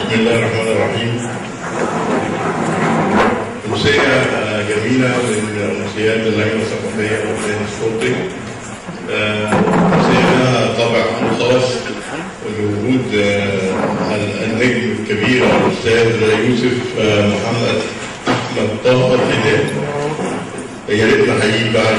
بسم الله الرحمن الرحيم أمسية آه، جميلة من أمسيات اللجنة الثقافية والفن الصوتي آه، أمسية لها طابع خاص بوجود آه، النجم الكبير الأستاذ يوسف آه، محمد أحمد طه الهلال يا ريت نحييه بقى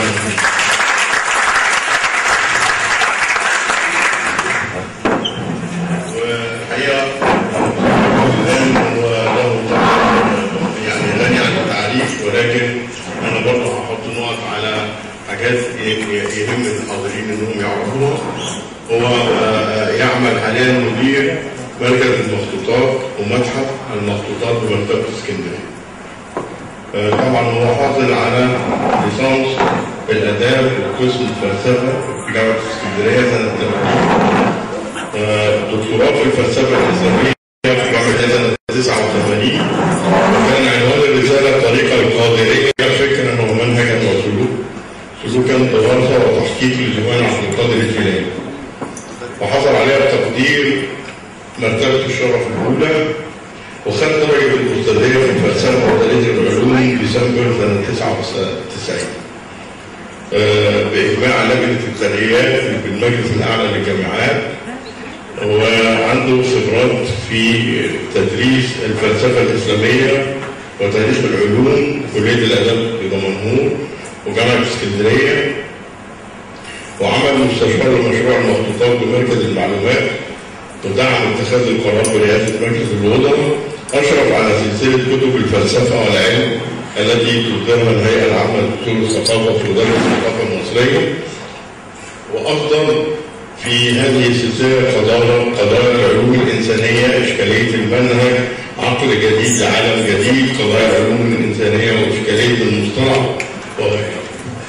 والحقيقه الان هو له طبعاً يعني غني عن التعريف ولكن انا برضه هحط نقط على حاجات ي- ي- يهم الحاضرين انهم يعرفوها هو آه، يعمل حاليا مدير مركز المخطوطات ومتحف المخطوطات بمكتبه اسكندريه. آه، طبعا هو حاصل على ليسانس في الاداب وقسم الفلسفه في جامعه اسكندريه سنه 80 آه، دكتوراه في الفلسفه الاسلاميه في جامعه سنه 89 وكان عنوان الرساله الطريقه القادريه فكرا ومنهجا وسلوك سلوكا دراسه وتحقيق لديوان عبد القادر الجيلاني وحصل عليها بتقدير مرتبه الشرف الاولى وخد درجة الأستاذية في الفلسفة وتاريخ العلوم ديسمبر سنة 99 آه، بإجماع لجنة الترقيات في المجلس الأعلى للجامعات وعنده خبرات في تدريس الفلسفة الإسلامية وتاريخ العلوم كلية الآداب في دمنهور وجامعة اسكندرية وعمل مستشار لمشروع المخطوطات بمركز المعلومات ودعم اتخاذ القرار برئاسة مجلس الوزراء أشرف على سلسلة كتب الفلسفة والعلم التي تصدرها الهيئة العامة لدستور الثقافة في وزارة الثقافة المصرية وأفضل في هذه السلسلة قضايا قضايا العلوم الإنسانية إشكالية المنهج عقل جديد لعالم جديد قضايا العلوم الإنسانية وإشكالية المصطلح وغيرها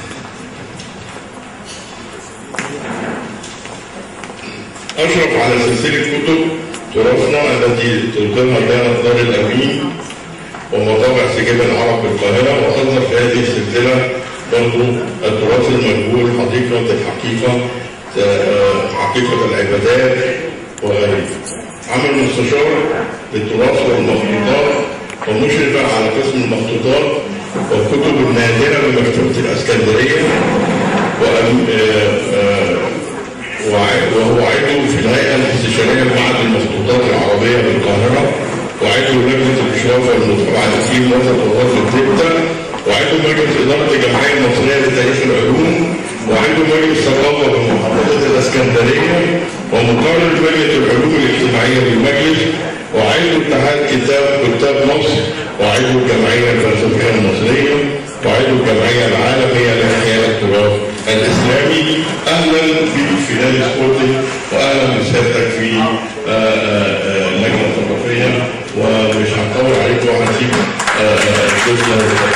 أشرف على سلسلة كتب تراثنا التي تصدرها دار دار الأمين ومطابع سجل العرب بالقاهرة وأصدر في هذه السلسلة برضو التراث المجهول حقيقة الحقيقة آه، حقيقة العبادات وغيره. عمل مستشار للتراث والمخطوطات ومشرفا على قسم المخطوطات والكتب النادرة بمكتبة الإسكندرية وأم- آه، آه، وع- وهو عضو في الهيئة الاستشارية لمعهد المخطوطات العربية بالقاهرة وعضو لجنة الإشراف والمتابعة التقييم وسط وزارة الدلتا وعضو مجلس إدارة الجمعية المصرية لتاريخ العلوم وعضو مجلس ثقافة بمحافظة الإسكندرية ومقرر لجنة العلوم الاجتماعية بالمجلس وعضو اتحاد كتاب كتاب مصر وعضو الجمعية الفلسفية المصرية وعضو الجمعية العالمية لإحياء التراث الإسلامي أهلا بك في نادي سبورتنج وأهلا بسيادتك في آه، آه، آه، اللجنة الثقافية ومش هنطول عليك وهنسيب آه، آه، الجزء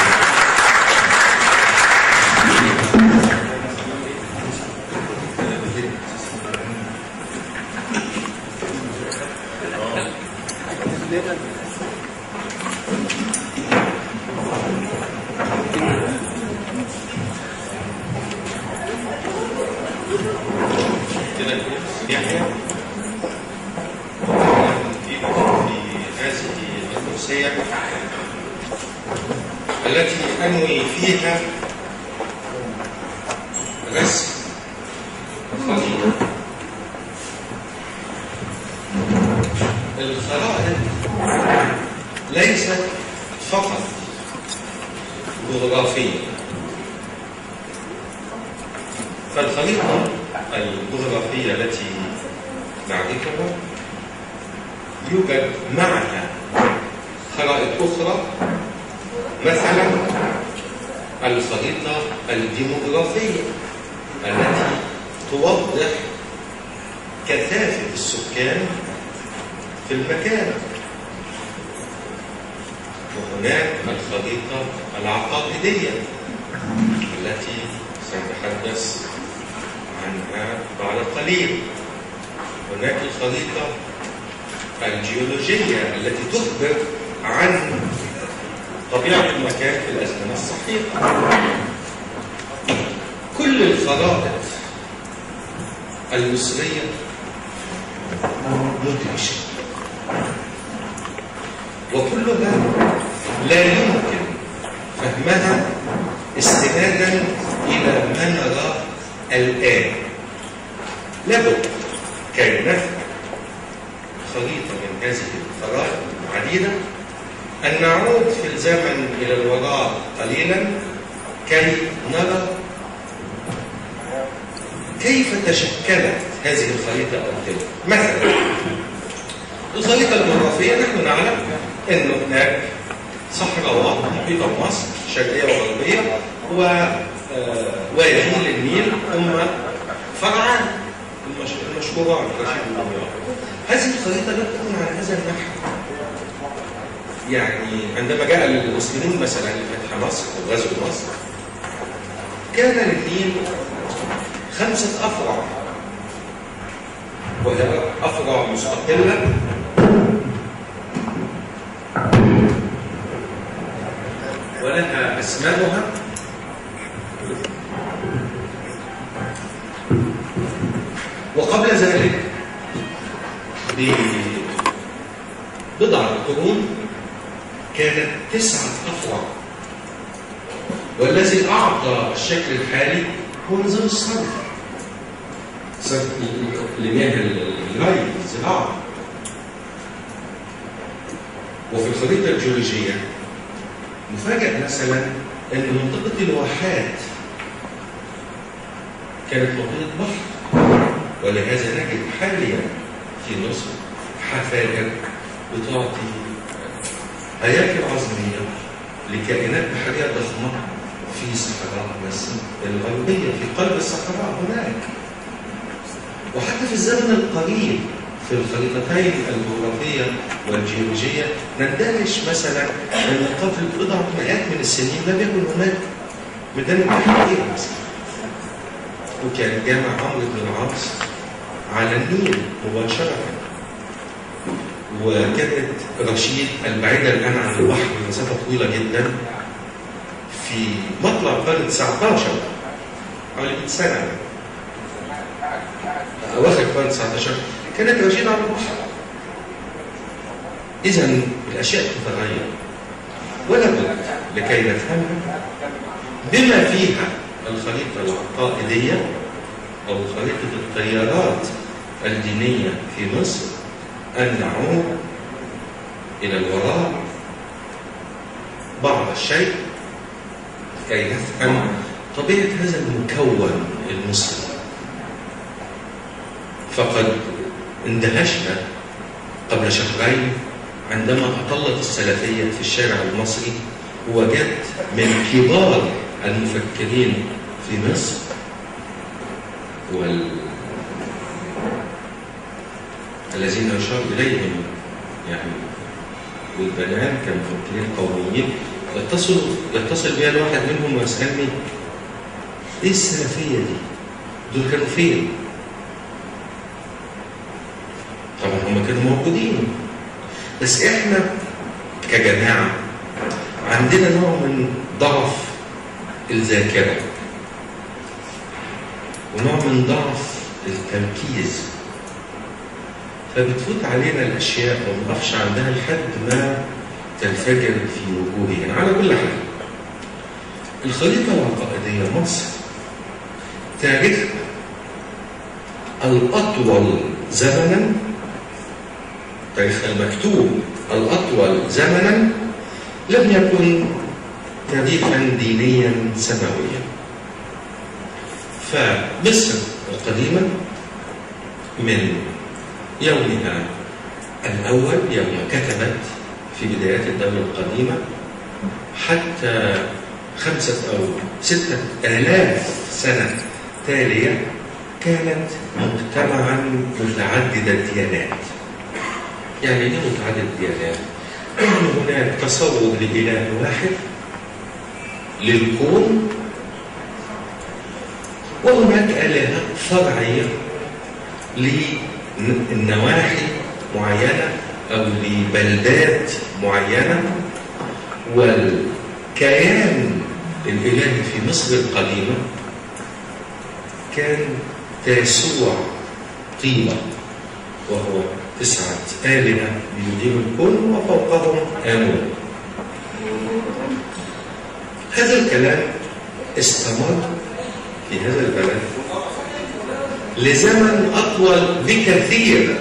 يحيى في هذه الأمسية التي أنوي فيها رسم خريطة الخرائط ليست فقط جغرافية فالخريطة الجغرافية التي نعرفها يوجد معها خرائط أخرى مثلا الخريطة الديموغرافية التي توضح كثافة السكان في المكان وهناك الخريطة العقائدية التي سنتحدث عنها بعد قليل هناك الخريطة الجيولوجية التي تخبر عن طبيعة المكان في الأزمنة الصحيحة كل الخرائط المصرية مدهشة وكلها لا يمكن فهمها استنادا إلى ما نراه الآن لابد كي نفهم خريطة من هذه الخرائط العديدة أن نعود في الزمن إلى الوراء قليلا كي نرى كيف تشكلت هذه الخريطة أو تلك مثلا الخريطة الجغرافية نحن نعلم أن هناك صحراء محيطة بمصر شرقية وغربية ووادي للنيل ثم فرعان المشهورة رشيد الدمياط هذه الخريطة لا تكون على هذا النحو يعني عندما جاء المسلمون مثلا لفتح مصر وغزو مصر كان للنيل خمسة أفرع وهي أفرع مستقلة ولها أسمائها وقبل ذلك ببضع قرون كانت تسعة أفرع والذي أعطى الشكل الحالي هو نظام الصرف صرف لمياه الري الزراعة وفي الخريطة الجيولوجية نفاجأ مثلا أن منطقة الواحات كانت منطقة بحر ولهذا نجد حاليا في مصر حفائر بتعطي هياكل عظمية لكائنات بحرية ضخمة في صحراء مصر الغربية في قلب الصحراء هناك وحتى في الزمن القريب في الخريطتين الجغرافية والجيولوجية نندهش مثلا أن قبل بضعة مئات من السنين لم يكن هناك ميدان التحرير مثلا وكان جامع عمرو بن العاص على النيل مباشرة وكانت رشيد البعيدة الآن عن البحر بمسافة طويلة جدا في مطلع القرن 19 حوالي 100 سنة أواخر القرن 19 كانت رشيد على البحر إذا الأشياء تتغير ولا بد لكي نفهمها بما فيها الخريطة العقائدية أو خريطة التيارات الدينية في مصر أن نعود إلى الوراء بعض الشيء كي نفهم طبيعة هذا المكون المسلم فقد اندهشنا قبل شهرين عندما أطلت السلفية في الشارع المصري ووجدت من كبار المفكرين في مصر وال الذين يشار إليهم يعني والبنات كمفكرين قوميين يتصل يتصل بي الواحد منهم ويسألني إيه السلفية دي؟ دول كانوا فين؟ طبعا هم كانوا موجودين بس إحنا كجماعة عندنا نوع من ضعف الذاكرة ونوع من ضعف التركيز فبتفوت علينا الاشياء وما نقفش عندها لحد ما تنفجر في وجوهنا على كل حال الخريطه العقائديه مصر تاريخها الاطول زمنا تاريخها المكتوب الاطول زمنا لم يكن تاريخا دينيا سماويا فمصر القديمه من يومها الأول يوم كتبت في بدايات الدولة القديمة حتى خمسة أو ستة آلاف سنة تالية كانت مجتمعا متعدد الديانات يعني ايه متعدد الديانات؟ يعني هناك تصور لإله واحد للكون وهناك آلهة فرعية النواحي معينة أو لبلدات معينة والكيان الإلهي في مصر القديمة كان تاسوع طيبة وهو تسعة آلهة بيديروا الكون وفوقهم آمون هذا الكلام استمر في هذا البلد لزمن أطول بكثير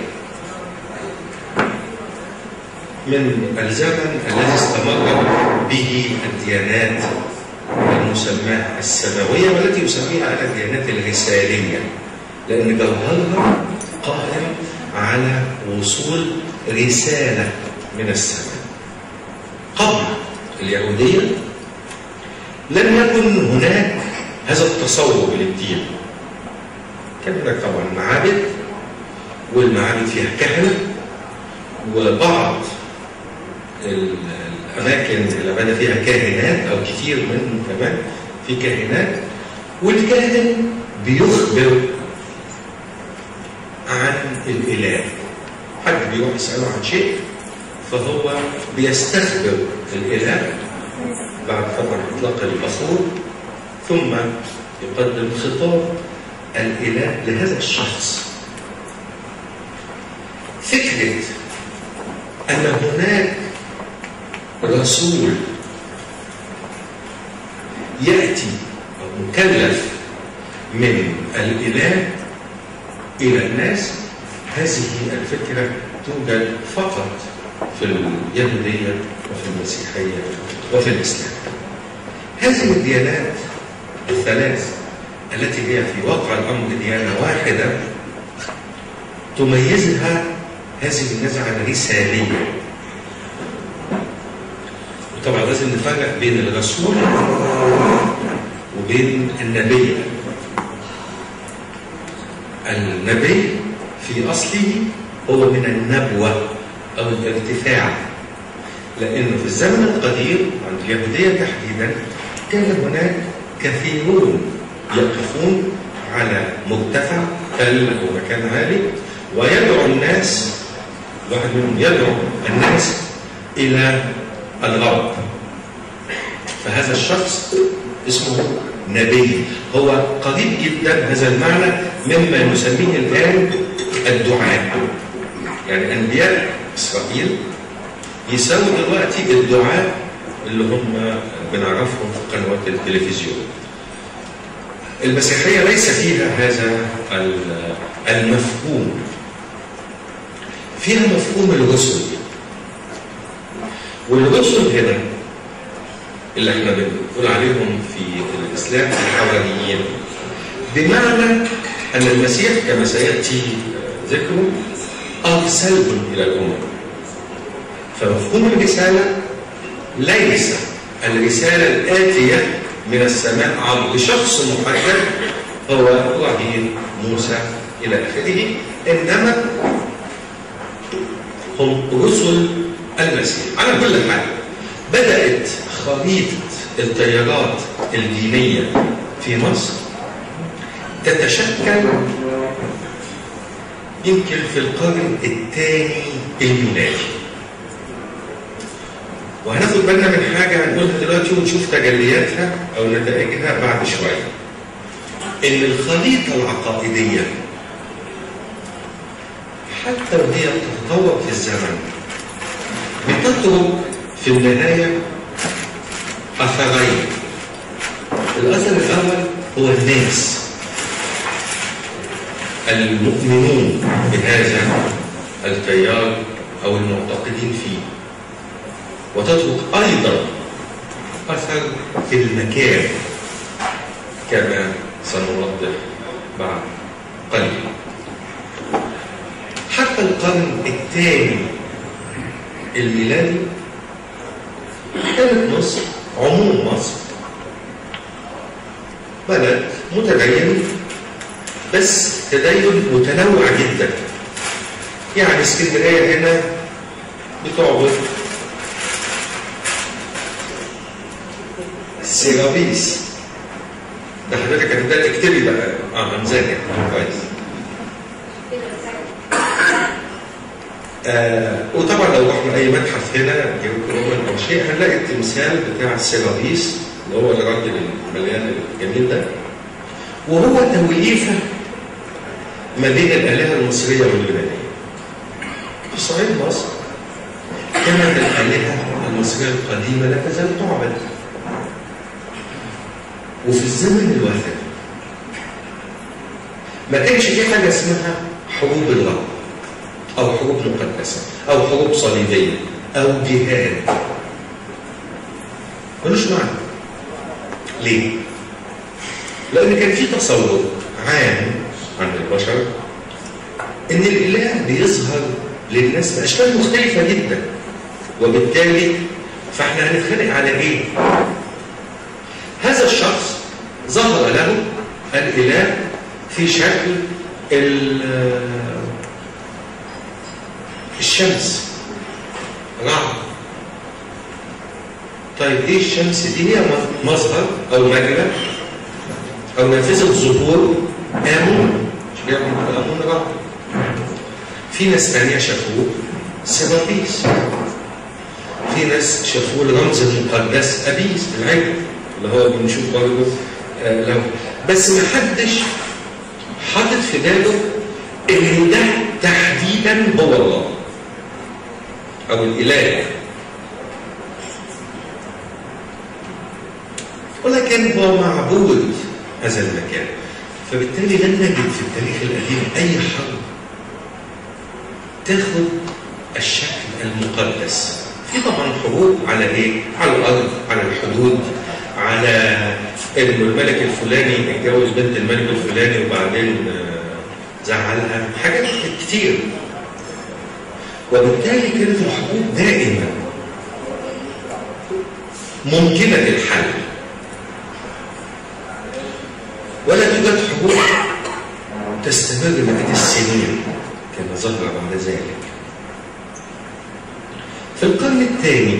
من الزمن الذي استمر به الديانات المسماة السماوية والتي يسميها أنا الديانات الرسالية لأن جوهرها قائم على وصول رسالة من السماء قبل اليهودية لم يكن هناك هذا التصور للدين كان هناك طبعا معابد والمعابد فيها كهنة وبعض الأماكن العبادة فيها كاهنات أو كثير منهم كمان في كاهنات والكاهن بيخبر عن الإله حد بيروح يسأله عن شيء فهو بيستخبر الإله بعد طبعا إطلاق البخور ثم يقدم خطاب الإله لهذا الشخص فكرة أن هناك رسول يأتي أو مكلف من الإله إلى الناس هذه الفكرة توجد فقط في اليهودية وفي المسيحية وفي الإسلام هذه الديانات الثلاث التي هي في واقع الأمر ديانة واحدة تميزها هذه النزعة الرسالية وطبعا لازم نفرق بين الرسول وبين النبي النبي في أصله هو من النبوة أو الارتفاع لأنه في الزمن القديم عند اليهودية تحديدا كان هناك كثيرون يقفون على مرتفع تل أو مكان عالي ويدعو الناس واحد منهم يدعو الناس إلى الرب فهذا الشخص اسمه نبي هو قريب جدا هذا المعنى مما نسميه الآن الدعاء يعني أنبياء إسرائيل يساووا دلوقتي الدعاء اللي هم بنعرفهم في قنوات التلفزيون المسيحية ليس فيها هذا المفهوم فيها مفهوم الرسل والرسل هنا اللي احنا بنقول عليهم في الاسلام الحواريين بمعنى ان المسيح كما سياتي ذكره ارسلهم الى الامم فمفهوم الرساله ليس الرساله الاتيه من السماء عبر شخص محدد هو ابراهيم موسى الى اخره انما هم رسل المسيح على كل حال بدات خريطه التيارات الدينيه في مصر تتشكل يمكن في القرن الثاني الميلادي وهناخد بالنا من حاجة هنقولها دلوقتي ونشوف تجلياتها أو نتائجها بعد شوية. إن الخريطة العقائدية حتى وهي بتتطور في الزمن بتترك في النهاية أثرين. الأثر الأول هو الناس المؤمنون بهذا التيار أو المعتقدين فيه وتترك أيضا أثر في المكان كما سنوضح بعد قليل حتى القرن الثاني الميلادي كانت مصر عموم مصر بلد متدين بس تدين متنوع جدا يعني اسكندريه هنا بتعبد سيرابيس ده حضرتك هتبدا تكتبي بقى اه همزاني كويس آه وطبعا لو رحنا اي متحف هنا جيب رومان او شيء هنلاقي التمثال بتاع السيرابيس اللي هو الراجل المليان الجميل ده وهو توليفه ما بين الالهه المصريه واليونانيه صعيد مصر كانت الآلهة المصرية القديمة لا تزال تعبد وفي الزمن الوثني ما كانش في حاجة اسمها حروب الغرب أو حروب مقدسة أو حروب صليبية أو جهاد ملوش معنى ليه؟ لأن كان في تصور عام عند البشر إن الإله بيظهر للناس بأشكال مختلفة جدا وبالتالي فإحنا هنتخانق على إيه؟ هذا الشخص ظهر له الإله في شكل الشمس رعد طيب ايه الشمس دي هي مظهر او مجرى او نافذه ظهور امون مش بيعمل امون رعد في ناس ثانيه شافوه سبابيس في ناس شافوه الرمز المقدس ابيس العجل اللي هو بنشوف برضه آه لو بس ما حدش حاطط في باله ان ده تحديدا هو الله او الاله ولكن هو معبود هذا المكان فبالتالي لن نجد في التاريخ القديم اي حرب تاخد الشكل المقدس في طبعا حروب على ايه؟ على الارض على الحدود على انه الملك الفلاني اتجوز بنت الملك الفلاني وبعدين زعلها حاجات كتير وبالتالي كانت الحروب دائما ممكنة الحل ولا توجد حروب تستمر مئات السنين كما ظهر بعد ذلك في القرن الثاني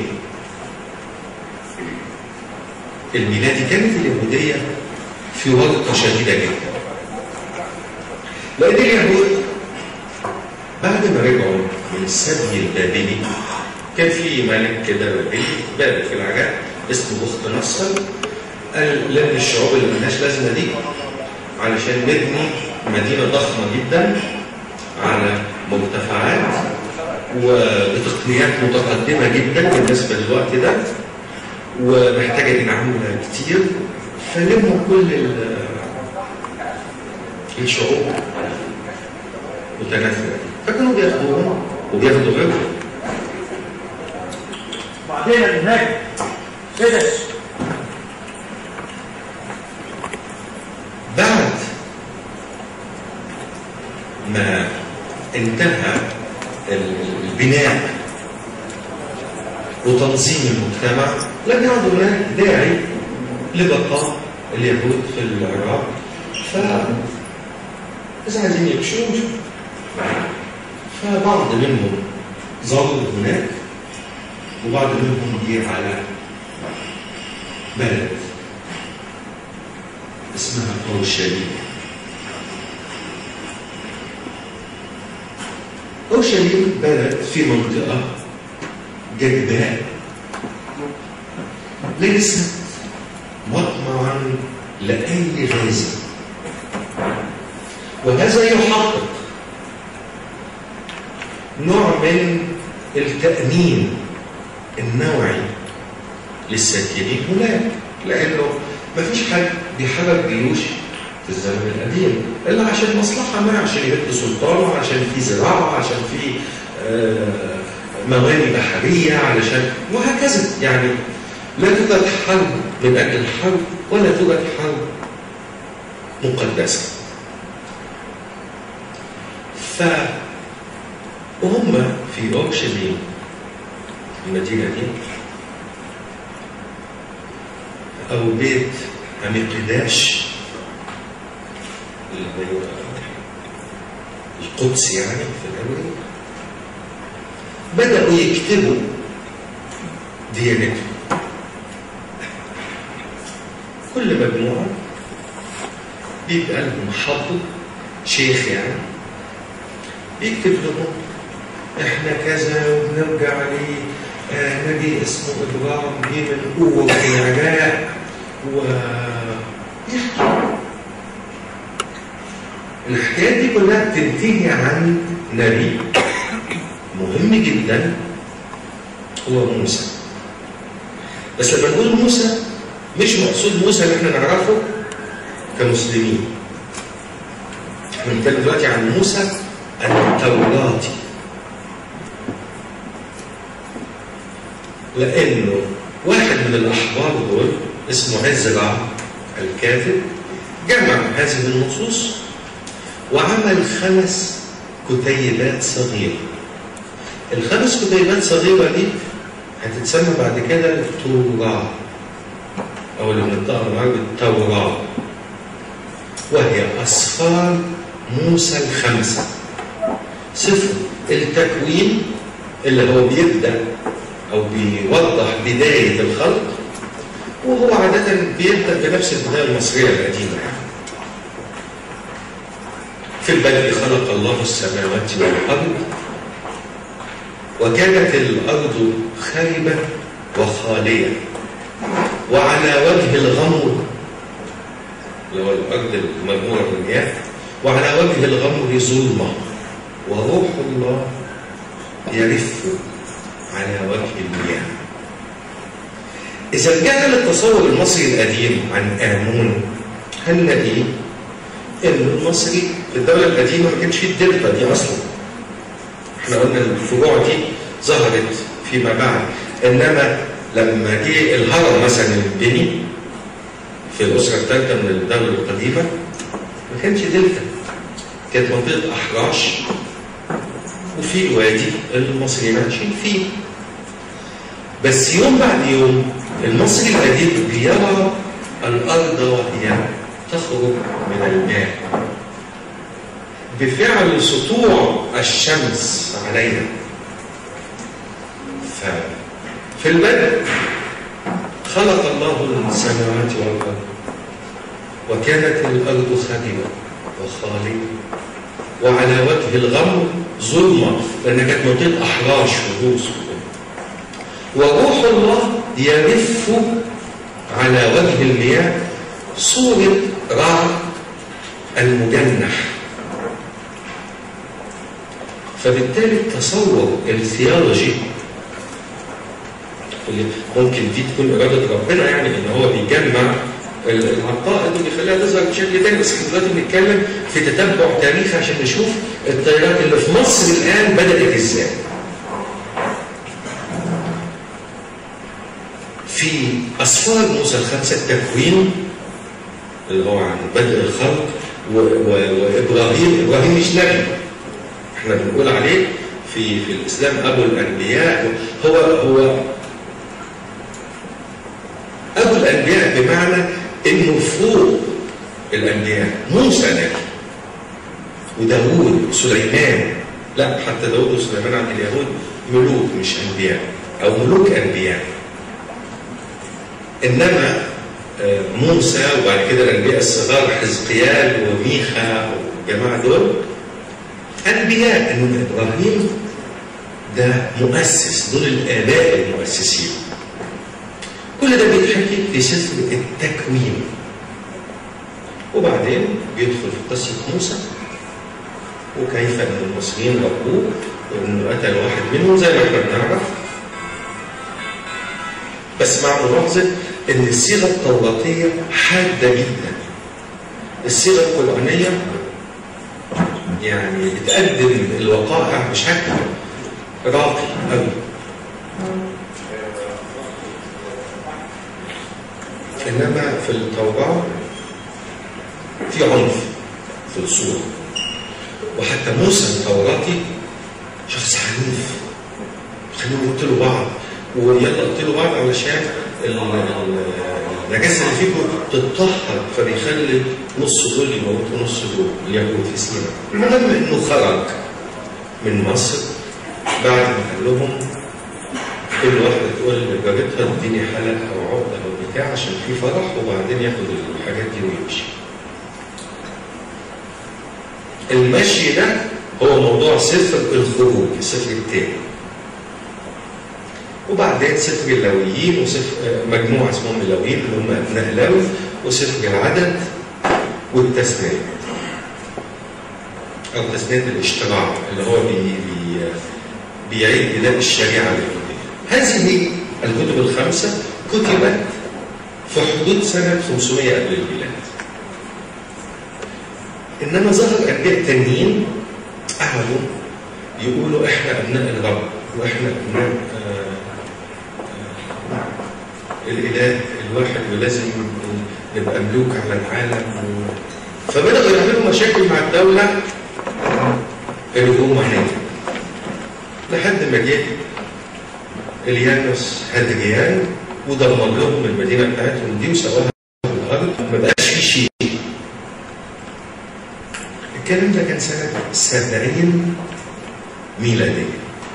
الميلادي كانت اليهودية في ورطة شديدة جدا لأن اليهود بعد ما رجعوا من السبي البابلي كان في ملك كده بابلي بابل في العراق اسمه بخت نصر قال لم الشعوب اللي ملهاش لازمه دي علشان نبني مدينه ضخمه جدا على مرتفعات وبتقنيات متقدمه جدا بالنسبه للوقت ده ومحتاجه دعم كتير فلموا كل الشعوب متنافره فكانوا بياخدوهم وبياخدوا غيرهم بعدين هناك سدس بعد ما انتهى البناء وتنظيم المجتمع لم يعد هناك داعي لبقاء اليهود في العراق ف إذا عايزين يمشوا يمشوا فبعض منهم ظل هناك وبعض منهم جه على بلد اسمها اورشليم اورشليم بلد في منطقه جدباء ليست مطمعا لاي غازي وهذا يحقق نوع من التأمين النوعي للساكنين هناك لأنه ما فيش حد بيحرك جيوش في الزمن القديم إلا عشان مصلحة ما عشان يبقى سلطانه عشان في زراعة عشان في آه مواني بحرية علشان وهكذا يعني لا توجد حرب من أجل الحرب ولا توجد حرب مقدسة ف وهم في اورشليم المدينه دي او بيت عميقداش اللي هو القدس يعني في الاول بداوا يكتبوا ديانتهم كل مجموعه بيبقى لهم حافظ شيخ يعني يكتب لهم احنا كذا وبنرجع لي آه نبي اسمه ابراهيم جه من قوه في العراق و الحكايات دي كلها بتنتهي عن نبي مهم جدا هو موسى بس لما نقول موسى مش مقصود موسى اللي احنا نعرفه كمسلمين احنا بنتكلم دلوقتي عن موسى التوراتي لانه واحد من الاحبار دول اسمه عزرا الكاتب جمع هذه النصوص وعمل خمس كتيبات صغيره الخمس كتيبات صغيره دي هتتسمى بعد كده التوراة أو اللي بنطقها بالعربي التوراة وهي أسفار موسى الخمسة سفر التكوين اللي هو بيبدأ أو بيوضح بداية الخلق وهو عادة بيبدأ بنفس البداية المصرية القديمة في البدء خلق الله السماوات والأرض وكانت الأرض خربة وخالية وعلى وجه الغمر اللي هو الأرض المغمورة بالمياه وعلى وجه الغمر ظلمة وروح الله يرف على وجه المياه إذا رجعنا للتصور المصري القديم عن آمون هنلاقي إن المصري في الدولة القديمة ما كانش فيه الدلتا دي أصلا احنا قلنا الفروع دي ظهرت فيما بعد انما لما جه الهرم مثلا البني في الاسره الثالثه من الدوله القديمه ما كانش دلتا كانت منطقه احراش وفي وادي المصريين عايشين فيه بس يوم بعد يوم المصري القديم بيرى الارض وهي تخرج من الماء بفعل سطوع الشمس علينا ففي البدء خلق الله السماوات والارض وكانت الارض خربه وخاليه وعلى وجه الغمر ظلمه لان كانت منطقه احراش وروس وروح الله يرف على وجه المياه صوره رعد المجنح فبالتالي التصور الثيولوجي اللي ممكن دي تكون إرادة ربنا يعني إن هو بيجمع العقائد وبيخليها تظهر بشكل تاني بس احنا دلوقتي بنتكلم في تتبع تاريخي عشان نشوف التيارات اللي في مصر الآن بدأت إزاي. في أسفار موسى الخمسة التكوين اللي هو عن بدء الخلق وإبراهيم إبراهيم مش نبي احنا بنقول عليه في في الاسلام ابو الانبياء هو هو ابو الانبياء بمعنى انه فوق الانبياء موسى نبي وداوود وسليمان لا حتى داوود وسليمان عند اليهود ملوك مش انبياء او ملوك انبياء انما موسى وبعد كده الانبياء الصغار حزقيال وميخا والجماعه دول أنبياء إنما إبراهيم ده مؤسس دول الآباء المؤسسين كل ده بيتحكي في سفر التكوين وبعدين بيدخل في قصة موسى وكيف أن المصريين ربوه وأنه قتل واحد منهم زي ما احنا بنعرف بس مع ملاحظة أن الصيغة التوراتية حادة جدا الصيغة القرآنية يعني بتقدم الوقائع بشكل راقي قوي انما في التوراه في عنف في الصوره وحتى موسى التوراتي شخص عنيف خليهم يقتلوا بعض ويلا اقتلوا بعض علشان النجاسه اللي فيكم تتطهر فبيخلي نص دول يموتوا نص دول اليهود في سينا المهم انه خرج من مصر بعد ما قال لهم كل واحده تقول لجارتها اديني حلق او عقده او بتاع عشان في فرح وبعدين ياخد الحاجات دي ويمشي. المشي ده هو موضوع سفر الخروج السفر الثاني. وبعدين سفر اللاويين وسفر مجموعه اسمهم اللاويين اللي هم ابناء لاوي وسفر العدد والتثنيه. او تثنيه الاشتراع اللي هو بي بي بيعيد بناء الشريعة اليهودية هذه الكتب الخمسة كتبت في حدود سنة 500 قبل الميلاد إنما ظهر أنبياء تانيين قعدوا يقولوا إحنا أبناء الرب وإحنا أبناء آه، آه، الإله الواحد ولازم نبقى ملوك على العالم و... فبدأوا يعملوا مشاكل مع الدولة اللي هم هناك لحد ما جه اليانوس هادريان ودمر لهم المدينه بتاعتهم دي وسواها في الارض ما بقاش في شيء. الكلام ده كان سنه 70 ميلاديه.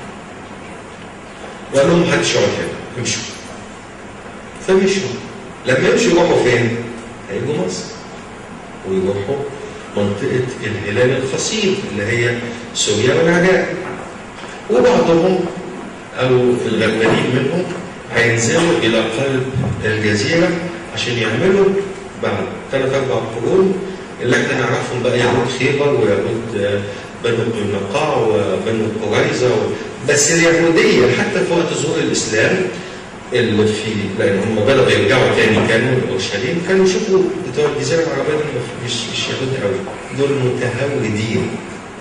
وقال لهم محدش يقعد هنا امشوا. فمشوا. لما يمشوا يروحوا فين؟ هيجوا مصر. ويروحوا منطقه الهلال الخصيب اللي هي سوريا والعراق. وبعضهم او الغلبانين منهم هينزلوا الى قلب الجزيره عشان يعملوا بعد ثلاث اربع قرون اللي احنا نعرفهم بقى يهود خيبر ويهود آه، بنو قينقاع وبنو قريظه و... بس اليهوديه حتى في وقت ظهور الاسلام اللي في لان هم بداوا يرجعوا تاني كانوا اورشليم كانوا يشوفوا بتوع الجزيره العربيه دول مش مش يهود قوي دول متهودين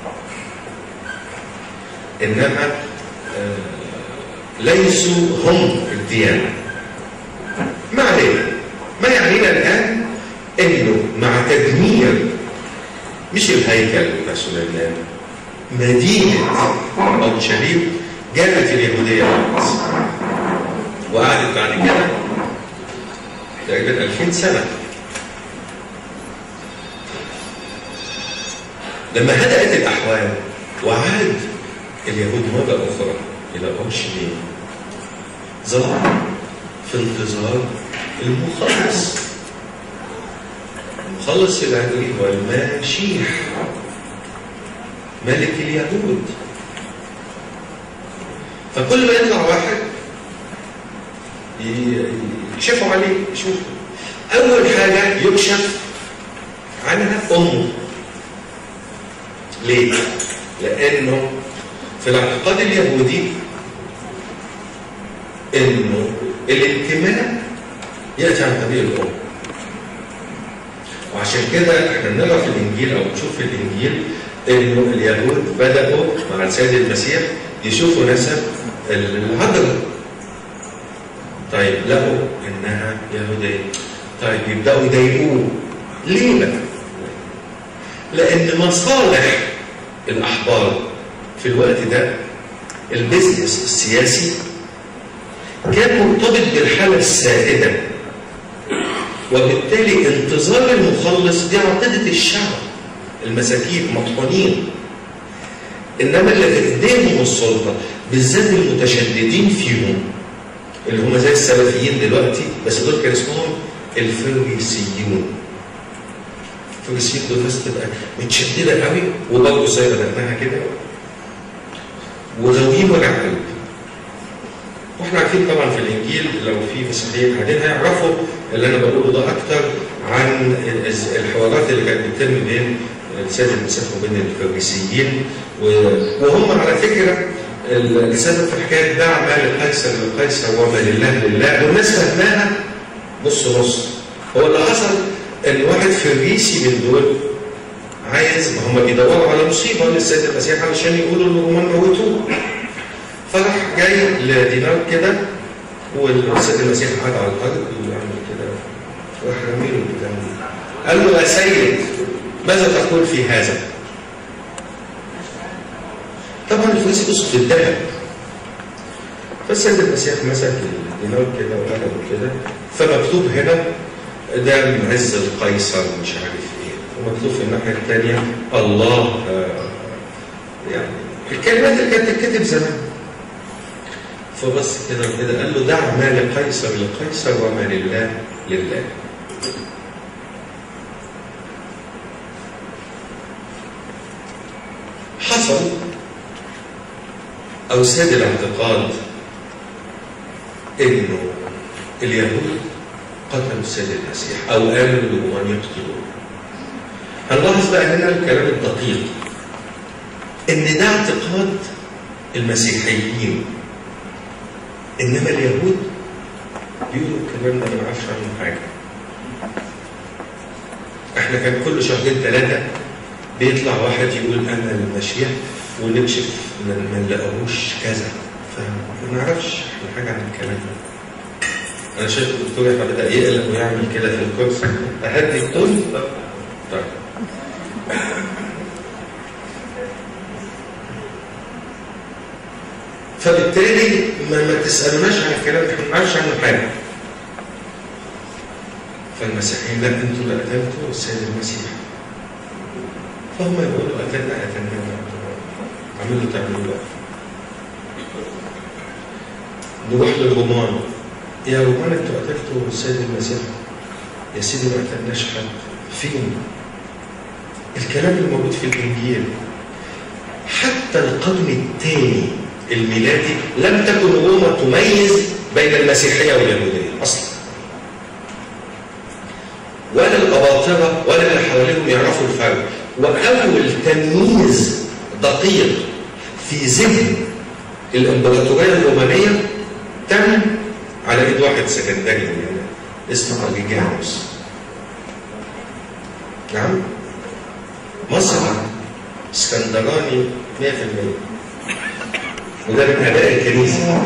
انما آه، ليسوا هم الديانه ما علينا ما يعنينا الان انه مع تدمير مش الهيكل بتاع سليمان مدينه اورشليم جابت اليهوديه على مصر وقعدت بعد كده تقريبا 2000 سنه لما هدأت الأحوال وعاد اليهود مرة أخرى إلى أورشليم ظلوا في انتظار المخلص المخلص العبري هو الماشيح ملك اليهود فكل ما يطلع واحد ي- يكشفوا عليه يشوفوا أول حاجة يكشف عنها أمه ليه؟ لأنه في الاعتقاد اليهودي انه الانتماء ياتي عن طريق الام وعشان كده احنا بنقرا في الانجيل او بنشوف في الانجيل انه اليهود بداوا مع السيد المسيح يشوفوا نسب العذراء طيب لقوا انها يهوديه طيب يبداوا يضايقوه ليه بقى؟ لان مصالح الاحبار في الوقت ده البزنس السياسي كان مرتبط بالحالة السائدة وبالتالي انتظار المخلص دي عقيدة الشعب المساكين مطحونين انما اللي في ايديهم السلطه بالذات المتشددين فيهم اللي هم زي السلفيين دلوقتي بس دول كان اسمهم الفريسيون الفريسيين دول ناس تبقى متشدده قوي وبرضه زي بدأناها كده وغاويين وجع قلب واحنا عارفين طبعا في الانجيل لو في مسيحيين قاعدين هيعرفوا اللي انا بقوله ده اكتر عن الحوارات اللي كانت بتتم بين السيد المسيح وبين الفريسيين و- وهم على فكره السبب في حكايه دع ما لقيصر لقيصر وما لله لله والناس فهماها نص نص هو اللي حصل ان واحد فريسي من دول عايز ما هم بيدوروا على مصيبه للسيد المسيح علشان يقولوا ان الرومان موتوه فراح جاي لدينار كده والسيد المسيح قعد على الارض ويعمل كده راح رميله البتاع قال له يا سيد ماذا تقول في هذا؟ طبعا الفلوس يقصد الذهب فالسيد المسيح مسك الدينار كده وقلبه كده فمكتوب هنا ده من عز القيصر مش عارف ايه ومكتوب في الناحيه الثانيه الله آه، يعني الكلمات اللي كانت تتكتب زمان فبص كده وكده قال له دع ما لقيصر لقيصر وما لله لله حصل أو ساد الاعتقاد إنه اليهود قتلوا السيد المسيح أو قالوا للرومان يقتلوه هنلاحظ بقى هنا الكلام الدقيق إن ده اعتقاد المسيحيين انما اليهود بيقولوا الكلام ده ما نعرفش عنه حاجه احنا كان كل شهرين ثلاثه بيطلع واحد يقول انا المسيح ونكشف ما ما نلاقوش كذا فما نعرفش احنا حاجه عن الكلام ده انا شايف الدكتور احنا بدا يقلق ويعمل كده في الكورس اهدي التون طيب فبالتالي ما, ما تسالوناش عن الكلام ده احنا ما نعرفش عنه حاجه فالمسيحيين لا انتوا اللي قتلتوا السيد المسيح فهم يقولوا قتلنا قتلنا عملوا تعملوا بقى نروح للرومان يا رومان انتوا قتلتوا السيد المسيح يا سيدي ما قتلناش حد فين الكلام الموجود في الانجيل حتى القرن الثاني الميلادي لم تكن روما تميز بين المسيحيه واليهوديه اصلا ولا الاباطره ولا اللي حواليهم يعرفوا الفرق واول تمييز دقيق في ذهن الامبراطوريه الرومانيه تم على ايد واحد سكندري يعني اسمه اجيجانوس نعم مصر اسكندراني 100% وده من اباء الكنيسه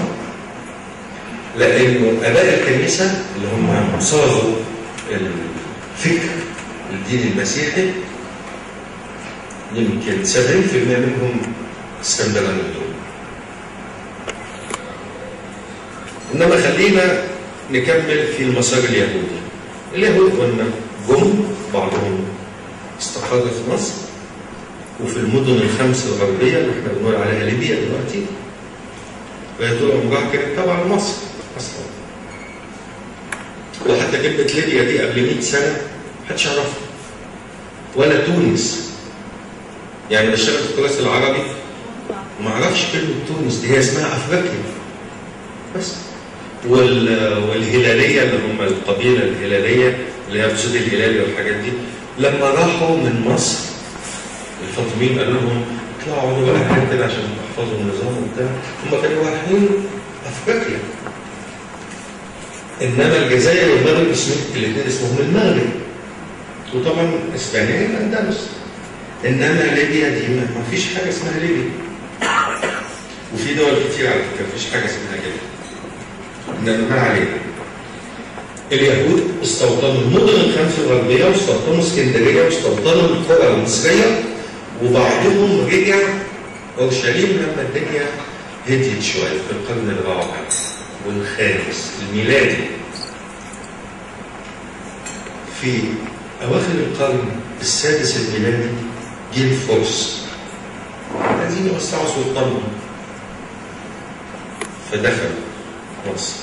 لانه اباء الكنيسه اللي هم صاغوا الفكر الدين المسيحي يمكن 70% منهم اسكندرانيين انما خلينا نكمل في المسار اليهودي اليهود قلنا جم بعضهم استقر في مصر وفي المدن الخمس الغربيه اللي احنا بنقول عليها ليبيا دلوقتي وهي طول عمرها كانت تبع مصر اصلا وحتى كلمه ليبيا دي قبل 100 سنه محدش يعرفها ولا تونس يعني بشتغل في التراث العربي ما اعرفش كلمه تونس دي هي اسمها افريقيا بس وال... والهلاليه اللي هم القبيله الهلاليه اللي هي بسود الهلالي والحاجات دي لما راحوا من مصر الفاطميين قالوا لهم اطلعوا اقعدوا بقى حاجه كده عشان تحفظوا النظام وبتاع هم كانوا رايحين افريقيا انما الجزائر والمغرب اسمهم الاثنين اسمهم المغرب وطبعا اسبانيا الاندلس انما ليبيا دي ما ما فيش حاجه اسمها ليبيا وفي دول كتير على فكره ما فيش حاجه اسمها كده انما ما علينا اليهود استوطنوا المدن الخمس الغربيه واستوطنوا اسكندريه واستوطنوا القرى المصريه وبعضهم رجع اورشليم لما الدنيا هديت شويه في القرن الرابع والخامس الميلادي في اواخر القرن السادس الميلادي جه الفرس عايزين يوسعوا سلطانهم فدخلوا مصر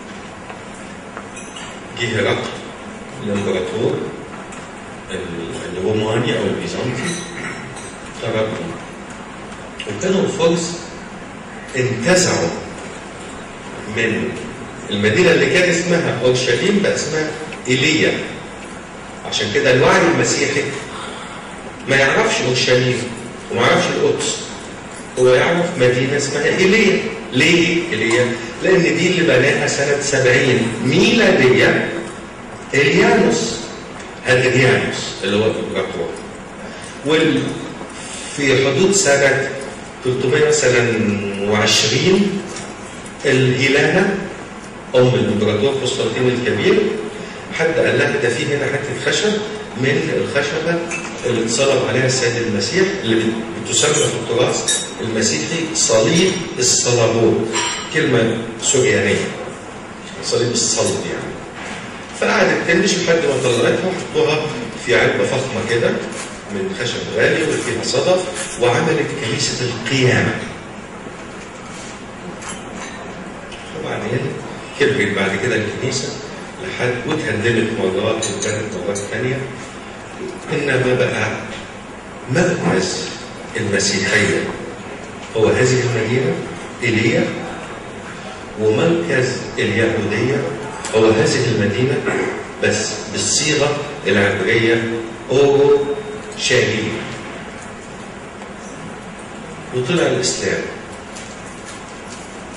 جه هرقل الامبراطور الروماني او البيزنطي طردهم وكانوا الفرس انتزعوا من المدينه اللي كان اسمها اورشليم بقى اسمها ايليا عشان كده الوعي المسيحي ما يعرفش اورشليم وما يعرفش القدس هو يعرف مدينه اسمها ايليا ليه ايليا؟ لان دي اللي بناها سنه 70 ميلاديه اليانوس هادريانوس اللي هو الامبراطور وال في حدود سنه 300 مثلا و20 الهيلانا ام الامبراطور قسطنطين الكبير حد قال لها ده في هنا حته خشب من الخشبه اللي اتصلب عليها السيد المسيح اللي بتسمى في التراث المسيحي صليب الصلبوت كلمه سوريانيه صليب الصلب يعني فقعدت تنبش لحد ما طلعتها وحطوها في علبه فخمه كده من خشب غالي وفيها صدف وعملت كنيسه القيامه وبعدين كبرت بعد كده الكنيسه لحد واتهدمت مرات واتبنت مرات ثانيه انما بقى مركز المسيحيه هو هذه المدينه ايليا ومركز اليهوديه هو هذه المدينه بس بالصيغه العبريه اورو شاليم وطلع الاسلام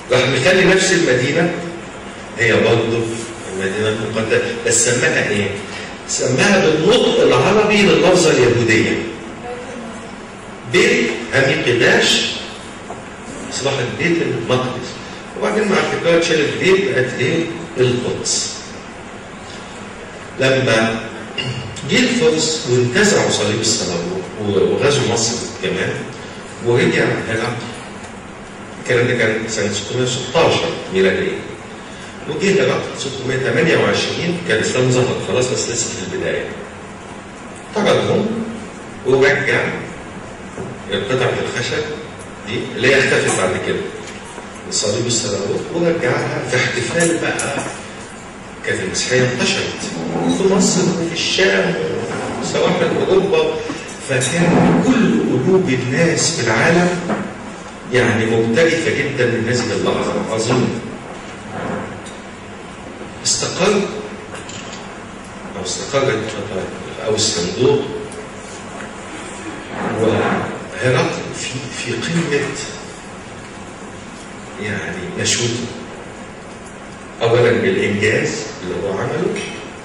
راح مخلي نفس المدينة هي برضه المدينة المقدسة بس سماها ايه؟ سماها بالنطق العربي لللفظة اليهودية بيت هميقداش أصبحت بيت المقدس وبعدين مع الحكاية اتشالت بيت بقت ايه؟ القدس لما جه الفرس وانتزعوا صليب الصليب وغزوا مصر كمان ورجع هرقل الكلام ده كان سنة 616 ميلادية وجه هرقل 628 كان الإسلام ظهر خلاص بس لسه في البداية طردهم ورجع قطعة الخشب دي اللي هي اختفت بعد كده صليب الصلوات ورجعها في احتفال بقى كانت المسيحية انتشرت في مصر وفي الشام وسواحل أوروبا فكان كل قلوب الناس في العالم يعني مختلفة جدا من هذه اللحظة عظيمة استقر أو استقرت أو الصندوق وهرقل في في قمة يعني نشوته اولا بالانجاز اللي هو عمله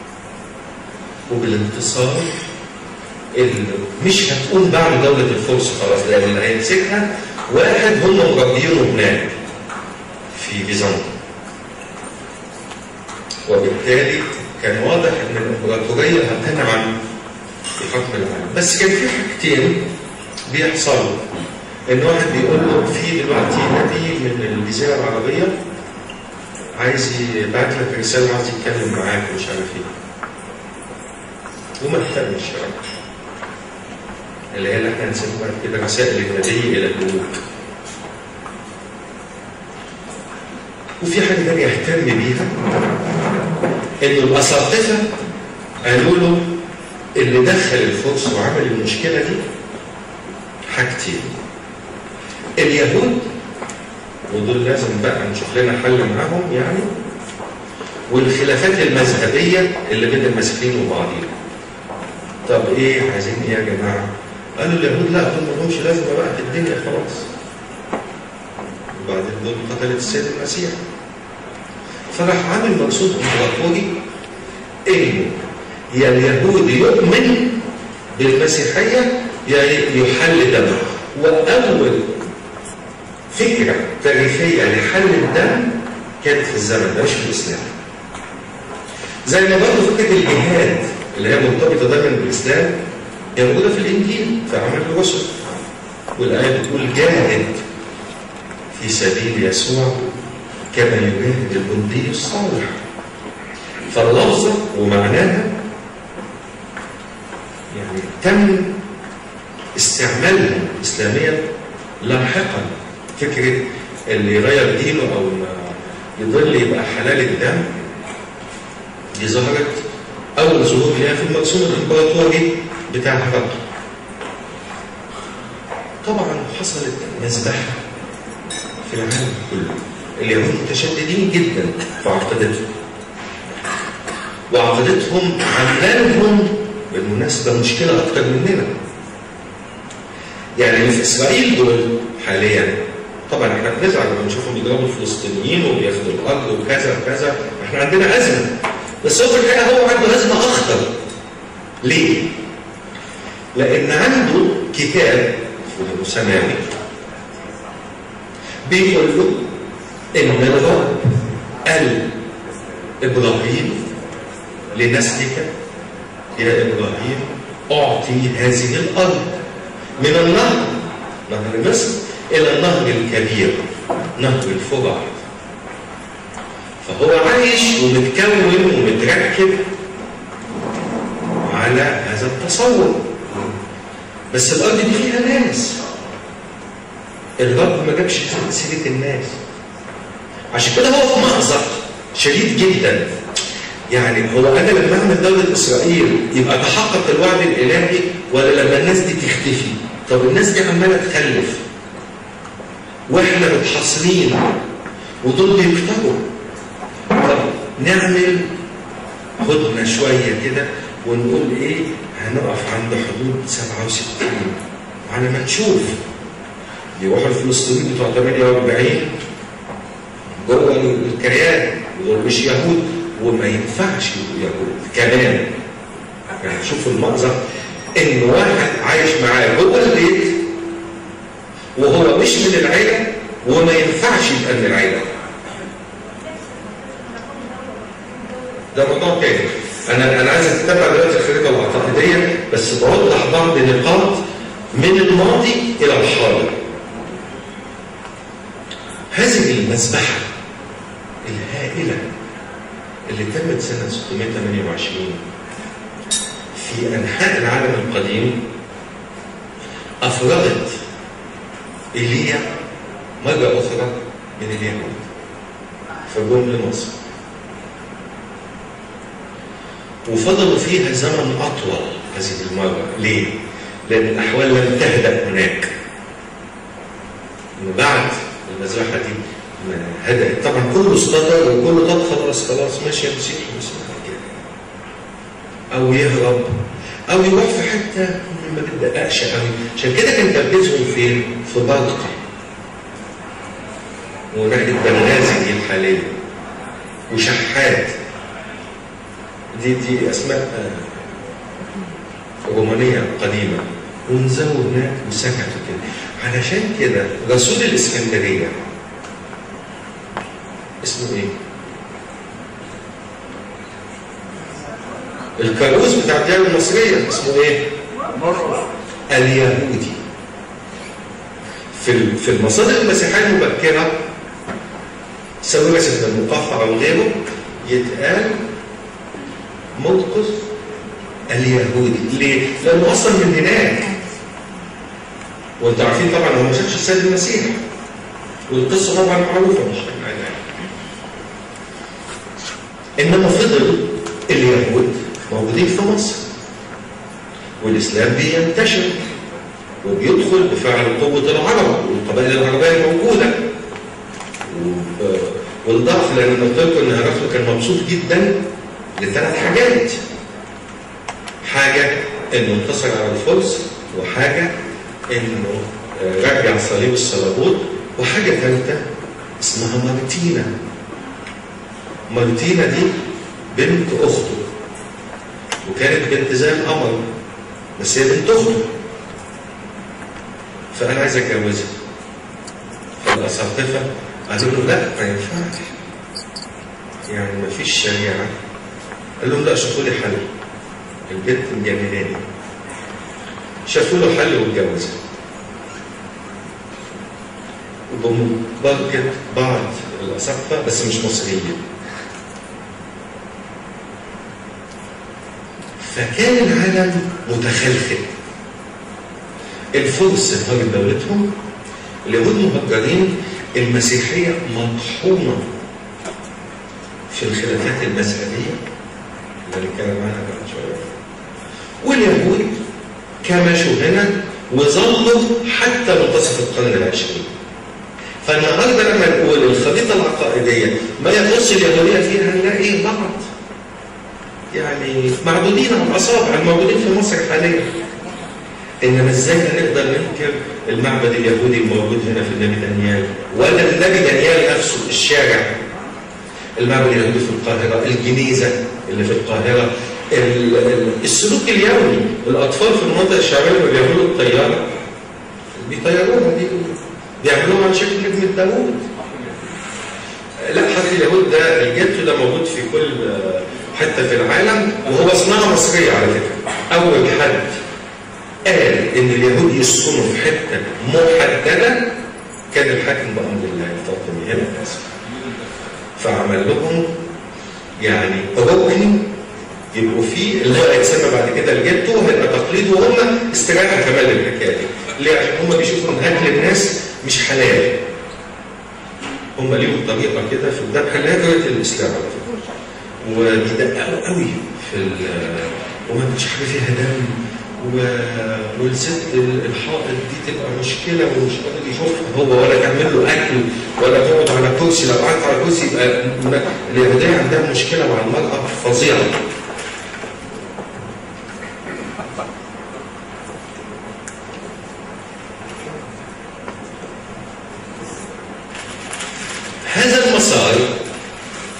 وبالانتصار اللي مش هتقوم بعد دوله الفرس خلاص لان اللي هيمسكها واحد هم مربيينه هناك في بيزنطة وبالتالي كان واضح ان الامبراطوريه هتنعم في حكم العالم بس كان في حاجتين بيحصلوا ان واحد بيقول له في دلوقتي نبي من الجزيره العربيه عايز يبعت لك رساله عايز يتكلم معاك ومش عارف ايه وما اهتمش اللي هي اللي احنا هنسميها بعد كده رسائل النبي الى الملوك وفي حاجه ثانيه اهتم بيها انه الاساقفه قالوا له اللي دخل الفرس وعمل المشكله دي حاجتين اليهود ودول لازم بقى نشوف لنا حل معاهم يعني والخلافات المذهبية اللي بين المسيحيين وبعضهم طب ايه عايزين ايه يا جماعة قالوا اليهود لا دول ما لهمش لازمة بقى في الدنيا خلاص وبعدين دول قتلت السيد المسيح فراح عامل مقصود امبراطوري انه يا اليهود يؤمن بالمسيحية يا يحل دمه وأول فكرة تاريخية لحل الدم كانت في الزمن ده مش في الإسلام. زي ما برضه فكرة الجهاد اللي هي مرتبطة دايما بالإسلام هي موجودة في الإنجيل في عمل الرسل. والآية بتقول جاهد في سبيل يسوع كما يجاهد الجندي الصالح. فاللفظة ومعناها يعني تم استعمالها إسلاميا لاحقا فكرة اللي يغير دينه أو ما يضل يبقى حلال الدم دي ظهرت أول ظهور ليها في المرسوم الإمبراطوري بتاع هرقل طبعا حصلت مذبحة في العالم كله اليهود متشددين جدا في عقيدتهم وعقيدتهم عامله لهم بالمناسبة مشكلة أكتر مننا يعني اللي في إسرائيل دول حاليا طبعا احنا بنزعل لما نشوفهم بيضربوا الفلسطينيين وبياخدوا الارض وكذا وكذا احنا عندنا ازمه بس هو في الحقيقه هو عنده ازمه اخطر ليه؟ لان عنده كتاب سماوي بيقول له ان الرب قال ابراهيم لنسلك يا ابراهيم اعطي هذه الارض من النهر نهر مصر إلى النهر الكبير نهر الفرات فهو عايش ومتكون ومتركب على هذا التصور بس الأرض دي فيها ناس الرب ما جابش سيرة الناس عشان كده هو في مأزق شديد جدا يعني هو انا لما اعمل دوله اسرائيل يبقى تحقق الوعد الالهي ولا لما الناس دي تختفي؟ طب الناس دي عماله تخلف واحنا متحصرين ودول بيكتبوا طب نعمل هدنه شويه كده ونقول ايه هنقف عند حدود 67 على ما نشوف يروحوا الفلسطينيين بتوع 48 جوه الكيان ودول مش يهود وما ينفعش يبقوا يهود كمان يعني شوفوا المنظر ان واحد عايش معاه جوه البيت وهو مش من العيله وما ينفعش يبقى من العيله ده موضوع تاني انا انا عايز اتبع دلوقتي الخريطه العقائديه بس بوضح بعض نقاط من الماضي الى الحاضر هذه المذبحه الهائله اللي تمت سنه 628 في انحاء العالم القديم افرغت ايليا مره اخرى من اليهود فجم لمصر وفضلوا فيها زمن أطول هذه المرة ليه؟ لأن الأحوال لم تهدأ هناك من بعد المذبحة دي ما هدأت طبعا كله استطر وكله طب خلاص خلاص ماشي يا مسيح مسيح كده أو يهرب أو يروح في حتة ما بتدققش قوي عشان كده كان تركيزهم فين؟ في برقة وناحية بنغازي دي الحالية وشحات دي دي اسماء رومانيه قديمه ونزلوا هناك وسكتوا كده علشان كده رسول الاسكندريه اسمه ايه؟ الكاروز بتاع الديانه المصريه اسمه ايه؟ اليهودي في في المصادر المسيحيه المبكره سواء مثلا المقفع او غيره يتقال مرقس اليهودي ليه؟ لانه اصلا من هناك وانتوا عارفين طبعا هو ما شافش السيد المسيح والقصه طبعا معروفه مش انما فضل اليهود موجودين في مصر والاسلام بينتشر وبيدخل بفعل قوه العرب والقبائل العربيه الموجوده والضعف لان قلت لكم ان هرقل كان مبسوط جدا لثلاث حاجات حاجة انه انتصر على الفرس وحاجة انه رجع صليب الصليبوت وحاجة ثالثة اسمها مارتينا مارتينا دي بنت اخته وكانت بنت زي القمر بس هي بنت اخته فانا عايز اتجوزها فالاساقفه قالوا له لا ما ينفعش يعني ما فيش شريعه قال لهم لا شوفوا لي حل البنت مجنناني شافوا له حل واتجوزها وبمباركة بعض الأساقفة بس مش مصريين فكان العالم متخلفل الفرس هاجر دولتهم اليهود مهجرين المسيحية مطحونة في الخلافات المذهبية اللي هنتكلم عنها بعد شوية واليهود كمشوا هنا وظلوا حتى منتصف القرن العشرين فالنهارده لما نقول الخريطه العقائديه ما يخص اليهوديه فيها نلاقي بعض يعني معدودين على الاصابع الموجودين في مصر حاليا انما ازاي هنقدر ننكر المعبد اليهودي الموجود هنا في النبي دانيال ولا النبي دانيال نفسه الشارع المعبد اليهودي في القاهره الجنيزه اللي في القاهره السلوك اليومي الاطفال في المنطقه الشعبيه لما بيعملوا الطياره بيطيروها دي بيعملوها على شكل نجمه داوود لا حد اليهود ده الجيتو ده موجود في كل حته في العالم وهو صناعه مصريه على فكره اول حد قال ان اليهود يسكنوا في حته محدده كان الحاكم بامر الله الفاطمي هنا في مصر فعمل لهم يعني ركن يبقوا فيه اللي هو هيتسمى بعد كده الجيتو هيبقى تقليد وهم استراحه كمان للحكايه دي ليه؟ عشان هم بيشوفوا ان اكل الناس مش حلال هم ليهم طريقه كده في الذبح اللي هي طريقه الاسلام على فكره وبيدققوا قوي في وما فيش حاجه فيها دم و... والست الحائط دي تبقى مشكله ومش قادر يشوفها هو ولا تعمل له اكل ولا تقعد على كرسي لو قعدت على كرسي يبقى اليهوديه عندها مشكله مع المراه فظيعه هذا المسار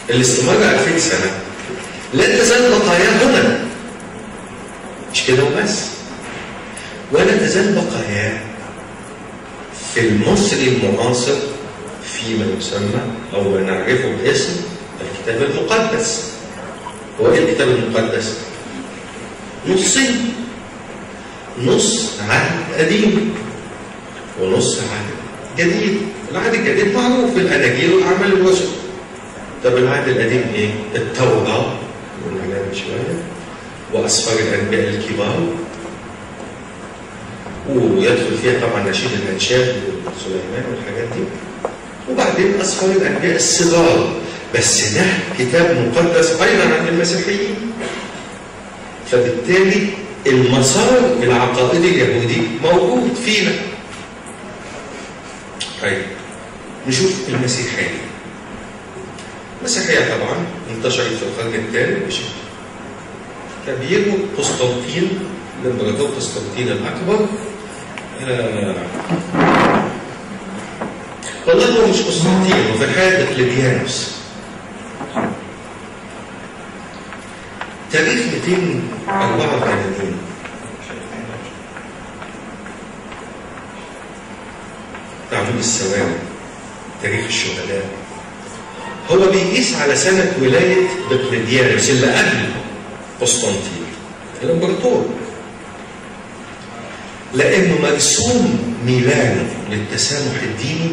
اللي استمر 2000 سنة لا تزال بقاياه هنا مش كده وبس ولا تزال بقاياه في المصري المعاصر فيما يسمى أو ما نعرفه باسم الكتاب المقدس هو ايه الكتاب المقدس؟ نصين نص عهد قديم ونص عهد جديد العهد الجديد معروف في الاناجيل واعمال الرسل طب العهد القديم ايه؟ التوراه قلنا عليها من شويه واسفار الانبياء الكبار ويدخل فيها طبعا نشيد الانشاد وسليمان والحاجات دي وبعدين اسفار الانبياء الصغار بس ده كتاب مقدس ايضا عند المسيحيين فبالتالي المسار العقائدي اليهودي موجود فينا طيب نشوف المسيحيه المسيحيه طبعا انتشرت في القرن الثالث بشكل كبير قسطنطين الامبراطور قسطنطين الاكبر آه والله هو مش قسطنطين هو في الحقيقه دقلديانوس تاريخ 284 تعميم السواري تاريخ الشهداء هو بيقيس على سنة ولاية دقلديانوس اللي قبل قسطنطين الامبراطور لانه مرسوم ميلانو للتسامح الديني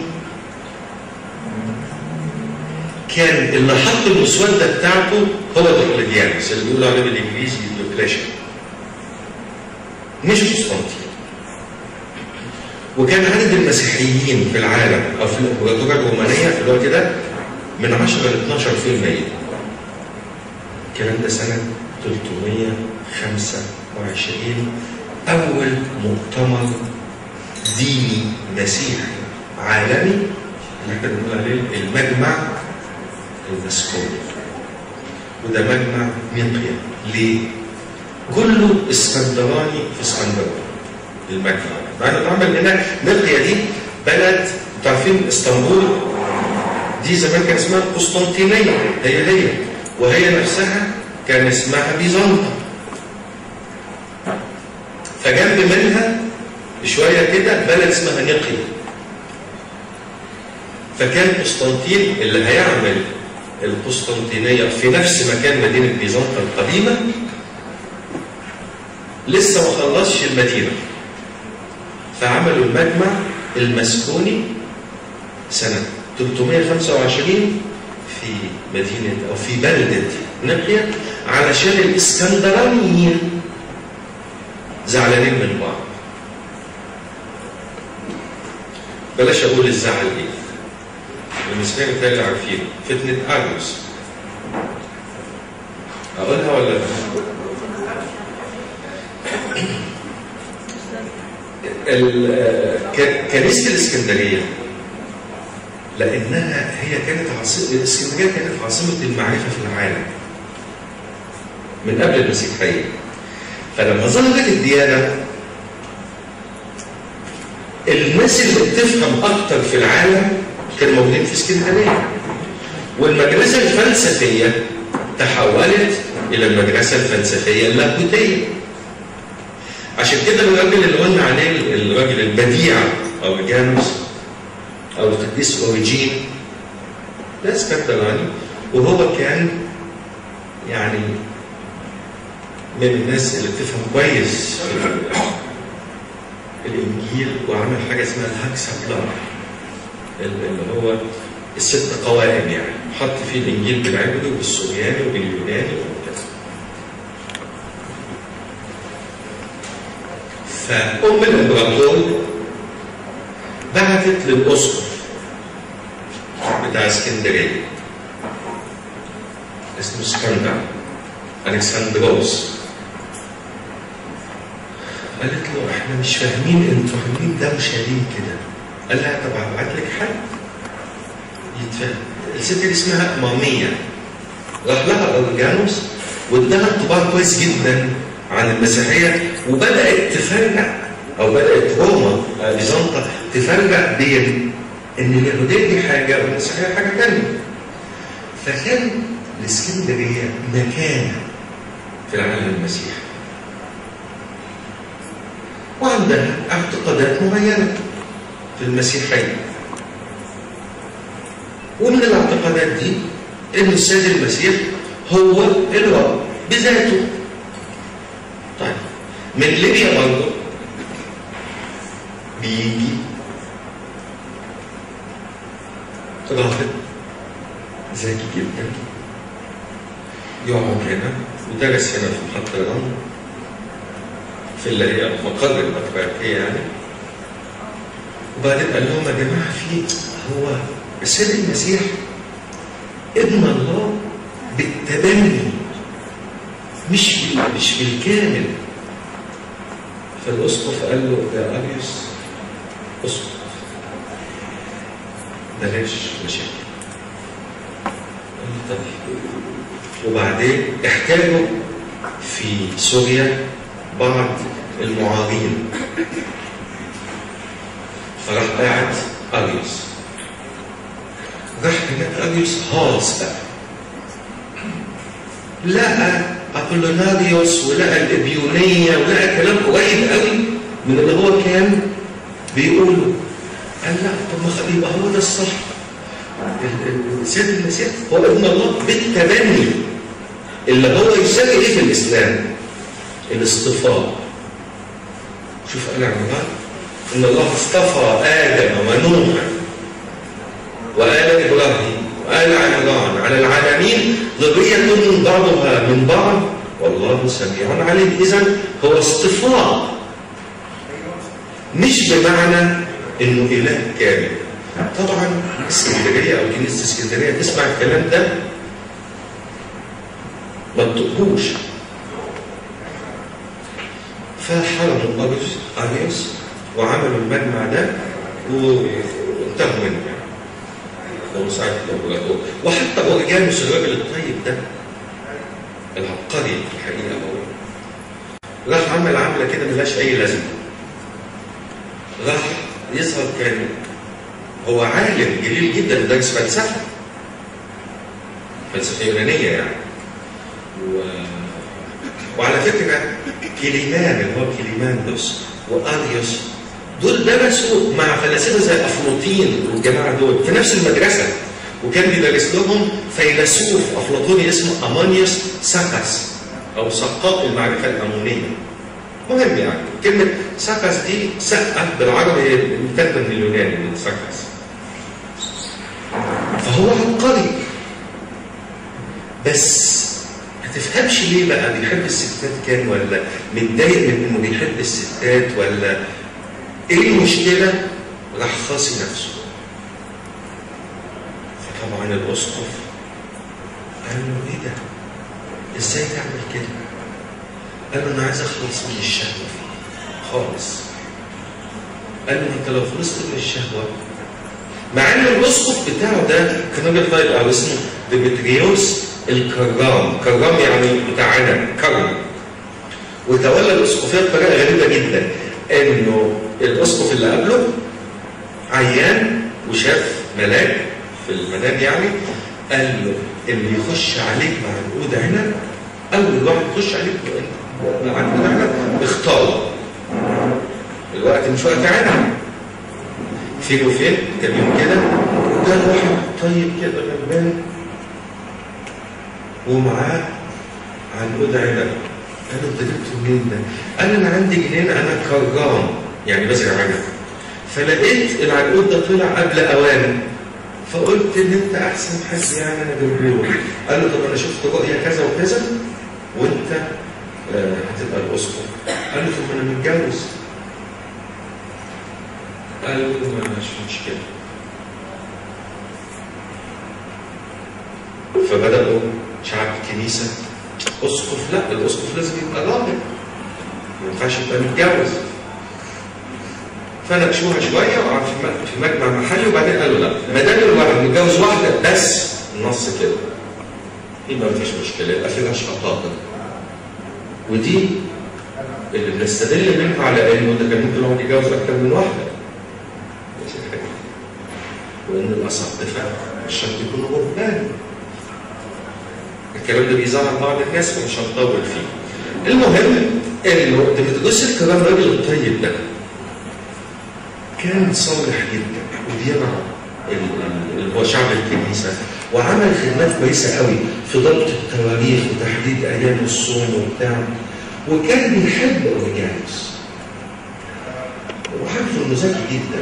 كان اللي حط المسوده بتاعته هو دقلديانوس اللي بيقولوا عليه بالانجليزي ديوكليشن مش قسطنطين وكان عدد المسيحيين في العالم او في الامبراطوريه الرومانيه في الوقت ده من 10 ل 12% الكلام ده سنه 325 أول مؤتمر ديني مسيحي عالمي اللي احنا بنقول عليه المجمع المسكوني وده مجمع نقيا ليه؟ كله اسكندراني في اسكندريه المجمع مع انه اتعمل هناك نقيا دي بلد تعرفين اسطنبول دي زمان كان اسمها قسطنطينيه هي هي وهي نفسها كان اسمها بيزنطة فجنب منها شوية كده بلد اسمها نقيا فكان قسطنطين اللي هيعمل القسطنطينية في نفس مكان مدينة بيزنطة القديمة لسه ما خلصش المدينة فعملوا المجمع المسكوني سنة 325 في مدينة أو في بلدة نقيا علشان الإسكندرانيين زعلانين من بعض بلاش أقول الزعل إيه المسلمين بالتالي عارفين فتنة أرجوس أقولها ولا لا؟ كنيسة الإسكندرية لأنها هي كانت عاصمة الإسكندرية كانت عاصمة المعرفة في العالم من قبل المسيحية فلما ظهرت الديانة الناس اللي بتفهم أكتر في العالم كانوا موجودين في اسكندرية والمدرسة الفلسفية تحولت إلى المدرسة الفلسفية اللاهوتية عشان كده الراجل اللي قلنا عليه الراجل البديع أورجانوس أو القديس أوريجين ده اسكندراني وهو كان يعني من الناس اللي بتفهم كويس في الإنجيل وعمل حاجة اسمها الهكسابلار اللي هو الست قوائم يعني حط فيه الإنجيل بالعبري وبالسورياني وباليوناني وكذا فأم الإمبراطور بعتت للأسقف بتاع اسكندرية اسمه اسكندر ألكسندروس قالت له احنا مش فاهمين انتوا عاملين دوشه ليه كده؟ قال لها طب هبعت لك حد يتفهم الست دي اسمها مامية راح لها اورجانوس واداها انطباع كويس جدا عن المسيحيه وبدات تفرق او بدات روما بيزنطة تفرق بين ان اليهوديه دي حاجه والمسيحيه حاجه ثانيه فكان الاسكندريه مكانه في العالم المسيحي وعندها اعتقادات معينه في المسيحيه ومن الاعتقادات دي ان السيد المسيح هو الرب بذاته طيب من ليبيا برضه بيجي راهب ذكي جدا يقعد هنا ودرس هنا في محطة الرمل في اللي هي مقر البطريركية يعني وبعدين قال لهم يا جماعة في هو السيد المسيح ابن الله بالتبني مش مش بالكامل فالاسقف قال له يا اريوس اسقط بلاش مشاكل قال له طيب وبعدين احتاجوا في سوريا بعض المعارين فراح قاعد اريوس راح هناك اريوس هاص بقى لقى ابولوناريوس ولقى الابيونيه ولقى كلام قريب قوي من اللي هو كان بيقوله قال لا طب ما خلي يبقى هو ده الصح ال- ال- السيد المسيح هو ابن الله بالتبني اللي هو يساوي ايه في الاسلام؟ الاصطفاء شوف قال عمران ان الله اصطفى ادم ونوحا وآل إبراهيم وآل عمران على العالمين ذرية من بعضها من بعض والله سميع عليم إذا هو اصطفاء مش بمعنى إنه إله كامل طبعا اسكندرية أو كنيسة اسكندرية تسمع الكلام ده ما تطقوش فحرموا أريوس أريوس وعملوا المجمع ده وانتهوا منه ومساعدة الأمبراطور وحتى أورجانوس الراجل الطيب ده العبقري في الحقيقة هو راح عمل عملة كده ملهاش أي لازمة راح يظهر كان هو عالم جليل جدا ودارس فلسفة فلسفة يونانية يعني و... وعلى فكرة كليمان اللي هو كليماندوس وأريوس دول درسوا مع فلاسفه زي افلاطين والجماعه دول في نفس المدرسه وكان بيدرس لهم فيلسوف افلاطوني اسمه امانيوس ساكاس او سقاء المعرفه الامونيه مهم يعني كلمه ساكاس دي سقه بالعربي متاخده من اليوناني من ساكاس فهو عبقري بس ما تفهمش ليه بقى بيحب الستات كان ولا متضايق من انه بيحب الستات ولا ايه المشكلة؟ راح خاصي نفسه فطبعا الاسقف قال له ايه ده؟ ازاي تعمل كده؟ قال له انا عايز اخلص من الشهوة فيه خالص قال له انت لو خلصت من الشهوة مع ان الاسقف بتاعه ده كان راجل طيب او اسمه ديمتريوس الكرام كرام يعني بتاع عنب كرم وتولى الاسقفيه بطريقه غريبه جدا انه الاسقف اللي قبله عيان وشاف ملاك في المنام يعني قال له اللي يخش عليك بعقود عنب اول واحد يخش عليك بعقود عنب اختاره الوقت مش وقت عنب فين وفين كان يوم كده وكان واحد طيب كده غلبان ومعاه عنقود عنب قال له انت جبته منين ده؟ قال انا عندي جنين انا كرام يعني بزرع عنب فلقيت العنقود ده طلع قبل اوانه فقلت ان انت احسن حد يعني انا جبته قال له طب انا شفت رؤيه كذا وكذا وانت آه هتبقى الاسقف قال له طب انا متجوز قال له مش مشكله فبداوا شعب الكنيسه اسقف لا الاسقف لازم يبقى راجل ما ينفعش يبقى متجوز فناقشوها شويه وقعد في مجمع محلي وبعدين قالوا لا ما دام الواحد متجوز واحده بس النص كده يبقى مفيش مشكله يبقى في رشقه طاقه ودي اللي بنستدل منها على انه ده كان ممكن الواحد يتجوز اكثر من واحده وان الاساقفه مش شرط يكونوا غربان الكلام ده بيزعل بعض الناس ومش هنطول فيه المهم انه ديمتريوس الكلام الراجل الطيب ده كان صالح جدا ودينا اللي هو شعب الكنيسه وعمل خدمات كويسه قوي في ضبط التواريخ وتحديد ايام الصوم وبتاع وكان بيحب اوريجانوس وعارفه انه ذكي جدا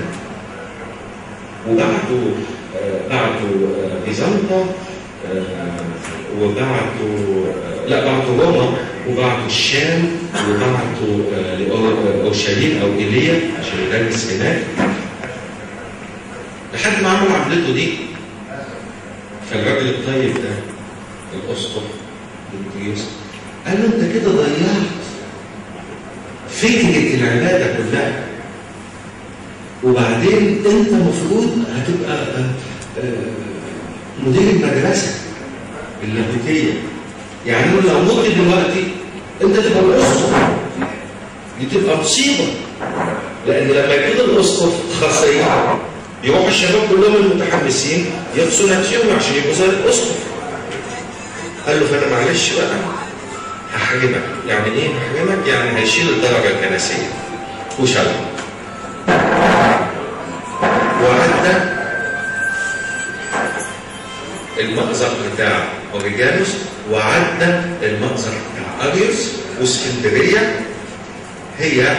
وبعته آه، بعته آه، بيزنطة آه، وبعته آه، لا بعته روما وبعته الشام وبعته آه، لأور- اورشليم او ايليا عشان يدرس هناك لحد ما عمل عملته دي فالراجل الطيب ده الاسقف ديمتريوس قال له انت كده ضيعت فكره العباده كلها وبعدين انت المفروض هتبقى آه، آه، مدير المدرسه اللاهوتيه يعني أنا لو مت دلوقتي انت تبقى الاسقف دي تبقى مصيبه لان لما يكون الاسقف خاصيه يروح الشباب كلهم المتحمسين يقصوا نفسهم عشان يبقوا زي الاسقف قال له فانا معلش بقى هحرمك يعني ايه هحرمك يعني هيشيل الدرجه الكنسيه وشال وعدى المأزق بتاع اوريجانوس وعدى المأزق بتاع اريوس واسكندريه هي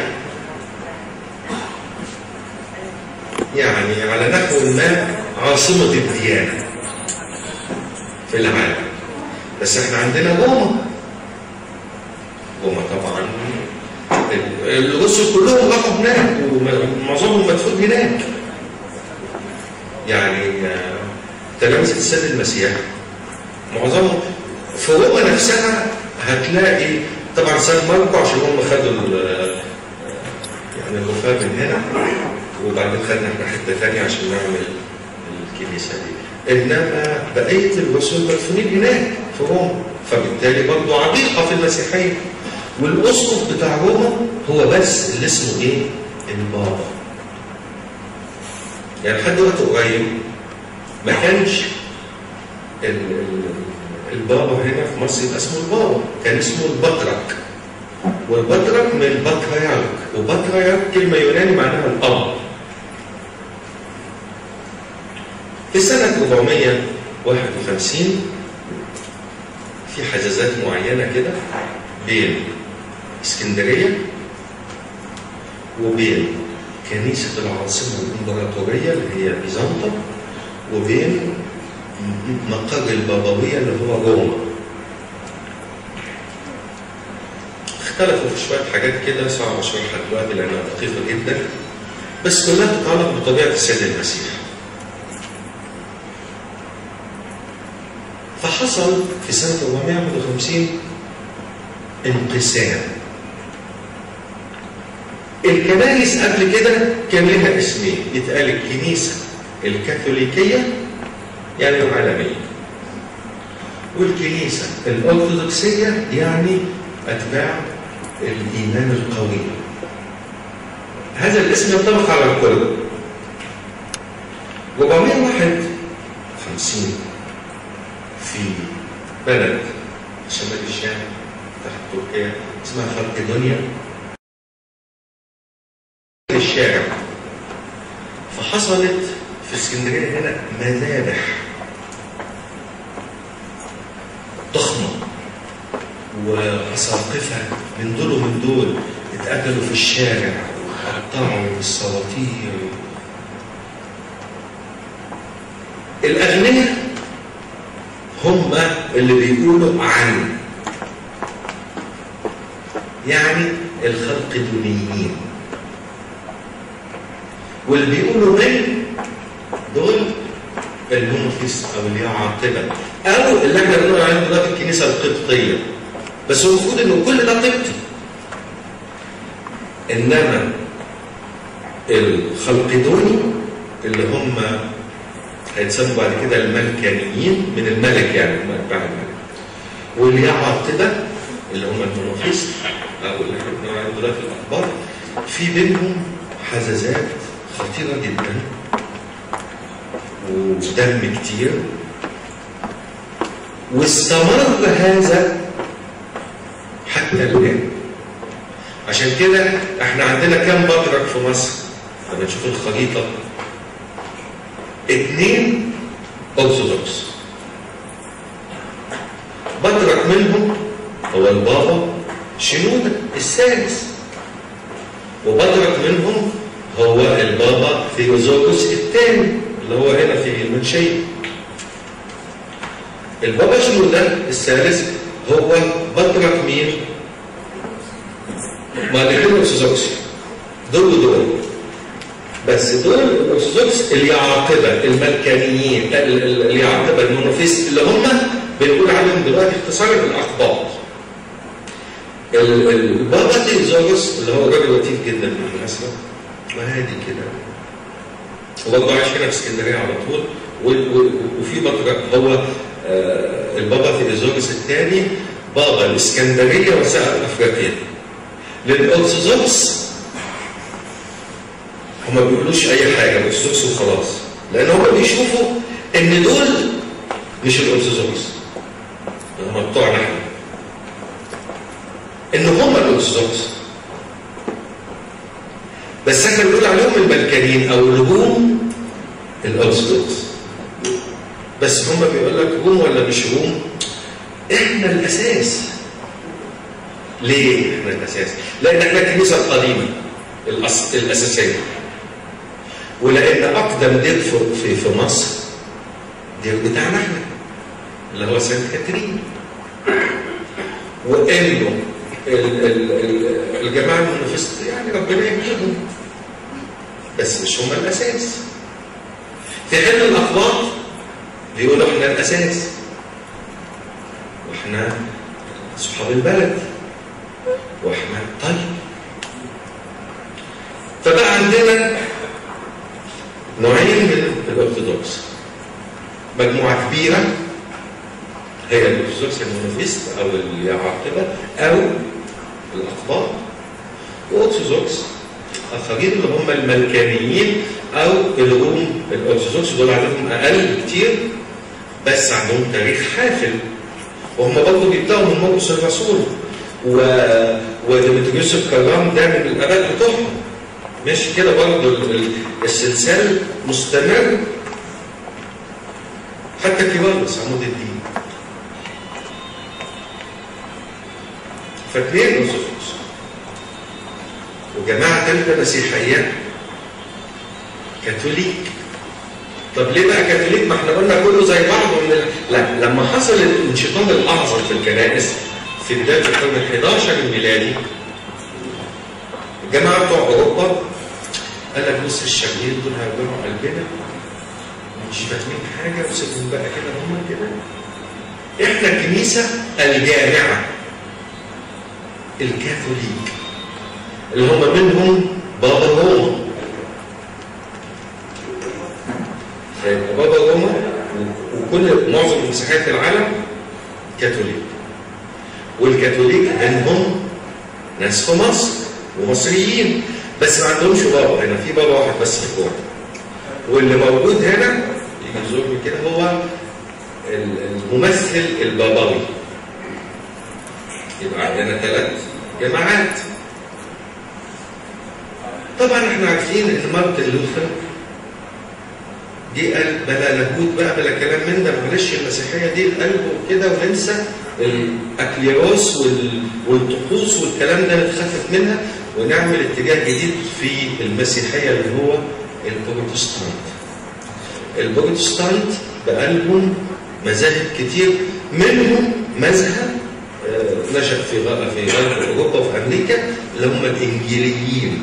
يعني على نحو ما عاصمة الديانة في العالم بس احنا عندنا روما روما طبعا ال- الرسل كلهم راحوا هناك ومعظمهم مدفون هناك يعني آه، تلامذة السيد المسيح معظمهم في روما نفسها هتلاقي طبعا سان ماركو عشان هم خدوا ال- يعني الوفاة من هنا وبعدين خدنا احنا حته ثانيه عشان نعمل الكنيسه دي انما بقيه الرسل مدفونين هناك في روما فبالتالي برضه عميقه في المسيحيه والاسقف بتاع روما هو بس اللي اسمه ايه؟ البابا يعني لحد وقت قريب ما كانش ال- ال- البابا هنا في مصر يبقى اسمه البابا كان اسمه البطرك والبطرك من البطريرك وبطريرك كلمة يوناني معناها الأب في سنة 451 في حجازات معينة كده بين اسكندرية وبين كنيسة العاصمة الإمبراطورية اللي هي بيزنطة وبين مقر البابوية اللي هو روما اختلفوا في شوية حاجات كده صعب اشرحها دلوقتي لأنها دقيقة جدا بس كلها تتعلق بطبيعة السيد المسيح فحصل في سنة 451 انقسام الكنائس قبل كده كان لها اسمين يتقال الكنيسة الكاثوليكية يعني العالمية والكنيسة الأرثوذكسية يعني أتباع الإيمان القوي هذا الاسم ينطبق على الكل 451 في بلد شمال الشام تحت تركيا اسمها خلقدونيا الشارع فحصلت في اسكندريه هنا مذابح ضخمه وأساقفة من دول ومن دول اتقتلوا في الشارع وقطعوا بالسلاطير الأغنياء هم اللي بيقولوا عن يعني الخلق دونيين واللي بيقولوا من دول المونوفيس او اللي هي عاقبه او اللي احنا بنقول عليهم دلوقتي الكنيسه القبطيه بس هو المفروض انه كل ده قبطي انما الخلقدوني اللي هم هيتسموا بعد كده الملكانيين من الملك يعني هم اتباع الملك واللي هي عاقبه اللي هم المونوفيست او اللي احنا بنقول عليهم دلوقتي الاخبار في بينهم حزازات خطيره جدا ودم كتير واستمر هذا حتى الآن عشان كده احنا عندنا كام بطرك في مصر؟ لما نشوف الخريطة اتنين أرثوذكس بطرك منهم هو البابا شنودة السادس وبطرك منهم هو البابا ثيوزوكوس الثاني اللي هو هنا في المنشية البابا شنودة الثالث هو بطرك مين؟ ما الاثنين ارثوذكس دول ودول بس دول الارثوذكس اليعاقبه الملكانيين ال- ال- اليعاقبه المونوفيست اللي هم بنقول عليهم دلوقتي اختصار الاقباط ال- ال- البابا تيزوس اللي هو راجل لطيف جدا بالمناسبه وهادي كده وبرضه عايش هنا في اسكندريه على طول و- و- وفي بطرك هو آه، البابا تيزوس الثاني بابا الاسكندريه وسائر افريقيا للارثوذكس هم ما بيقولوش اي حاجه الارثوذكس وخلاص لان هم بيشوفوا ان دول مش الارثوذكس هم بتوعنا احنا ان هم الارثوذكس بس احنا بنقول عليهم الملكانيين او الروم الارثوذكس بس هم بيقول لك روم ولا مش روم احنا الاساس ليه احنا الاساس؟ لان احنا الكنيسه القديمه الأس... الاساسيه ولان اقدم دير في في, في مصر دير بتاعنا احنا اللي هو سانت كاترين وانه ال... ال... ال... الجماعه المنافسه يعني ربنا يهديهم بس مش هم الاساس في حين الاقباط بيقولوا احنا الاساس واحنا اصحاب البلد واحنا طيب فبقى عندنا نوعين من الارثوذكس مجموعه كبيره هي الارثوذكس المونوفيست او اليعاقبه او الاقباط وارثوذكس اخرين اللي هم الملكانيين او الروم الارثوذكس دول عددهم اقل بكتير بس عندهم تاريخ حافل وهم برضه بيبداوا من مرقس الرسول و وديمتريوس الكرام ده من الاباء بتوعهم مش كده برضه ال- ال- السلسال مستمر حتى كيرلس عمود الدين فاثنين ارثوذكس وجماعه ثالثه مسيحيه كاثوليك طب ليه بقى كاثوليك ما احنا قلنا كله زي بعض ومن ال... لا لما حصل الانشطار الاعظم في الكنائس في بدايه القرن ال 11 الميلادي الجماعه بتوع اوروبا قال لك بص الشرقيين دول هيوجعوا قلبنا مش فاهمين حاجه وسيبهم بقى كده هم كده احنا الكنيسه الجامعه الكاثوليك اللي هم منهم بابا روما فيبقى بابا روما وكل معظم المسيحيات في العالم كاثوليك والكاثوليك منهم ناس في مصر ومصريين بس ما عندهمش بابا هنا في بابا واحد بس في الكوره واللي موجود هنا يجي يزورني كده هو الممثل البابوي يبقى عندنا ثلاث جماعات طبعا احنا عارفين ان مارتن لوثر جه قال بلا لاهوت بقى بلا كلام من ده معلش المسيحيه دي القلب وكده وننسى الاكليروس وال- والطقوس والكلام ده نتخفف منها ونعمل اتجاه جديد في المسيحيه اللي هو البروتستانت. البروتستانت بقالهم مذاهب كتير منهم مذهب آه، نشأ في غ- في غرب اوروبا وفي امريكا اللي هم الانجيليين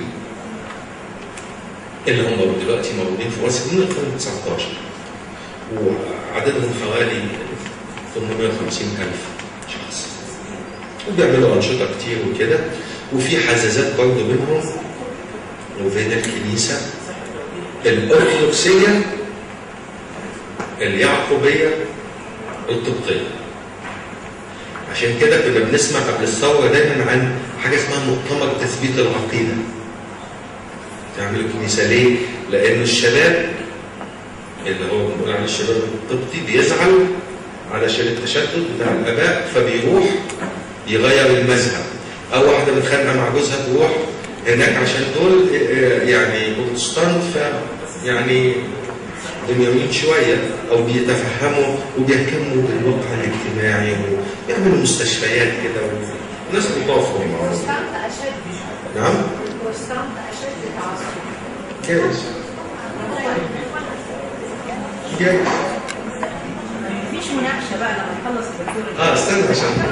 اللي هم دلوقتي موجودين في مصر من القرن 19 وعددهم حوالي 850 ألف شخص وبيعملوا أنشطة كتير وكده وفي حزازات برضه منهم وبين الكنيسة الأرثوذكسية اليعقوبية القبطية عشان كده كنا بنسمع قبل الثورة دايما عن حاجة اسمها مؤتمر تثبيت العقيدة تعملوا كنيسة ليه؟ لأن الشباب اللي هو بنقول عليه الشباب القبطي بيزعل علشان التشدد بتاع الاباء فبيروح يغير المذهب او واحده متخانقه مع جوزها تروح هناك عشان دول آه، يعني بروتستانت ف يعني دنيويين شويه او بيتفهموا وبيهتموا بالواقع الاجتماعي ويعملوا مستشفيات كده وناس لطاف هم. البروتستانت أشد نعم البروتستانت أشد تعصب جايز جايز مفيش مناقشة بقى لما نخلص الدكتور اه استنى عشان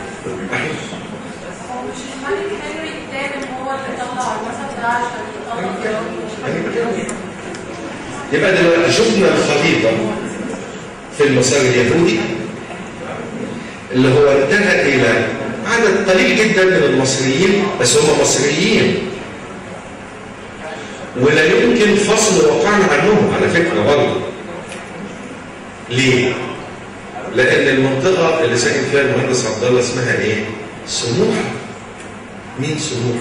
هو مش الملك هنري الثامن هو اللي طلع الوسط ده عشان يطلق يبقى دلوقتي شفنا الخليطة في المسار اليهودي اللي هو انتهى إلى عدد قليل جدا من المصريين بس هم مصريين ولا يمكن فصل وقعنا عنهم على فكرة برضه ليه؟ لأن المنطقة اللي ساكن فيها المهندس عبد الله اسمها إيه؟ سموحة مين سموحة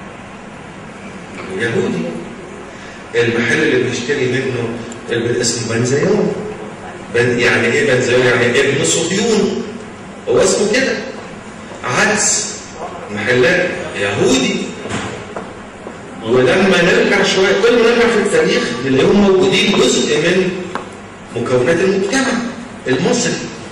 ده؟ يهودي المحل اللي بنشتري منه اللي اسمه بنزيون بن يعني ايه بنزيون يعني ابن صهيون هو اسمه كده عدس محلات يهودي ولما نرجع شويه كل ما نرجع في التاريخ نلاقيهم موجودين جزء من مكونات المجتمع المصري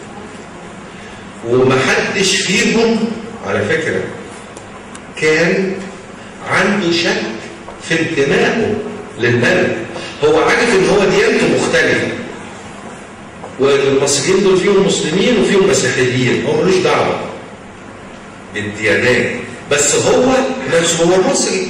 ومحدش فيهم على فكره كان عنده شك في انتمائه للبلد هو عارف ان هو ديانته مختلفه والمصريين دول فيهم مسلمين وفيهم مسيحيين هو ملوش دعوه بالديانات بس هو نفسه هو مصري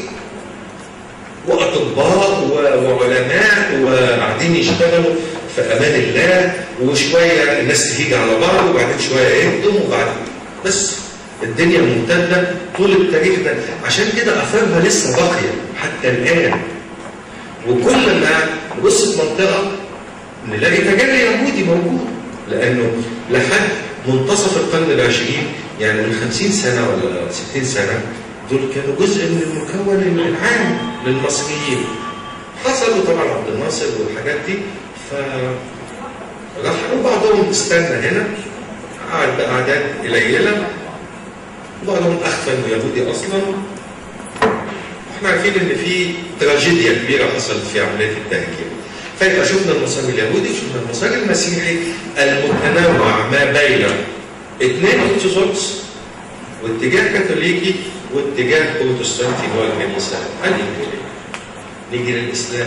واطباء و- وعلماء وقاعدين يشتغلوا في امان الله وشويه الناس تهيج على بعض وبعدين شويه يهدم وبعدين بس الدنيا ممتده طول التاريخ ده عشان كده اثارها لسه باقيه حتى الان وكل ما نبص في منطقه نلاقي تجلي يهودي موجود لانه لحد منتصف القرن العشرين يعني من 50 سنه ولا 60 سنه دول كانوا جزء من المكون العام للمصريين حصلوا طبعا عبد الناصر والحاجات دي ف راح بعضهم استنى هنا قعد بأعداد قليلة بعضهم أخفى إنه يهودي أصلا احنا عارفين ان في تراجيديا كبيره حصلت في عمليه التهجير فيبقى شفنا المسار اليهودي شفنا المسار المسيحي المتنوع ما بين اثنين ارثوذكس واتجاه كاثوليكي واتجاه بروتستانتي هو الكنيسه الانجيليه نيجي للاسلام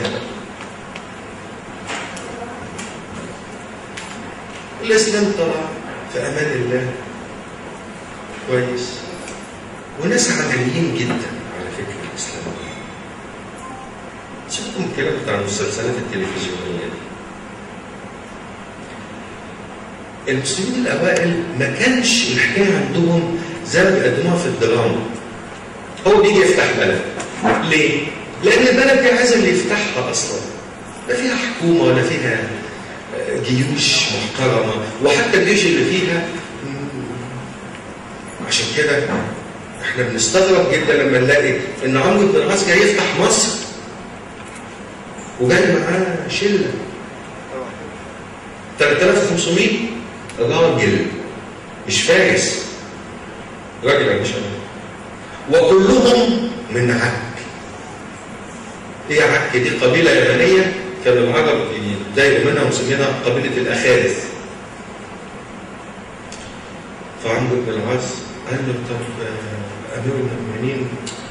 الاسلام طلع في امان الله كويس وناس عمليين جدا على فكره الاسلام سيبكم الكلام بتاع المسلسلات التلفزيونيه دي المسلمين الاوائل ما كانش الحكايه عندهم زي ما بيقدموها في الدراما هو بيجي يفتح بلد ليه؟ لان البلد دي عايزه اللي يفتحها اصلا لا فيها حكومه ولا فيها آه، جيوش محترمه وحتى الجيش اللي فيها مم، عشان كده احنا بنستغرب جدا لما نلاقي ان عمرو بن العاص جاي يفتح مصر وجاي معاه شله 3500 راجل مش فارس راجل يا باشا وكلهم من عك هي عك دي قبيله يمنيه كانوا العرب يتضايقوا منها ومسمينها قبيله الاخارث فعمرو بن العاص قال له طب آه، امير المؤمنين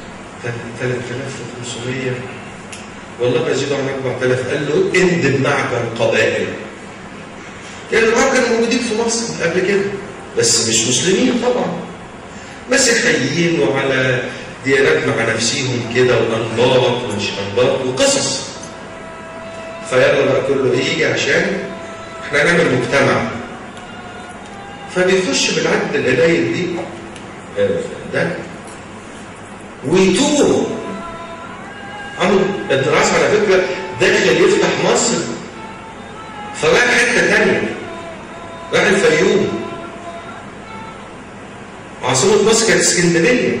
3500 والله ما يزيدوا عن 4000 قال له اندب معك القبائل كان العرب كانوا موجودين في مصر قبل كده بس مش مسلمين طبعا مسيحيين وعلى ديانات مع نفسهم كده وانباط ومش انباط وقصص فيلا بقى كله يجي عشان احنا هنعمل مجتمع فبيخش بالعدد القليل دي آه، ده ويتوه عمرو بن العاص على فكره داخل يفتح مصر فراح حته ثانيه راح الفيوم عاصمة مصر كانت اسكندرية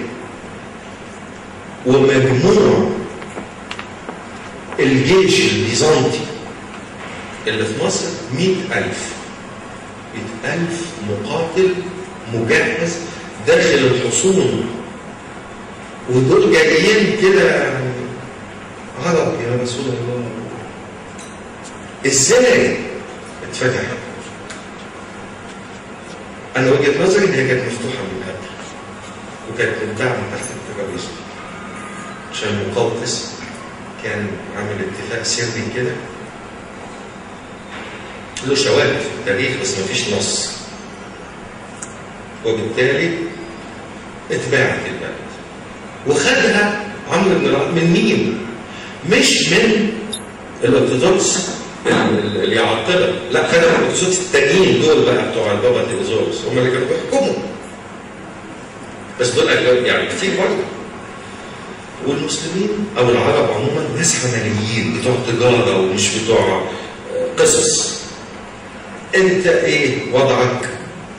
ومجموع الجيش البيزنطي اللي في مصر مئة ألف ألف مقاتل مجهز داخل الحصون ودول جايين كده عرب يا رسول الله ازاي اتفتح انا وجهه نظري ان هي كانت مفتوحه من قبل وكانت متباعه من تحت الترابيزه عشان مقوقس كان عامل اتفاق سري كده له شواهد في التاريخ بس مفيش نص وبالتالي اتباعت البلد وخدها عمرو بن العاص من مين؟ مش من الارثوذكس ال- اللي يعطلها لا خدها من الارثوذكس التانيين دول بقى بتوع البابا تيزوس هم اللي كانوا بيحكموا بس دول أجل- يعني كتير برضه والمسلمين او العرب عموما ناس عمليين بتوع تجاره ومش بتوع آه، قصص انت ايه وضعك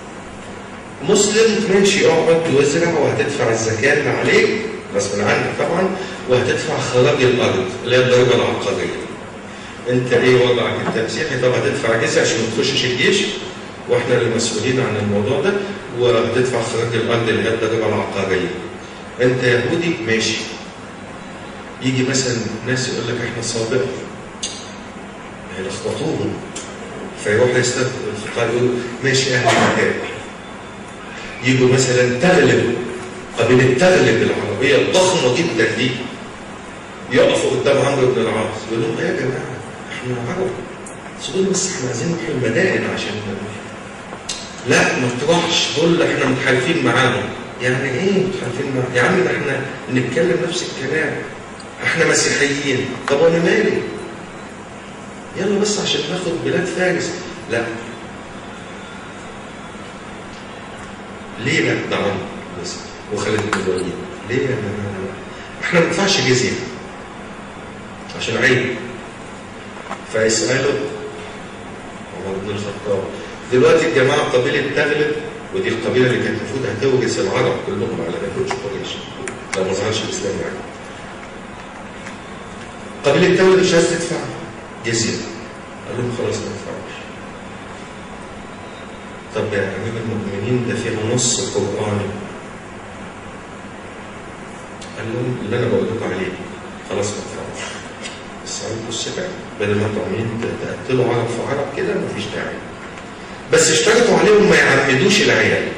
مسلم ماشي اقعد وازرع وهتدفع الزكاه اللي عليك غصب عنك طبعا وهتدفع خراج الارض اللي هي الضريبه العقاريه انت ايه وضعك انت مسيحي طب هتدفع جزء عشان ما تخشش الجيش واحنا اللي مسؤولين عن الموضوع ده وهتدفع خراج الارض اللي هي الضريبه العقاريه انت يهودي ماشي يجي مثلا ناس يقول لك احنا صابئه هيلخبطوهم فيروح يستد الفقهاء يقول ماشي اهل الكتاب يجوا مثلا تغلب قبيله تغلب العربيه الضخمه جدا دي يقفوا قدام عمرو بن العاص يقول لهم يا جماعه احنا عرب سيبونا بس احنا عايزين نروح المدائن عشان لا ما تروحش دول احنا متحالفين معاهم يعني ايه متحالفين معاهم؟ يا عم ده احنا بنتكلم نفس الكلام احنا مسيحيين طب وانا مالي يلا بس عشان ناخد بلاد فارس لا ليه لا ده عمرو بس وخالد بن الوليد ليه يا جماعه احنا ما ندفعش جزيه عشان عيب فيسالوا عمر بن الخطاب دلوقتي الجماعه قبيله تغلب ودي القبيله اللي كانت المفروض هتورث العرب كلهم على ما يكونش قريش لو ما ظهرش الاسلام يعني قبيله تغلب مش عايز تدفع جزيه قال لهم خلاص ما ندفعش طب يا امير المؤمنين ده فيها نص قراني قال لهم اللي انا بقول لكم عليه خلاص ما ندفعش بس عندكم السبع بدل ما انتوا عاملين تقتلوا عرب في عرب كده مفيش داعي بس اشترطوا عليهم ما يعمدوش العيال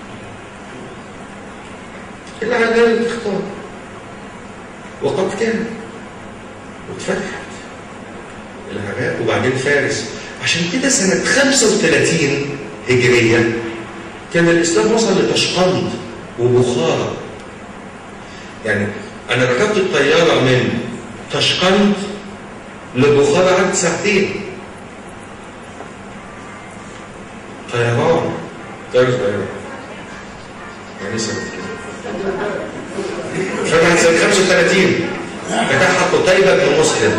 العيال اللي تختار وقد كان واتفتحت العراق وبعدين فارس عشان كده سنة 35 هجرية كان الإسلام وصل لتشقند وبخارى يعني أنا ركبت الطيارة من تشقند لبخارى قعدت ساعتين طيران طير طيران يعني سنتين فتحت سنة 35 فتحها قتيبة بن مسلم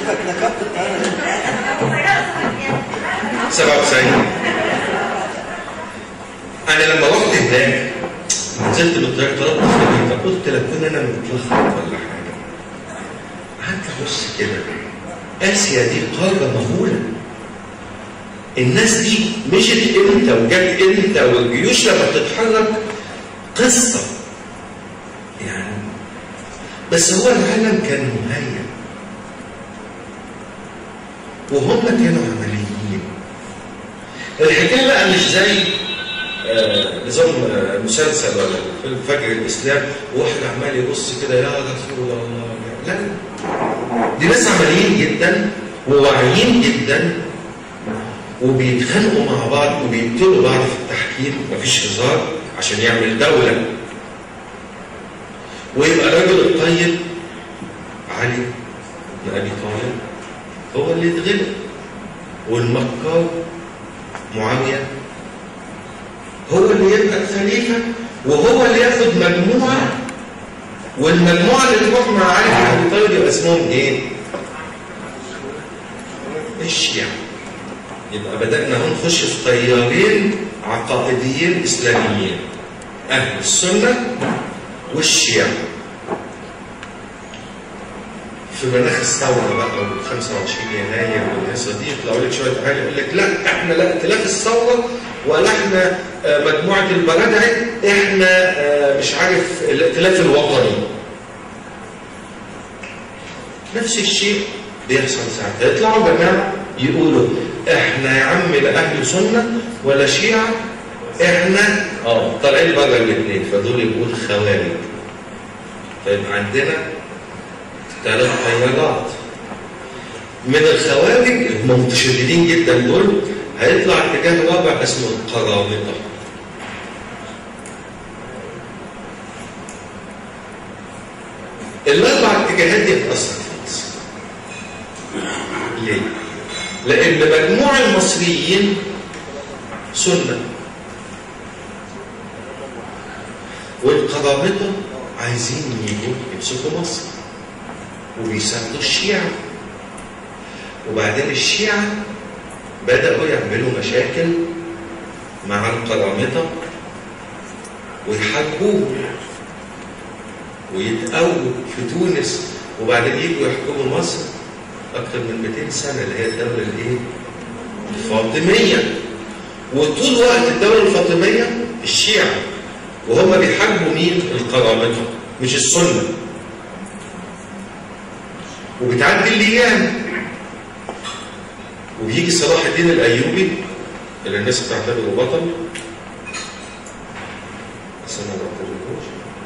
97 انا لما رحت هناك نزلت بالطريق طلبت خدمه فقلت لو كنا انا متلخبط ولا حاجه قعدت ابص كده اسيا دي قاره مهوله الناس دي مشت امتى وجت امتى والجيوش لما بتتحرك قصه يعني بس هو العالم كان مهيأ وهم كانوا عمليين الحكايه بقى مش زي آه، نظام آه، مسلسل ولا فيلم فجر الاسلام وواحد عمال يبص كده يا رسول الله لا دي ناس عمليين جدا وواعيين جدا وبيتخانقوا مع بعض وبيقتلوا بعض في التحكيم مفيش هزار عشان يعمل دوله ويبقى الرجل الطيب علي بن ابي طالب هو اللي يتغلب والمكار معاويه هو اللي يبقى الخليفه وهو اللي ياخد مجموعه والمجموعه اللي تروح مع علي بن ابي طالب يبقى اسمهم ايه؟ الشيعه يبقى بدأنا هون نخش في تيارين عقائديين إسلاميين أهل السنة والشيعة في مناخ الثوره بقى وال 25 يناير والقصه دي يطلعوا لك شويه عيال يقول لك لا احنا لا ائتلاف الثوره ولا احنا آه، مجموعه البلدعي احنا آه، مش عارف الائتلاف الوطني نفس الشيء بيحصل ساعات يطلعوا جماعه يقولوا احنا يا عم لا اهل سنه ولا شيعه احنا اه طالعين بره الاثنين فدول يقول خوارج فيبقى عندنا ثلاث تيارات من الخوارج اللي هم متشددين جدا دول هيطلع اتجاه رابع اسمه القرامطه الاربع اتجاهات دي هتاثر في مصر ليه؟ لان مجموع المصريين سنه والقرامطه عايزين يجوا يمسكوا مصر وبيساعدوا الشيعة وبعدين الشيعة بدأوا يعملوا مشاكل مع القرامطة ويحاربوه ويتقووا في تونس وبعدين يجوا يحكموا مصر أكثر من 200 سنة اللي هي الدولة الإيه؟ الفاطمية وطول وقت الدولة الفاطمية الشيعة وهم بيحاربوا مين؟ القرامطة مش السنة وبتعدي الايام وبيجي صلاح الدين الايوبي اللي الناس بتعتبره بطل بس انا ما بعتبرهوش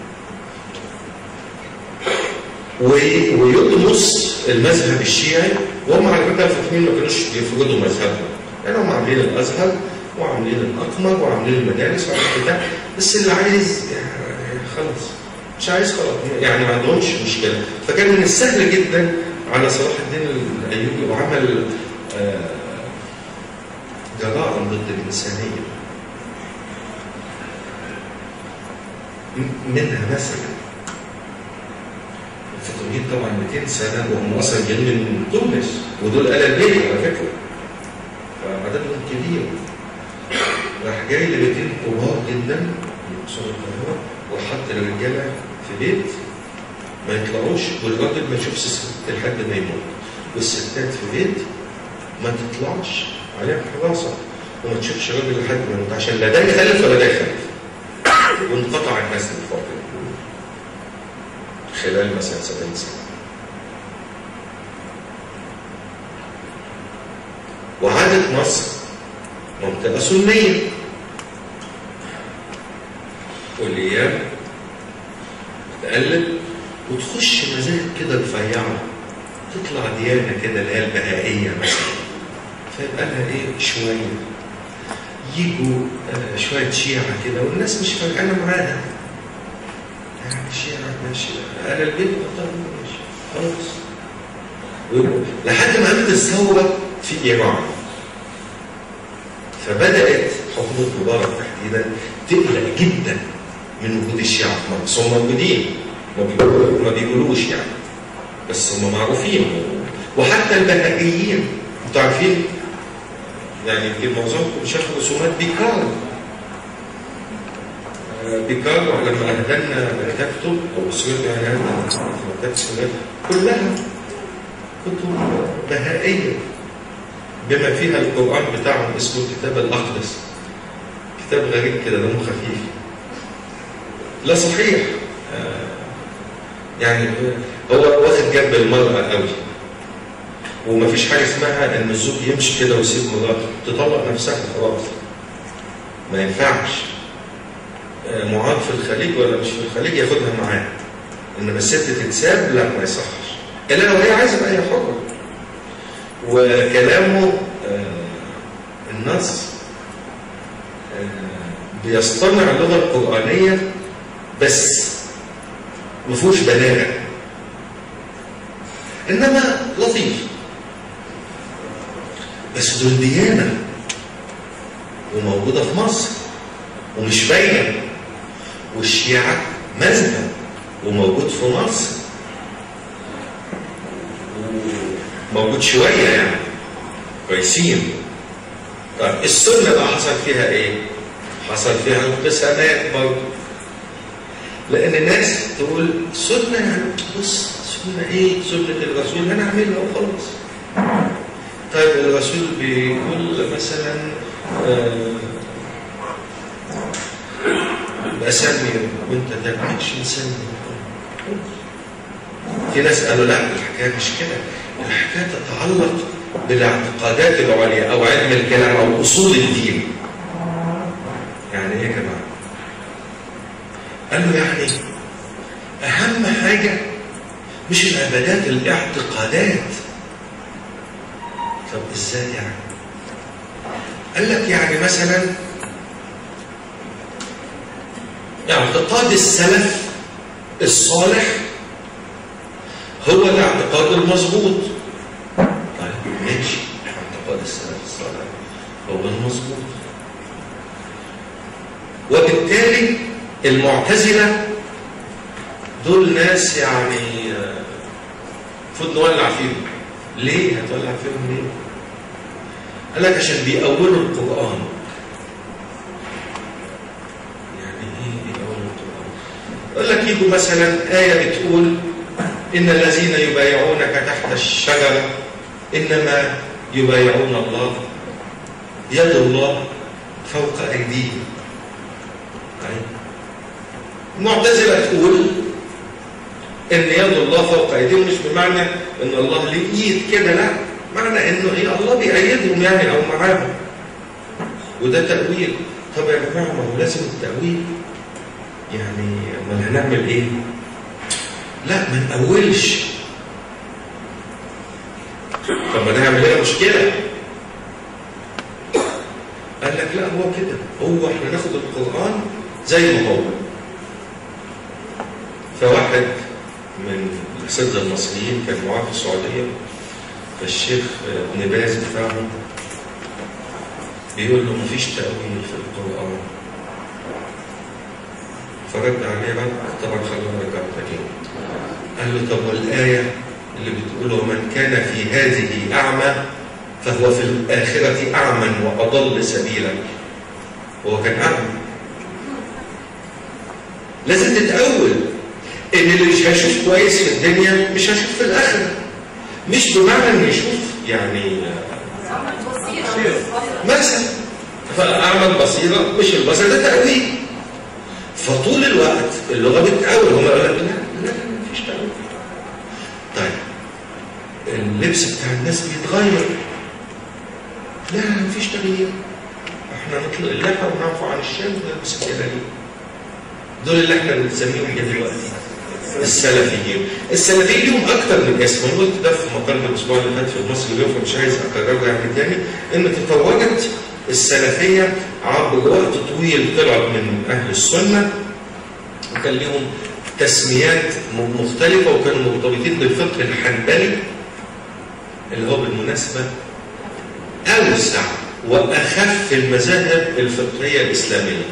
و- ويطمس المذهب الشيعي وهم على فكره الفاطميين ما كانوش بيفرضوا مذهبهم يعني هم عاملين الازهر وعاملين الاقمر وعاملين المدارس وعاملين بتاع بس اللي عايز يعني خلاص مش عايز خلاص يعني ما عندهمش مشكله فكان من السهل جدا على صلاح الدين الايوبي وعمل آه، جرائم ضد الانسانيه م- منها مثلا الفاطميين طبعا 200 سنه وهم اصلا جايين من تونس ودول آل البيت على فكره فعددهم كبير راح جاي لبيتين كبار جدا من قصور القاهره وحط الرجاله في بيت ما يطلعوش والراجل ما يشوفش الست لحد ما يموت والستات في بيت ما تطلعش عليها حراسه وما تشوفش راجل لحد ما يموت عشان لا ده يخلف ولا ده يخلف وانقطع الناس من فاطمه خلال مثلا 70 سنه وعادت مصر منطقه سنيه والايام تقلب وتخش مذاهب كده رفيعه تطلع ديانه كده اللي هي البهائيه مثلا فيبقى لها ايه شويه يجوا آه شويه شيعه كده والناس مش فارقانه معاها يعني شيعه ماشي انا البيت طب ماشي خلاص ويبقوا- لحد ما قامت الثوره في ايران فبدات حكومه مبارك تحديدا تقلق جدا من وجود الشيعه في مصر هم موجودين ما بيقولوا- ما بيقولوش يعني بس هم معروفين وحتى البهائيين انتوا عارفين يعني يمكن معظمكم شاف رسومات بيكار آه، بيكار لما اهدلنا مكتبته او اسرته يعني اهدلنا مكتبه السنات كلها كتب بهائيه بما فيها القران بتاعهم اسمه الكتاب الاقدس كتاب غريب كده دمه خفيف لا صحيح آه، يعني هو واخد جنب المرأة قوي ومفيش حاجة اسمها ان الزوج يمشي كده ويسيب مراته تطلق نفسها خلاص ما ينفعش آه، معاذ في الخليج ولا مش في الخليج ياخدها معاه انما الست تتساب لا ما يصحش الا لو هي عايزه بقى هي حره وكلامه آه، النص آه، بيصطنع اللغه القرانيه بس ما فيهوش بلاغه انما لطيف بس دول ديانه وموجوده في مصر ومش باينه والشيعه مذهب وموجود في مصر وموجود شويه يعني كويسين طيب السنه بقى حصل فيها ايه؟ حصل فيها انقسامات برضه لان الناس تقول سنه يعني بص السنة إيه؟ سنة الرسول هنعملها وخلاص. طيب الرسول بيقول مثلا آه، بسمي وانت ده مش مسمي في ناس قالوا لا الحكايه مش كده الحكايه تتعلق بالاعتقادات العليا او علم الكلام او اصول الدين يعني ايه يا جماعه قال له يعني اهم حاجه مش العبادات الاعتقادات طب ازاي يعني قال لك يعني مثلا اعتقاد السلف الصالح هو الاعتقاد المظبوط طيب ماشي اعتقاد السلف الصالح هو المظبوط وبالتالي المعتزلة دول ناس يعني آه، المفروض نولع فيهم ليه هتولع فيهم ليه قال لك عشان بيأولوا القرآن يعني ايه بيأولوا القرآن يقول لك يجوا مثلا آية بتقول إن الذين يبايعونك تحت الشجرة إنما يبايعون الله يد الله فوق أيديهم طيب. المعتزلة تقول إن يد الله فوق أيديهم مش بمعنى إن الله ليه إيد كده لا معنى إنه إيه الله بيأيدهم يعني أو معاهم وده تأويل طب يا جماعة ما هو لازم التأويل يعني امال هنعمل إيه؟ لا ما نأولش طب ما نعمل ايه مشكلة قال لك لا هو كده هو احنا ناخد القرآن زي ما هو فواحد من الأساتذة المصريين كان معاه في السعودية فالشيخ ابن باز بتاعهم بيقول له مفيش تأويل في القرآن فرد عليه رد طبعا خلونا نرجع تاني قال له طب والآية اللي بتقول ومن كان في هذه أعمى فهو في الآخرة أعمى وأضل سبيلا هو كان أعمى لازم تتأول إن اللي مش هيشوف كويس في الدنيا مش هيشوف في الآخرة مش بمعنى إنه يشوف يعني مثلا فأعمى البصيرة مش البصر ده تأويل فطول الوقت اللغة بتتأول هم يقول لك لا لا لا مفيش تأويل طيب اللبس بتاع الناس بيتغير لا مفيش تغيير احنا نطلق اللحى ونعفو عن الشام ونلبس الجلاليب دول اللي احنا بنسميهم ايه دلوقتي السلفيين السلفيين لهم اكتر من اسم انا قلت ده في مقال الاسبوع اللي فات في مصر اليوم فمش عايز اكرره يعني تاني ان تطورت السلفيه عبر وقت طويل طلعت من اهل السنه وكان لهم تسميات مختلفه وكانوا مرتبطين بالفقه الحنبلي اللي هو بالمناسبه اوسع واخف المذاهب الفقهيه الاسلاميه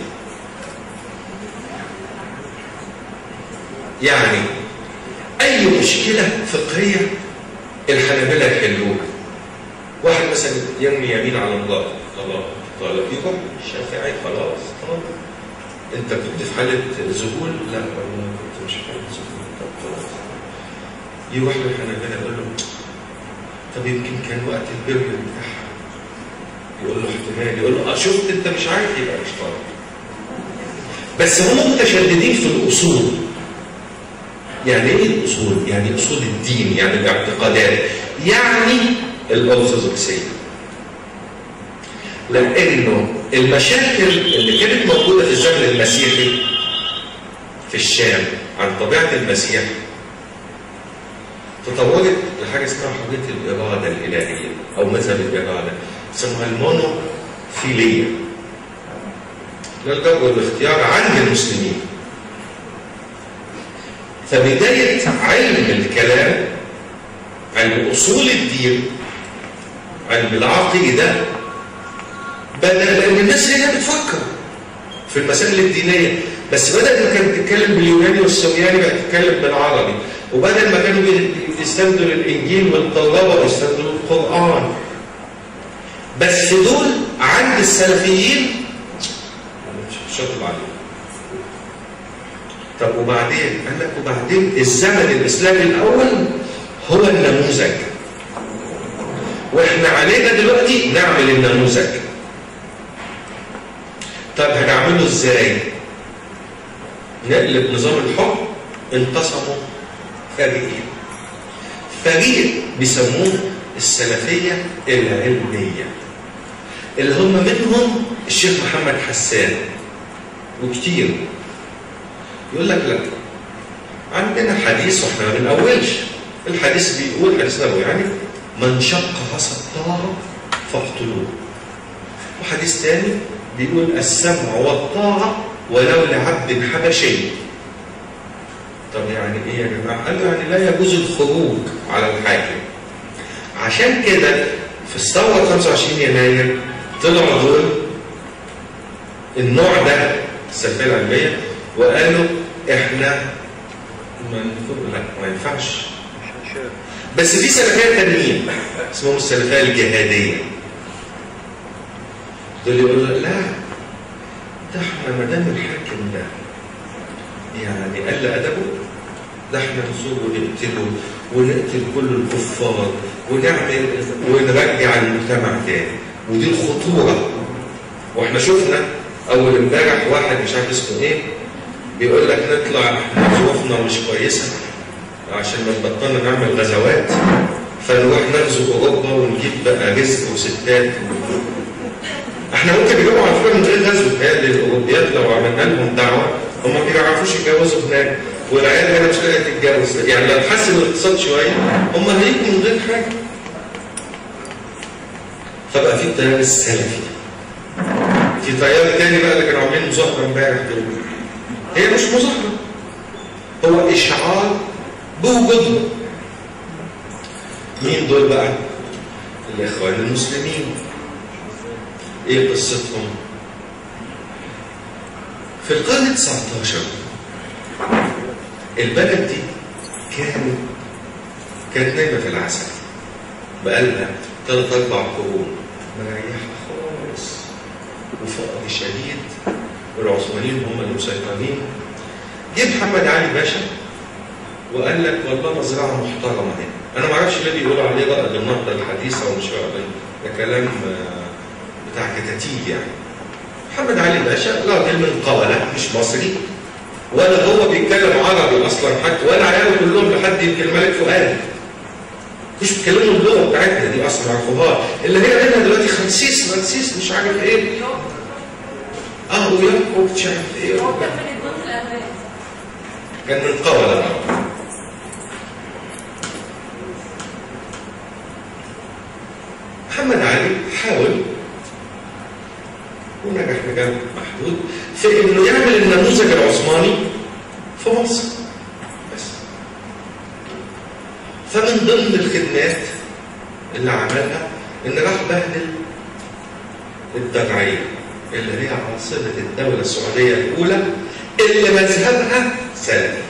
يعني اي مشكله فقهيه الحنابله يحلوها واحد مثلا يرمي يمين على الله خلاص طالب يقوم الشافعي خلاص خلاص انت كنت في حاله ذهول لا والله كنت مش في حاله ذهول طب خلاص يروح للحنابله يقول له طب يمكن كان وقت البر بتاعها يقول له احتمال يقول له اه شفت انت مش عارف يبقى مش طالب بس هم متشددين في الاصول يعني ايه الاصول؟ يعني اصول الدين يعني الاعتقادات يعني الارثوذكسيه لانه المشاكل اللي كانت موجوده في الزمن المسيحي في الشام عن طبيعه المسيح تطورت لحاجه اسمها حريه الاراده الالهيه او مذهب الاراده اسمها المونوفيليه للجبر والاختيار عند المسلمين فبداية علم الكلام علم أصول الدين علم العقيدة بدأ لأن الناس هنا بتفكر في المسائل الدينية بس بدل ما كانت بتتكلم باليوناني والسرياني بقت تتكلم بالعربي وبدل ما كانوا بيستندوا للإنجيل والتوراة بقوا يستندوا للقرآن بس دول عند السلفيين مش شاطر عليهم طب وبعدين قال لك وبعدين الزمن الاسلامي الاول هو النموذج واحنا علينا دلوقتي نعمل النموذج طب هنعمله ازاي نقلب نظام الحكم انقسموا فريقين فريق بيسموه السلفية العلمية اللي هم منهم الشيخ محمد حسان وكتير يقول لك لا عندنا حديث واحنا ما بنقولش الحديث بيقول حديث نبوي يعني من شق عصا الطاعة فاقتلوه وحديث تاني بيقول السمع والطاعة ولو لعبد حبشي طب يعني ايه يا جماعه؟ قال له يعني لا يجوز الخروج على الحاكم. عشان كده في الثوره 25 يناير طلعوا دول النوع ده السلفيه العلميه وقالوا احنا ما لا ما ينفعش بس في سلفيه تانيين اسمهم السلفيه الجهاديه دول يقولوا لا ده احنا ما دام الحاكم ده يعني قل ادبه ده احنا نزوره ونقتله ونقتل كل الكفار ونعمل ونرجع المجتمع تاني ودي الخطوره واحنا شفنا اول امبارح واحد مش عارف اسمه ايه بيقول لك نطلع احنا ظروفنا مش كويسه عشان ما بطلنا نعمل غزوات فنروح نغزو اوروبا ونجيب بقى رزق وستات احنا ممكن نجيبهم على فكره من غير غزو بتهيألي الاوروبيات لو عملنا لهم دعوه هم ما بيعرفوش يتجوزوا هناك والعيال هنا مش لاقيه تتجوز يعني لو تحسن الاقتصاد شويه هم هيجوا من غير حاجه فبقى في التيار السلفي في تيار تاني بقى اللي كانوا عاملين مظاهره امبارح دول هي مش مظاهره هو اشعار بوجودهم مين دول بقى؟ الاخوان المسلمين ايه قصتهم؟ في القرن 19 البلد دي كانت كانت نايمه في العسل بقالها ثلاث اربع قرون مريحه خالص وفقر شديد والعثمانيين هم اللي مسيطرين جه محمد علي باشا وقال لك والله مزرعه محترمه هنا انا ما اعرفش ليه بيقولوا عليه رائد النهضه الحديثه ومش رائد ده كلام آه، بتاع كتاتيب يعني محمد علي باشا راجل من قولة مش مصري ولا هو بيتكلم عربي اصلا حتى ولا عياله كلهم لحد يمكن الملك فؤاد مش بيتكلموا اللغه بتاعتنا دي اصلا عرفوها اللي هي منها دلوقتي خمسيس رمسيس مش عارف ايه اه وياكو مش عارف ايه هو كان من الجزء الأمريكي كان من قولة محمد علي حاول ونجح نجاح محدود في انه يعمل النموذج العثماني في مصر بس فمن ضمن الخدمات اللي عملها ان راح بهدل الدرعيه اللي هي عاصمه الدوله السعوديه الاولى اللي مذهبها سلفي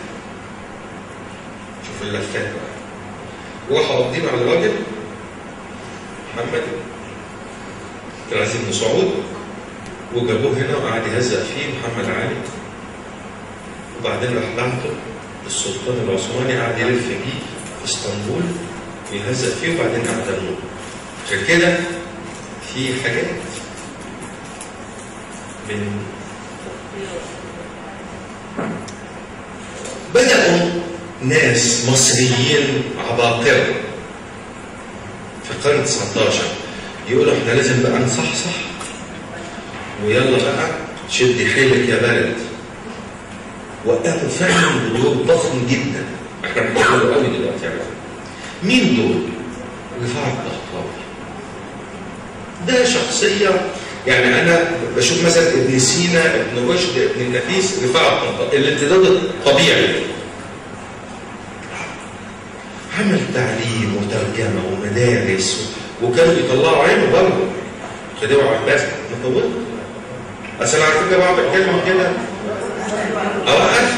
شوف اللفات بقى وراحوا قابضين على الراجل محمد العزيز بن سعود وجابوه هنا وقعد يهزأ فيه محمد علي وبعدين راح بعته السلطان العثماني قعد يلف بيه في اسطنبول يهزأ فيه وبعدين اعدموه عشان كده في حاجات من بدأوا ناس مصريين عباقرة في القرن 19 يقولوا احنا لازم بقى نصحصح ويلا بقى شد حيلك يا بلد وقاموا فعلا بدور ضخم جدا احنا بنقوله قوي دلوقتي على فكرة. مين دول؟ رفاعة الطهطاوي ده شخصية يعني أنا بشوف مثلا ابن سينا ابن رشد ابن النفيس رفاعة الطهطاوي الامتداد الطبيعي عمل تعليم وترجمة ومدارس وكانوا بيطلعوا عينه برضه خديوي عباس مطول بس انا على فكره بقعد اتكلم كده اوقف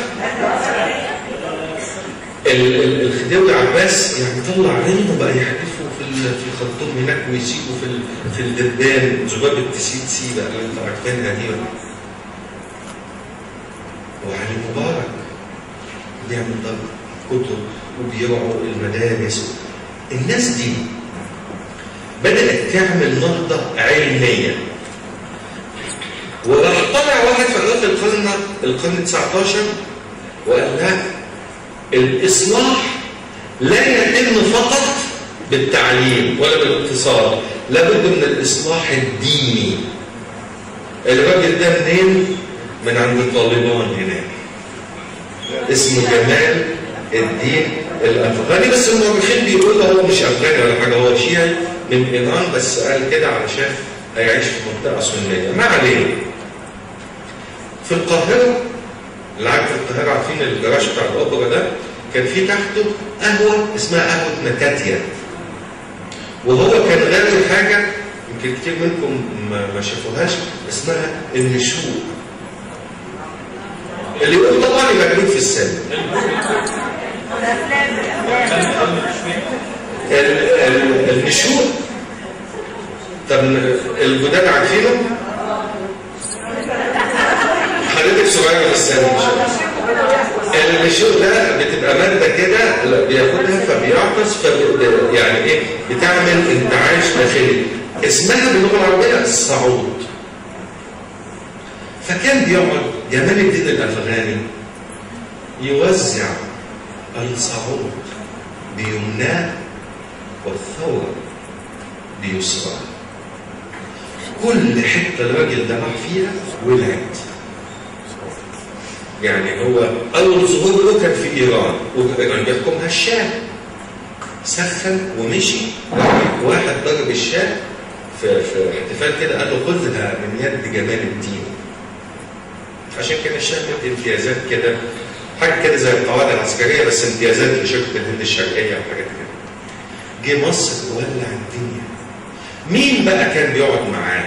ال- ال- الخديوي عباس يعني طلع عينه بقى يحدفوا في ال- في الخرطوم هناك ويسيبوا في ال- في الدبان ذباب التسيد سيبه اللي انتوا عارفينها دي وعلي مبارك بيعمل ضرب كتب وبيوعوا المدارس الناس دي بدأت تعمل نهضة علمية وراح طلع واحد في أواخر القرن القرن 19 وقال لا الإصلاح لا يتم فقط بالتعليم ولا بالاقتصاد لابد من الإصلاح الديني الراجل ده منين؟ من عند طالبان هناك اسمه جمال الدين الافغاني بس المؤرخين بيقولوا هو مش افغاني ولا حاجه هو شيعي من ايران بس قال كده علشان هيعيش في منطقه سنيه ما علينا في القاهره اللي عارف في القاهره عارفين الجراج بتاع الاوبرا ده كان في تحته قهوه اسمها قهوه مكاتيا وهو كان غاوي حاجه يمكن كتير منكم ما ما شافوهاش اسمها النشوء اللي يقول طبعا يبقى مجنون في السن الافلام الافلام ال- ال- النشوء طب الجداد عارفينه؟ حضرتك صغيره في السن النشوء ده بتبقى ماده كده بياخدها فبيعطس فب- يعني ايه بتعمل انتعاش داخلي اسمها باللغه العربيه الصعود فكان بيقعد جمال الدين الافغاني يوزع الصعود بيمناه والثورة بيسرى كل حتة الراجل ده راح فيها ولعت يعني هو أول ظهور له كان في إيران وكان بيحكمها الشام سخن ومشي راح واحد ضرب الشام في, في احتفال كده قال له خذها من يد جمال الدين عشان كده الشام ادي امتيازات كده حاجه كده زي القواعد العسكريه بس امتيازات لشركه الهند الشرقيه وحاجات كده جه مصر ولع الدنيا مين بقى كان بيقعد معاه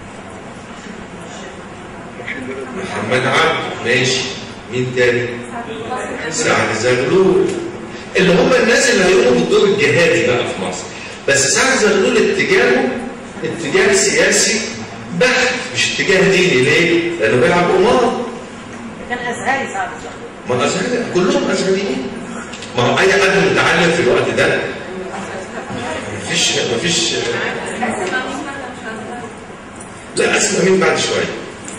محمد عبد ماشي مين تاني سعد زغلول اللي هم الناس اللي هيقوموا بالدور الجهادي بقى في مصر بس سعد زغلول اتجاهه اتجاه سياسي بحت مش اتجاه ديني ليه؟ لانه بيلعب قمار كان ازهري صعب الزهر ما الازهري كلهم ازهريين ما هو اي حد متعلم في الوقت ده مفيش مفيش لا اسمع مين بعد شويه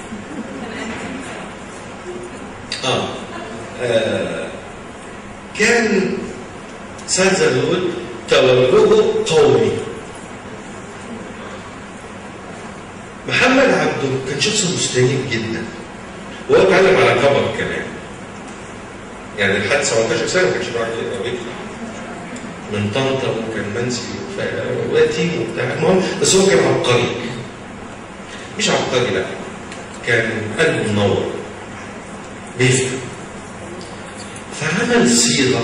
آه. آه. كان سعد زغلول توجهه قومي محمد عبده كان شخص مستنير جدا وهو اتعلم على كبر كمان يعني لحد 17 سنه ما كانش بيعرف يقرا ويكتب من طنطا وكان منسي ف- ويتيم وبتاع المهم بس هو كان عبقري مش عبقري لا كان قلبه منور بيفهم فعمل صيغه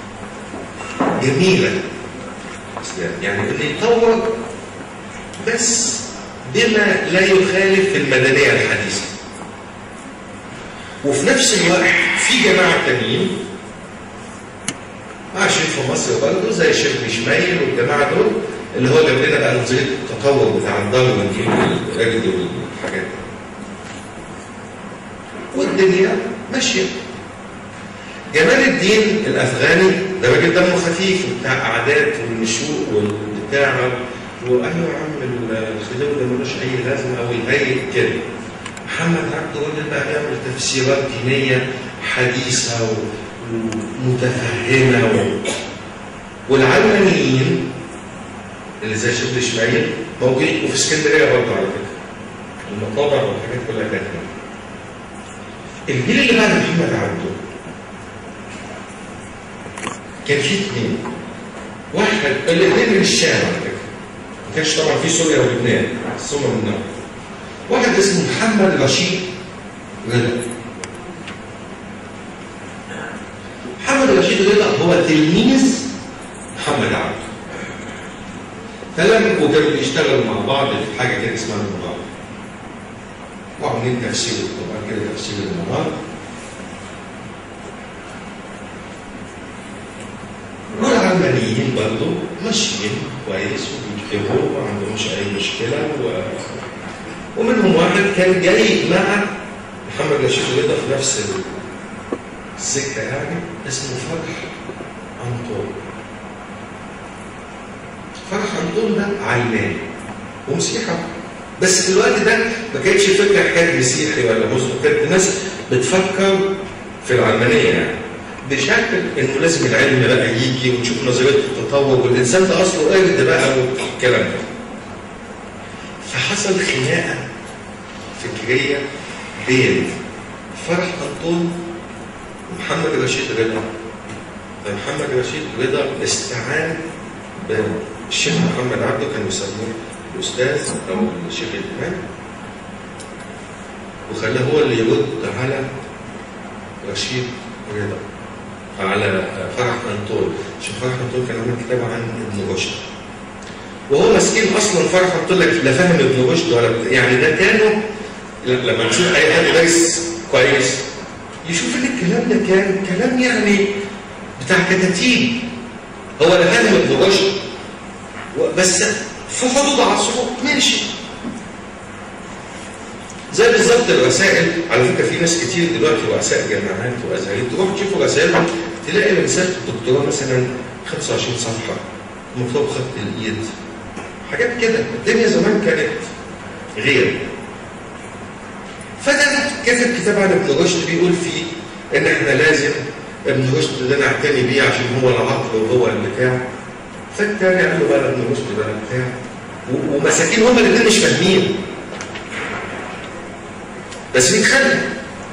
جميله يعني انه يطور بس بما لا يخالف في المدنيه الحديثه وفي نفس الوقت في جماعه تانيين عايشين في مصر برضه زي الشيخ بشمايل والجماعه دول اللي هو جاب لنا بقى نظريه التطور بتاع الداروين والرجل والحاجات دي. والدنيا ماشيه. جمال الدين الافغاني ده راجل دمه خفيف وبتاع قعدات والنشوء والبتاع وايوه يا عم الخديوي ده ملوش اي لازمه او الهيئ كده. محمد عبده راجل بقى بيعمل تفسيرات دينيه حديثه و- ومتفهمه و... والعلمانيين اللي زي شيخ اسماعيل موجودين وفي اسكندريه برضه على فكره. المطابع والحاجات كلها كانت هناك. الجيل اللي بعد محمد عبده كان فيه اثنين واحد الاثنين من الشام على فكره ما كانش طبعا في سوريا ولبنان بس هم من نوع واحد اسمه محمد رشيد رضا محمد رشيد رضا هو تلميذ محمد عبده فلم وكانوا بيشتغلوا مع بعض في حاجه كده اسمها المنار وعاملين تفسير القران كده تفسير المنار والعلمانيين برضه ماشيين كويس وبيكتبوا وما عندهمش اي مشكله و... ومنهم واحد كان جاي مع محمد رشيد رضا في نفس السكه يعني اسمه فرح انطون فرح انطون ده علماني ومسيحي بس في الوقت ده ما كانتش فكره حكايه مسيحي ولا مسلم كانت الناس بتفكر في العلمانيه يعني بشكل انه لازم العلم بقى يجي ونشوف نظريه التطور والانسان ده اصله قرد بقى والكلام ده. فحصل خناقه فكريه بين فرح انطون ومحمد رشيد رضا. فمحمد رشيد رضا استعان بالشيخ محمد عبده كانوا يسموه الاستاذ او الشيخ الامام وخلاه هو اللي يرد على رشيد رضا على فرح انطول شوف فرح انطول كان عامل كتاب عن ابن رشد وهو مسكين اصلا فرح انطول لك لا فاهم ابن رشد ولا بتاع. يعني ده كانوا ل- لما نشوف اي حد دارس كويس يشوف ان الكلام ده كان كلام يعني بتاع كتاتيب هو لا فاهم ابن رشد و- بس في حدود عصره ماشي زي بالظبط الرسائل على فكره في ناس كتير دلوقتي رؤساء جامعات وازهريين تروح تشوفوا رسائلهم تلاقي رساله الدكتوراه مثلا 25 صفحه مكتوب خط الايد حاجات كده الدنيا زمان كانت غير فده كاتب كتاب عن ابن رشد بيقول فيه ان احنا لازم ابن رشد ده نعتني بيه عشان هو العقل وهو البتاع فالتاني قال له بقى ابن رشد بقى بتاع و- ومساكين هما الاثنين مش فاهمين بس بيتخانق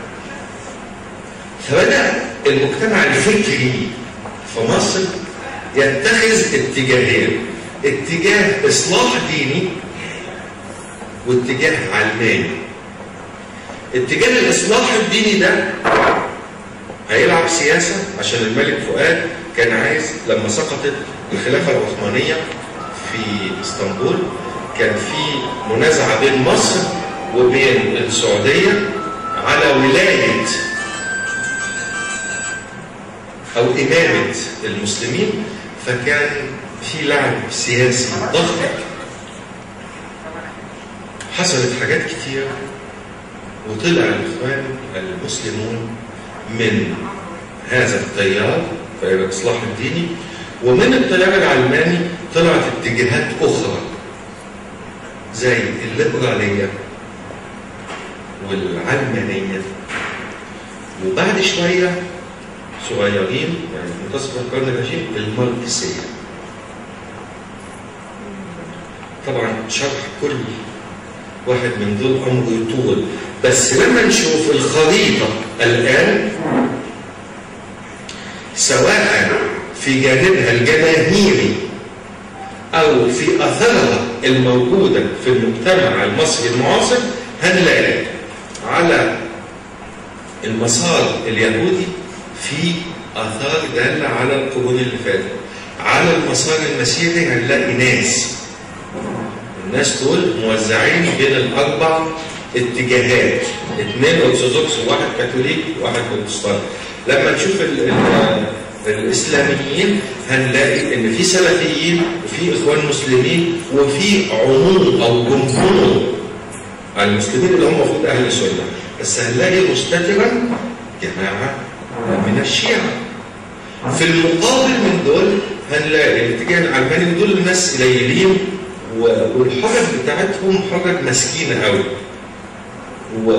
فبدأ المجتمع الفكري في مصر يتخذ اتجاهين اتجاه إصلاح ديني واتجاه علماني اتجاه الإصلاح الديني ده هيلعب سياسة عشان الملك فؤاد كان عايز لما سقطت الخلافة العثمانية في اسطنبول كان في منازعة بين مصر وبين السعودية على ولاية أو إمامة المسلمين فكان في لعب سياسي ضخم حصلت حاجات كتير وطلع الإخوان المسلمون من هذا التيار في الإصلاح الديني ومن التيار العلماني طلعت اتجاهات أخرى زي الليبرالية والعلمانية وبعد شوية صغيرين يعني في منتصف القرن العشرين الماركسية طبعا شرح كل واحد من دول أمره يطول بس لما نشوف الخريطة الآن سواء في جانبها الجماهيري أو في أثرها الموجودة في المجتمع المصري المعاصر هنلاقي على المسار اليهودي في آثار دالة على القرون اللي فاتت على المسار المسيحي هنلاقي ناس الناس دول موزعين بين الأربع اتجاهات اثنين أرثوذكس وواحد كاثوليك وواحد بروتستانت لما نشوف ال ال الإسلاميين هنلاقي إن في سلفيين وفي إخوان مسلمين وفي عموم أو جمهور المسلمين اللي هم المفروض أهل السنة بس هنلاقي مستترا جماعة من الشيعة في المقابل من دول هنلاقي الاتجاه العلماني ودول الناس قليلين و- والحجج بتاعتهم حجج مسكينة قوي و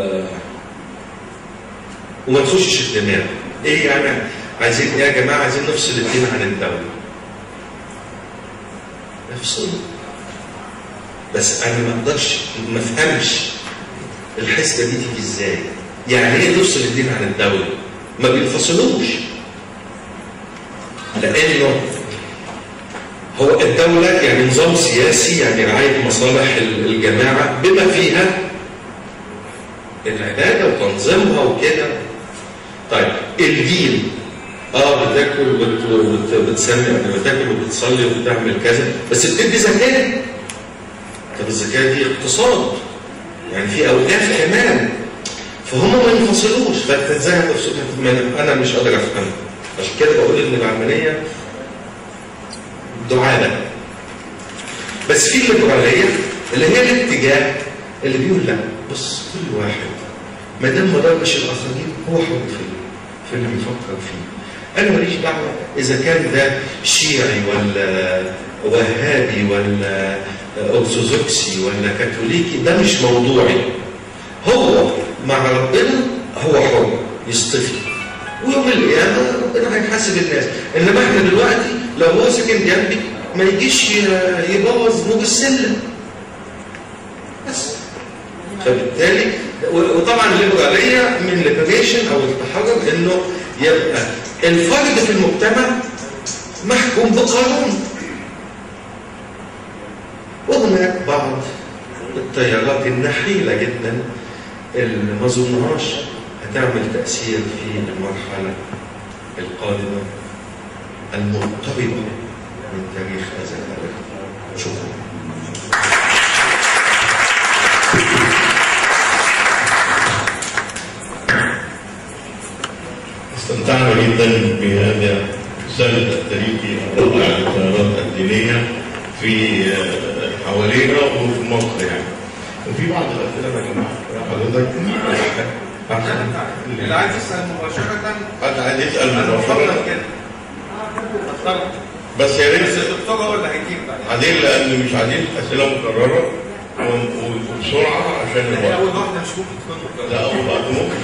وما تخشش الدماغ ايه يعني عايزين ايه يا جماعه عايزين نفصل الدين عن الدوله افصل بس انا ما اقدرش ما افهمش الحسبه دي تيجي ازاي يعني ايه تفصل الدين عن الدوله ما بينفصلوش لانه هو الدولة يعني نظام سياسي يعني رعاية مصالح الجماعة بما فيها العبادة وتنظيمها وكده طيب الدين اه بتاكل وبت- وبت- وبتسمي قبل ما تاكل وبتصلي وبتعمل كذا بس بتدي زكاة طب الزكاة دي اقتصاد يعني في اوقاف كمان فهم ما ينفصلوش فانت ازاي هتفصل ما أنا- انا مش قادر افهم عشان كده بقول ان العمليه دعابه بس في الليبراليه اللي هي الاتجاه اللي بيقول لا بص كل واحد ما دام ما ضرش الاخرين هو حر في في اللي بيفكر فيه انا ماليش دعوه اذا كان ده شيعي ولا وهابي ولا ارثوذكسي ولا كاثوليكي ده مش موضوعي هو مع ربنا هو حر يصطفي ويوم القيامه ربنا هيحاسب الناس انما احنا دلوقتي لو هو ساكن جنبي ما يجيش يبوظ نور السلم بس فبالتالي وطبعا الليبراليه من ليبريشن او التحرر انه يبقى الفرد في المجتمع محكوم بقانون وهناك بعض التيارات النحيله جدا اللي ما اظنهاش هتعمل تاثير في المرحله القادمه المضطربه من تاريخ هذا البلد شكرا استمتعنا جدا بهذا السند التاريخي الرائع للتيارات الدينيه في آه، حوالينا وفي مصر يعني. وفي بعض الاسئله يا جماعه حضرتك اللي عايز يسال مباشره حد عايز يسال مباشره اتفضل كده اتفضل بس يا بس ريت الدكتور هو اللي هيجيب بعد بعدين لان مش عايزين اسئله مكرره و- و- وبسرعه عشان يعني اول الوقت واحده مش ممكن تكون مكرره لا اول وقت ممكن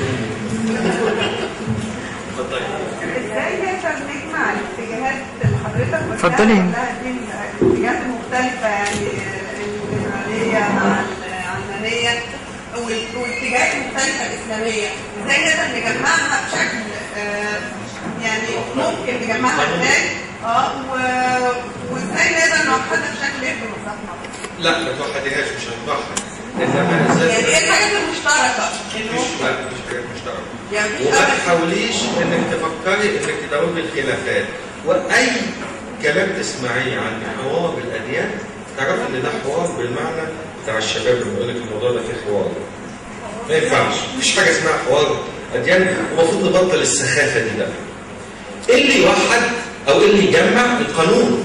اتفضل ازاي نقدر نجمع الاتجاهات اللي حضرتك قلتها اتفضلي. كلها دي الاتجاهات المختلفة يعني الليبرالية مع العلمانية وال- والاتجاهات المختلفة الإسلامية ازاي نقدر نجمعها بشكل آه، يعني ممكن نجمعها ازاي اه و- وازاي نقدر نوحدها بشكل يخدم مصلحتنا لا ما توحديهاش مش هنوحد انما ازاي يعني ايه الحاجات المشتركة اللي مفيش ممكن لا مفيش حاجات مشتركه يعني مفيش وما أبدا تحاوليش انك تفكري انك تداومي الخلافات واي كلام تسمعيه عن حوار الاديان تعرف ان ده حوار بالمعنى بتاع الشباب اللي بيقول لك الموضوع ده فيه حوار ما ينفعش مفيش حاجه اسمها حوار اديان المفروض نبطل السخافه دي بقى ايه اللي يوحد او ايه اللي يجمع القانون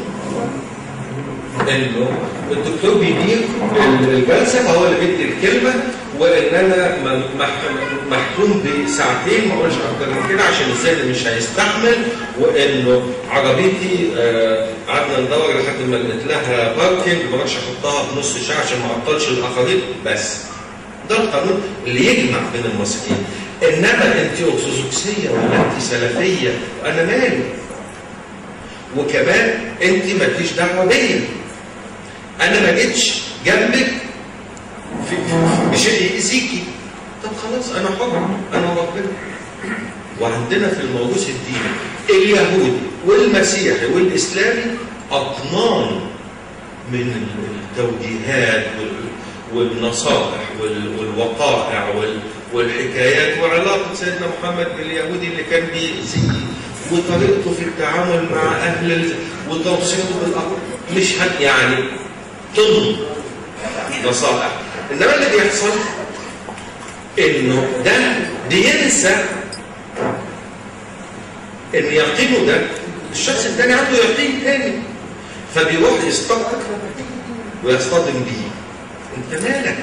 انه الدكتور بيدير الجلسه فهو اللي بيدي الكلمه وان انا م- مح- محكوم بساعتين ما اقولش اكتر من كده عشان الذهن مش هيستحمل وانه عربيتي آه، قعدنا ندور لحد ما لقيت لها باركنج ما اقدرش احطها في نص ساعه عشان ما اعطلش الاخرين بس ده القانون اللي يجمع بين المصريين انما انت ارثوذكسيه ولا انت سلفيه وانا مالي وكمان انت مالكيش دعوه بيا انا ما جيتش جنبك في في- بشيء يأذيكي طب خلاص انا حر انا ربنا وعندنا في الموروث الديني اليهودي والمسيحي والاسلامي اطنان من التوجيهات وال- والنصائح وال- والوقائع وال- والحكايات وعلاقه سيدنا محمد باليهودي اللي كان بيأذيه وطريقته في التعامل مع اهل ال- وتوصيته بالامر مش هت يعني طن نصائح انما اللي بيحصل انه ده بينسى ان يقينه ده الشخص الثاني عنده يقين تاني فبيروح يستقر ويصطدم بيه انت مالك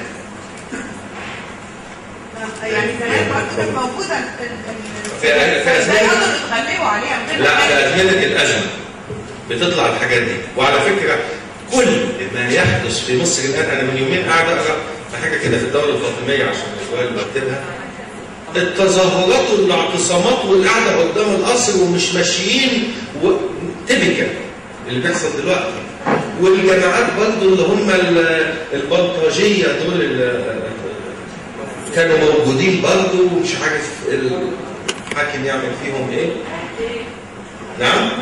يعني زمان برضه كانت موجودة ال- ال- في- في ازاي أزمنة- يقدروا يتغلبوا عليها من غير لا حاجة؟ في أزمنة الأزمة بتطلع الحاجات دي وعلى فكرة كل ما يحدث في مصر الآن أنا من يومين قاعد أقرأ في حاجة كده في الدولة الفاطمية عشان السؤال اللي بكتبها التظاهرات والاعتصامات والقعدة قدام القصر ومش ماشيين تبكى اللي بيحصل دلوقتي والجماعات برضه اللي هم ال- البلطجية دول ال- كانوا موجودين برضه ومش عارف الحاكم يعمل فيهم ايه نعم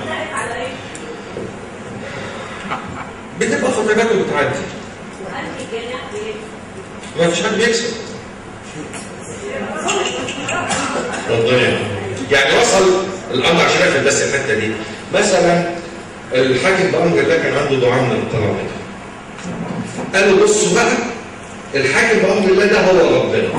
بتبقى فترات وبتعدي ما فيش حد بيكسب اتفضلي يعني وصل الامر عشان اقفل بس الحته دي مثلا الحاكم بامر الله كان عنده دعاء من القرامطه قالوا بصوا بقى الحاكم بامر الله ده هو ربنا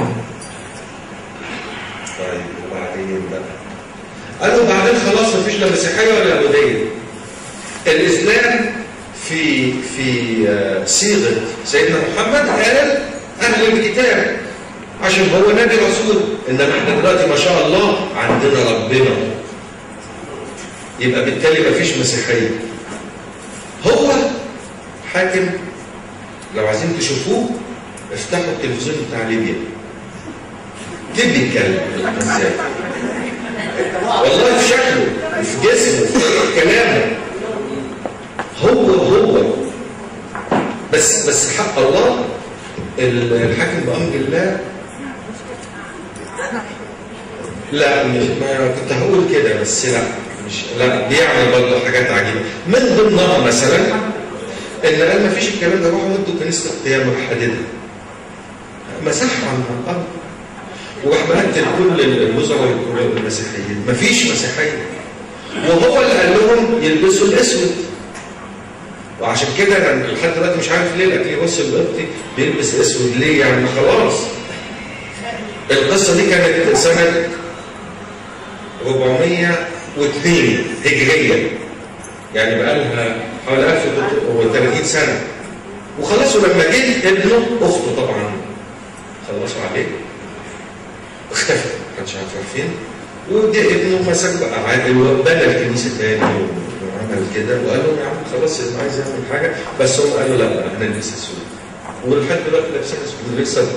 طيب وبعدين بقى قالوا بعدين خلاص مفيش لا مسيحيه ولا يهوديه الاسلام في في آه، صيغه سيدنا محمد قال اهل الكتاب عشان هو نبي رسول انما احنا دلوقتي ما شاء الله عندنا ربنا يبقى بالتالي مفيش مسيحيه هو حاكم لو عايزين تشوفوه افتحوا التلفزيون بتاع ليبيا كيف بيتكلم ازاي والله في شكله في جسمه في كلامه هو هو بس بس حق الله الحاكم بأمر الله لا مش ما كنت هقول كده بس لا مش لا بيعمل برضه حاجات عجيبه من ضمنها مثلا ان قال ما فيش الكلام ده روحوا ودوا كنيسه القيامه حددها مسحها من الارض وراح مقتل كل الوزراء المسيحيين مفيش مسيحيه وهو اللي قال لهم يلبسوا الاسود وعشان كده انا لحد دلوقتي مش عارف ليه الاكل بص القبطي بيلبس اسود ليه يعني خلاص القصه دي كانت سنه 402 هجريه يعني بقى لها حوالي 1030 سنه وخلصوا لما جه ابنه اخته طبعا خلصوا عليه اختفى ما كانش عارف فين وجه ابنه مسك بقى عادل وبنى الكنيسه تاني وعمل كده وقال لهم يا عم خلاص اللي عايز يعمل حاجه بس هم قالوا لا لا هنلبس اسود ولحد دلوقتي لابسين اسود من غير سبب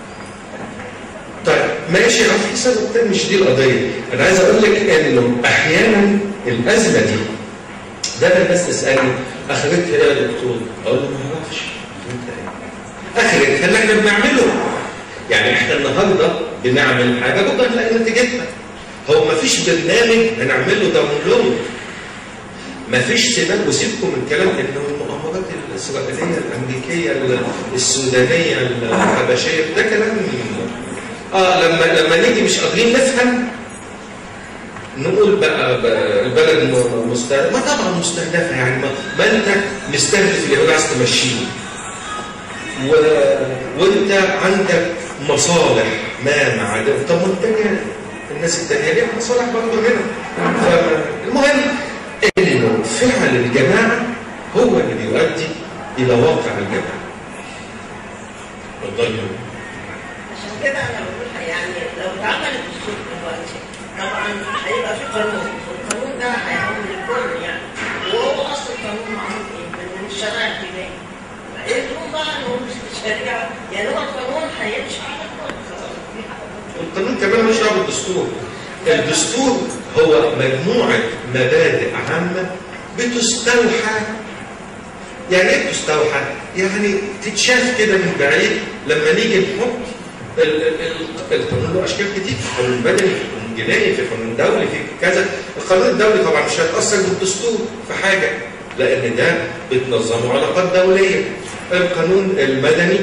طيب ماشي عم في سبب تاني مش دي القضيه انا عايز اقول لك انه احيانا الازمه دي دايما الناس تسالني اخرتها ايه يا دكتور؟ اقول له ما اعرفش اخرتها اللي احنا بنعمله يعني احنا النهارده بنعمل حاجه بكره نلاقي نتيجتها هو ما فيش برنامج هنعمله داونلود ما فيش سباق وسيبكم من كلام انه المؤامرات الاسرائيليه الامريكيه السودانيه الحبشيه ده كلام اه لما لما نيجي مش قادرين نفهم نقول بقى, بقى البلد مستهدفه ما طبعا مستهدفه يعني ما, ما انت مستهدف اليهود عايز تمشيه و... وانت عندك مصالح ما مع ده طب والتانية الناس التانية ليها مصالح برضه هنا فالمهم انه فعل الجماعة هو اللي بيؤدي الى واقع الجماعة اتفضل عشان كده انا بقول يعني لو اتعمل الدستور دلوقتي طبعا هيبقى في قانون والقانون ده هيعمل الكل يعني وهو اصل القانون معمول ايه؟ من الشرع الابتدائي فايه بقى انه مش الشريعه يعني هو القانون هيمشي على الكل خلاص القانون كمان مش دعوه بالدستور الدستور هو مجموعة مبادئ عامة بتستوحى يعني ايه بتستوحى؟ يعني تتشاف كده من بعيد لما نيجي نحط ال- ال- ال- القانون له اشكال كتير في قانون مدني في قانون جنائي في قانون دولي في كذا القانون الدولي طبعا مش هيتاثر بالدستور في حاجه لان ده بتنظمه علاقات دوليه القانون المدني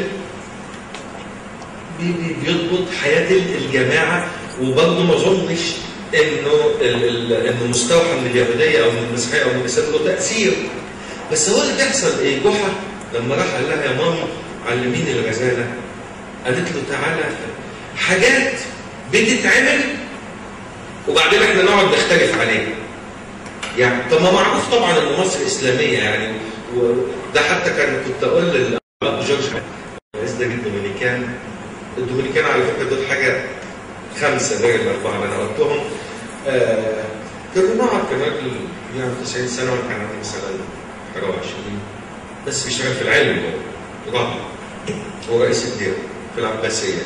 بي- بي- بيضبط حياه الجماعه وبرضه ما اظنش انه ال- ال- انه مستوحى من اليهوديه او من المسيحيه او من الاسلام له تاثير بس هو اللي بيحصل ايه؟ جحا لما راح قال لها يا ماما علميني الغزاله قالت له تعالى حاجات بتتعمل وبعدين احنا نقعد نختلف عليها يعني طب ما معروف طبعا ان مصر اسلاميه يعني وده حتى كان كنت اقول للاب جورج رئيس لجنه الدومينيكان الدومينيكان على فكره دول حاجه خمسه غير الاربعه اللي انا قلتهم آه كانوا نقعد كان راجل يعني 90 سنه وانا كان عندي مثلا 24 بس بيشتغل في العلم هو رابع هو رئيس الدير في العباسيه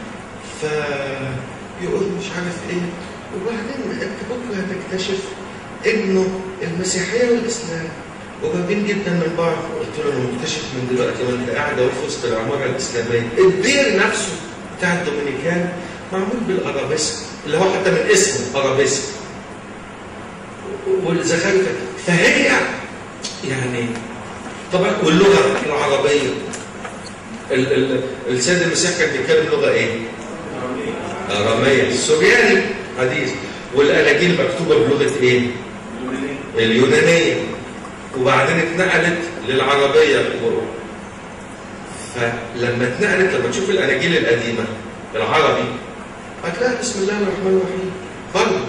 فيقول مش عارف ايه وبعدين انت بكره هتكتشف انه المسيحيه والاسلام قريبين جدا من بعض قلت له انا مكتشف من دلوقتي وانت قاعده في وسط العماره الاسلاميه الدير نفسه بتاع الدومينيكان معمول بالارابيسك اللي هو حتى من اسمه ارابيسك والزخارفه فهي يعني طبعا واللغه العربيه ال- ال- السيد المسيح كان بيتكلم لغه ايه؟ اراميه السورياني حديث والاناجيل مكتوبه بلغه ايه؟ اليونانيه وبعدين اتنقلت للعربيه فلما اتنقلت لما تشوف الاناجيل القديمه العربي هتلاقي بسم الله الرحمن الرحيم برضه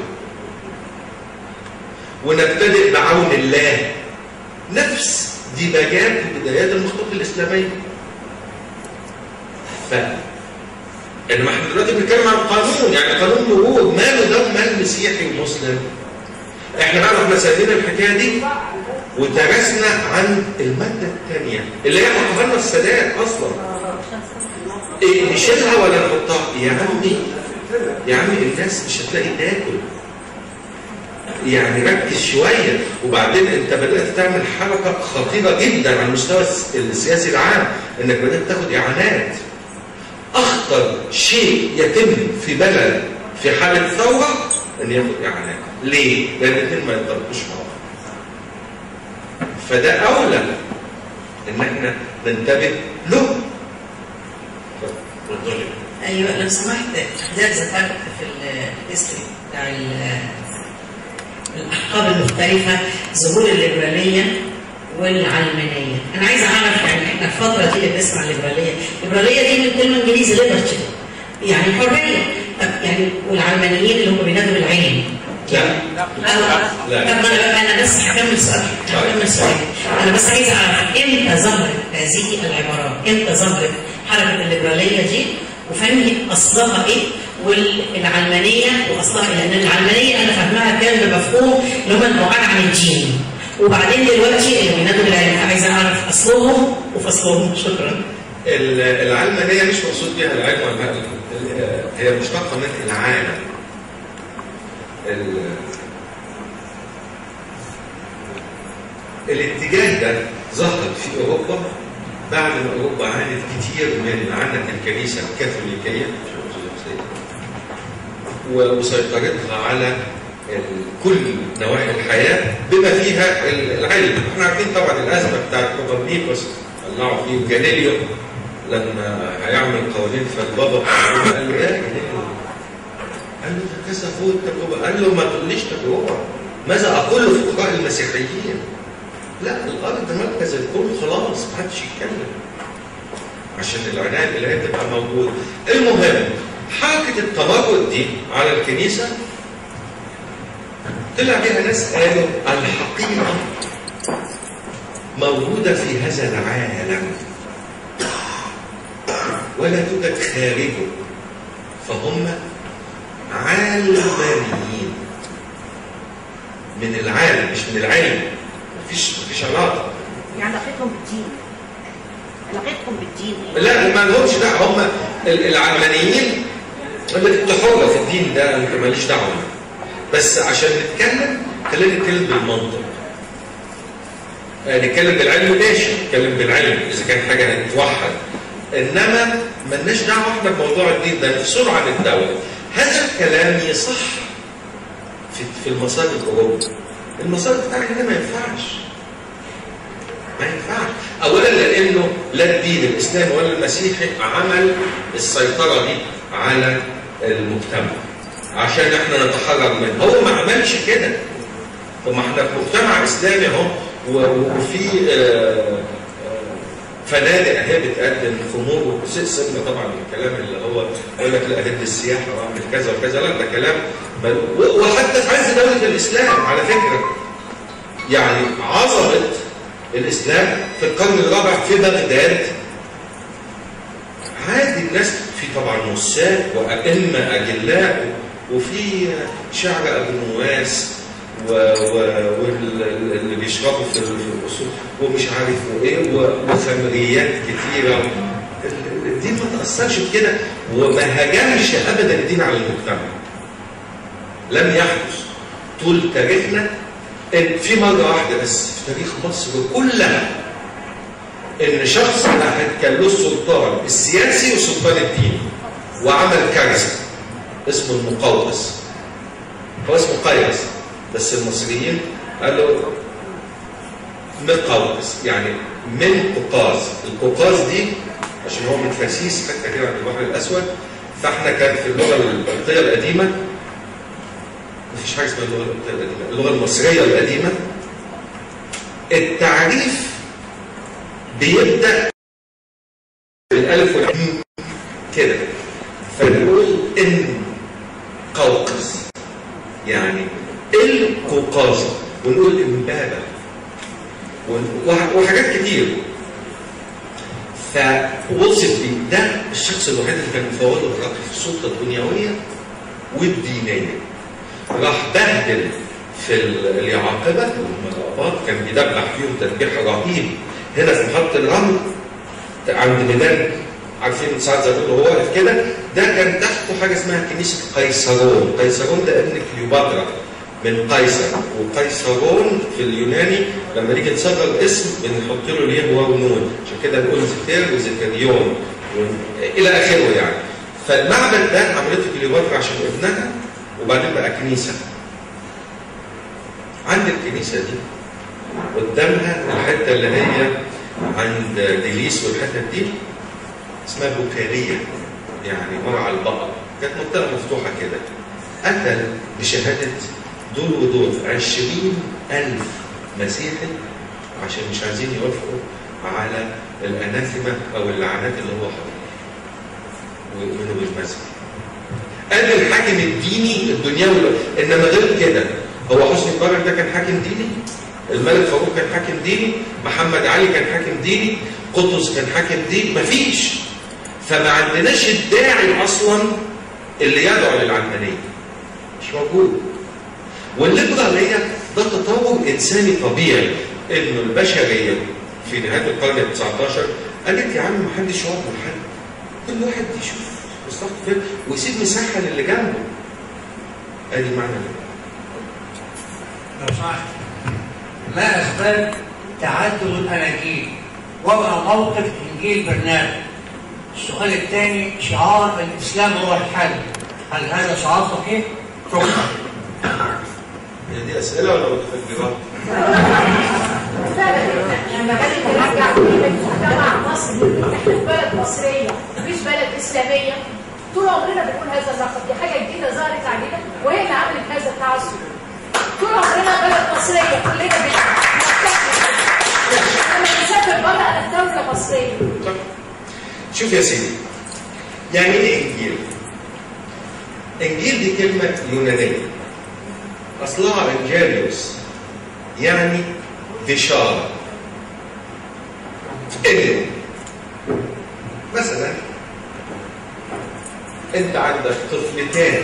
ونبتدئ بعون الله نفس ديباجات وبدايات المخطوط الاسلاميه ف انما احنا دلوقتي بنتكلم عن قانون يعني قانون مرور ماله ده ومال مسيحي ومسلم احنا بقى احنا سايبين الحكايه دي ودرسنا عن الماده الثانيه اللي هي حطها لنا السادات اصلا إيه نشيلها ولا نحطها يا عمي يا عمي الناس مش هتلاقي تاكل يعني ركز شويه وبعدين انت بدات تعمل حركه خطيره جدا على المستوى الس- السياسي العام انك بدات تاخد اعانات اخطر شيء يتم في بلد في حاله ثوره ان ياخد اعانات ليه؟ لان الاثنين ما يتطابقوش مع بعض فده اولى ان احنا ننتبه له اتفضلي ايوه لو سمحت حضرتك ذكرت في الهيستوري بتاع ال- الاحقاب المختلفه ظهور الليبراليه والعلمانيه انا عايزه اعرف يعني احنا الفتره دي اللي بنسمع الليبراليه الليبراليه دي من كلمه انجليزي ليبرتي يعني حريه طب يعني والعلمانيين اللي هم بينادوا بالعين لا أو- لا. طب انا انا بس هكمل سؤال هكمل سؤال انا بس عايزه اعرف امتى ظهرت هذه العبارات؟ امتى ظهرت حركه الليبراليه دي؟ وفني اصلها ايه؟ والعلمانيه واصلها ايه؟ لان العلمانيه انا فاهمها كان بمفهوم اللي هم البعاد عن الدين. وبعدين دلوقتي اللي بينادوا بالعلم عايزه اعرف اصلهم وفصلهم شكرا. ال- العلمانية مش مقصود بها العلم ولا ال- ال- هي مشتقة من العالم ال- الاتجاه ده ظهر في أوروبا بعد ما أوروبا عانت كتير من عنة الكنيسة الكاثوليكية و- وسيطرتها على ال- كل نواحي الحياة بما فيها ال- العلم احنا عارفين طبعا الأزمة بتاعت كوبرنيكوس طلعوا فيه جاليليو لما هيعمل قوانين فالبابا قال له يا جاليليو قال له ده كذا فوق التجربة قال له ما تقوليش تجربة ماذا أقول لفقراء المسيحيين لا الأرض مركز الكون خلاص ما حدش يتكلم عشان العناية الإلهية تبقى موجودة المهم حركة التمرد دي على الكنيسة طلع بيها ناس قالوا الحقيقة موجودة في هذا العالم ولا توجد خارجه فهم علمانيين من العالم مش من العلم مفيش مفيش علاقة يعني علاقتهم بالدين علاقتهم بالدين ايه؟ لا ما لهمش دعوه هم ال- العلمانيين هم انت حره في الدين ده انت ماليش دعوه بس عشان نتكلم خلينا نتكلم بالمنطق آه، نتكلم بالعلم ماشي نتكلم بالعلم اذا كان حاجه هتتوحد انما ملناش دعوه احنا بموضوع الدين ده نفصله عن الدوله هذا الكلام يصح في في المصادر الاوروبيه المصادر بتاعتنا هنا ما ينفعش ما ينفعش اولا لانه لا الدين الاسلامي ولا المسيحي عمل السيطره دي على المجتمع عشان احنا نتحرر منه هو ما عملش كده طب ما احنا في مجتمع اسلامي اهو و- وفي آه، آه، فنادق اهي بتقدم خمور وسيبنا طبعا من الكلام اللي هو يقول لك لا هد السياحه واعمل كذا وكذا لا ده كلام بل و- وحتى في عز دوله الاسلام على فكره يعني عظمه الاسلام في القرن الرابع في بغداد عادي الناس في طبعا نساك وائمه اجلاء وفي شعر ابو نواس و- و- واللي بيشربوا في ال- في الاصول ومش عارف وايه و- وخمريات كثيره ال- الدين ما تاثرش بكده وما هاجمش ابدا الدين على المجتمع لم يحدث طول تاريخنا ان في مره واحده بس في تاريخ مصر كلها ان شخص واحد كان له السلطان السياسي وسلطان الدين وعمل كارثه اسمه المقوقس هو اسمه قيس بس المصريين قالوا مقوقس يعني من قوقاز القوقاز دي عشان هو من فسيس حته كده عند البحر الاسود فاحنا كان في اللغه القبطيه القديمه مفيش حاجه اسمها اللغه القبطيه القديمه اللغه المصريه القديمه التعريف بيبدا بالالف والعين كده فنقول ان قوقز يعني القوقازه ونقول امبابه ون- وح- وحاجات كتير فوصف بيه ده الشخص الوحيد اللي كان مفوض الرأي في السلطة الدنيوية والدينية راح بهدل في ال- اليعاقبة والمضاربات كان بيدبح فيهم تدبيح رهيب هنا في محطة الرمل عند ميدان عارفين سعد زغلول وهو واقف كده ده كان تحته حاجه اسمها كنيسه قيصرون، قيصرون ده ابن كليوباترا من قيصر وقيصرون في اليوناني لما نيجي نصغر اسم بنحط له الياء واو ونون عشان كده نقول زكير وزكريون و- الى اخره يعني فالمعبد ده عملته كليوباترا عشان ابنها وبعدين بقى كنيسه عند الكنيسه دي قدامها الحته اللي هي عند ديليس والحتت دي اسمها بوكارية يعني مرعى البقر كانت منطقة مفتوحة كده قتل بشهادة دول ودول عشرين ألف مسيحي عشان مش عايزين يوافقوا على الأناثمة أو اللعنات اللي هو حاططها ويؤمنوا بالمسيح قال الحاكم الديني الدنيوي انما غير كده هو حسني مبارك ده كان حاكم ديني الملك فاروق كان حاكم ديني محمد علي كان حاكم ديني قطز كان حاكم ديني مفيش فما عندناش الداعي اصلا اللي يدعو للعلمانيه مش موجود والليبراليه ده تطور انساني طبيعي انه البشريه في نهايه القرن ال 19 قالت يا عم ما حدش يقعد مع حد كل واحد يشوف مصلحته فين ويسيب مساحه للي جنبه ادي معنى الليبرالية. لو سمحت ما اسباب تعدد الاناجيل وما موقف انجيل برنامج السؤال الثاني شعار الاسلام هو الحل هل هذا شعار صحيح؟ شكرا هي دي اسئله ولا متفجرات؟ لما بدأت ترجع كلمة مجتمع مصري احنا في بلد مصرية مش بلد إسلامية طول عمرنا بنقول هذا اللقب دي حاجة جديدة ظهرت علينا وهي اللي عملت هذا التعصب طول عمرنا بلد مصرية كلنا بنفتخر لما نسافر بره أنا دولة مصرية طب شوف يا سيدي يعني ايه انجيل؟ انجيل دي كلمه يونانيه اصلها انجيليوس يعني بشاره انه مثلا انت عندك طفلتان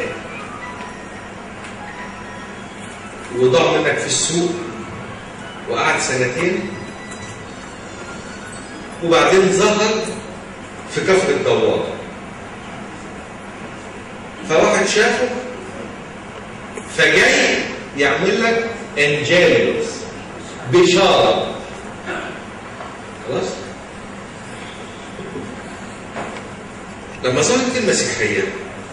وضاع منك في السوق وقعد سنتين وبعدين ظهر في كفر الدوار فواحد شافه فجاي يعمل لك انجيلوس بشاره خلاص لما ظهرت المسيحيه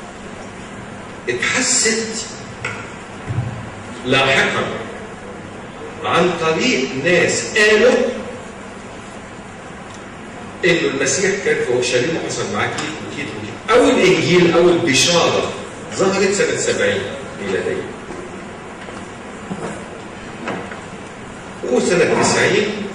اتحست لاحقا عن طريق ناس قالوا انه المسيح كان في اورشليم وحصل معاه كيت وكيت وكيت او الانجيل او البشاره ظهرت سنه 70 ميلاديه وسنه 90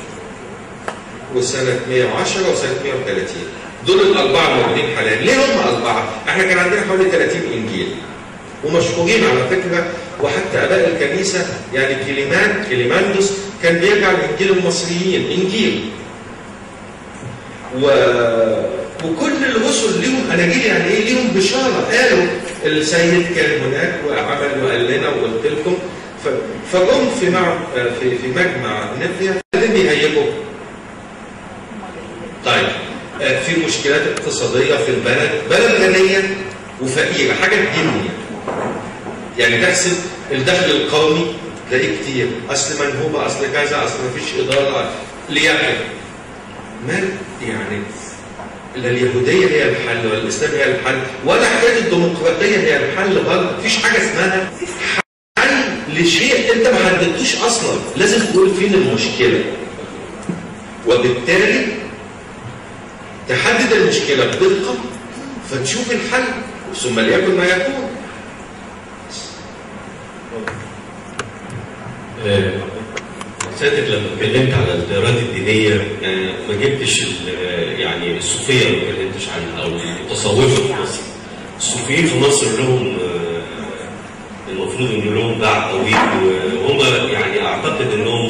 وسنه 110 وسنه 130 دول الاربعه الموجودين حاليا ليه هم اربعه؟ احنا كان عندنا حوالي 30 انجيل ومشهورين على فكره وحتى اباء الكنيسه يعني كليمان كليماندوس كان بيرجع لانجيل المصريين انجيل و... وكل الرسل ليهم اناجيل يعني ايه ليهم بشاره قالوا السيد كان هناك وعمل وقال لنا وقلت لكم ف... فجم في مع في في مجمع نفيا اللي بيهيجوا طيب آه، في مشكلات اقتصاديه في البلد بلد غنيه وفقيره حاجه تجنن يعني تحسب الدخل القومي تلاقيه كتير اصل منهوبه اصل كذا اصل مفيش اداره ليأكل ما يعني لا اليهودية هي الحل ولا الإسلام هي الحل ولا حكاية الديمقراطية هي الحل برضه مفيش حاجة اسمها حل لشيء أنت ما حددتوش أصلا لازم تقول فين المشكلة وبالتالي تحدد المشكلة بدقة فتشوف الحل ثم ليكن ما يكون آه، سيادتك لما اتكلمت على التيارات الدينية آه، ما جبتش ال- آه، يعني الصوفية ما اتكلمتش عنها أو المتصوفة في مصر. الصوفيين في مصر لهم آه، المفروض إن لهم باع طويل وهم يعني أعتقد إنهم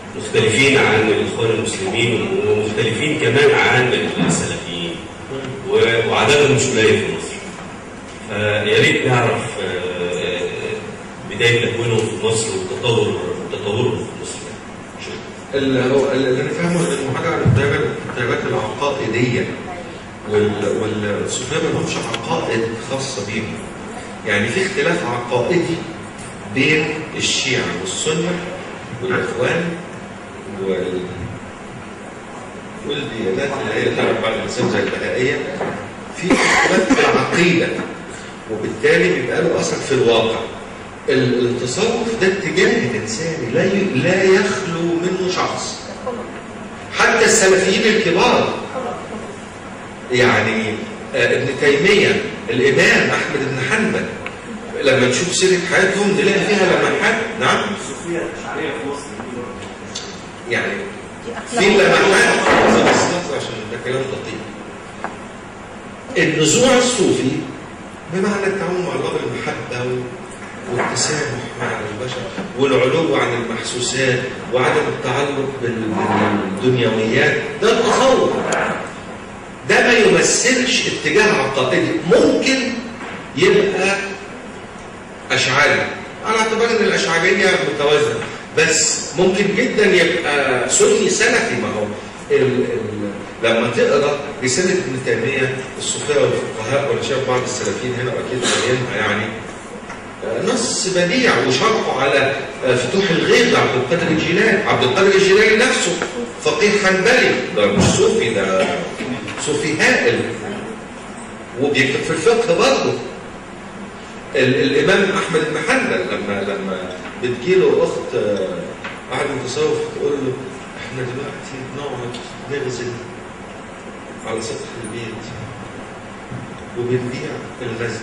مختلفين عن الإخوان المسلمين ومختلفين كمان عن السلفيين. و و- وعددهم مش قليل في مصر فيا ريت نعرف آه، آه، بدايه تكوينهم في مصر وتطور تطورهم في مصر شكرا اللي هو اللي انا فاهمه ان المراجعه للدرجات الدرجات العقائديه وال- والصوفيه ما لهمش عقائد خاصه بيهم. يعني في اختلاف عقائدي بين الشيعه والسنه والاخوان وال والديانات اللي هي تعرف بعض الانسان زي البهائيه في اختلاف في العقيده وبالتالي بيبقى له اثر في الواقع. ال- التصوف ده اتجاه انساني لا ي- لا يخلو منه شخص حتى السلفيين الكبار يعني آه، ابن تيميه الامام احمد بن حنبل لما نشوف سيره حياتهم نلاقي فيها لمحات نعم الصوفيه الاشعريه في مصر يعني في لمحات بس لحظة عشان ده كلام دقيق النزوع الصوفي بمعنى التعامل مع الله بالمحبة و- والتسامح مع البشر والعلو عن المحسوسات وعدم التعلق بال- بالدنيويات ده التصور ده ما يمثلش اتجاه عقائدي ممكن يبقى أشعري على اعتبار ان الاشعريه متوازنه بس ممكن جدا يبقى سني سلفي ما هو ال ال لما تقرا رساله ابن تيميه الصوفيه والفقهاء وانا شايف بعض السلفيين هنا واكيد قاريينها يعني آه، نص بديع وشرحه على آه، فتوح الغيب لعبد القادر الجيلاني عبد القادر الجيلاني نفسه فقيه حنبلي ده مش صوفي ده صوفي هائل وبيكتب في الفقه برضه ال- الامام احمد بن حنبل لما لما بتجيله اخت آه، واحد متصوف تقول له احنا دلوقتي بنقعد نغزل على سطح البيت وبنبيع الغزل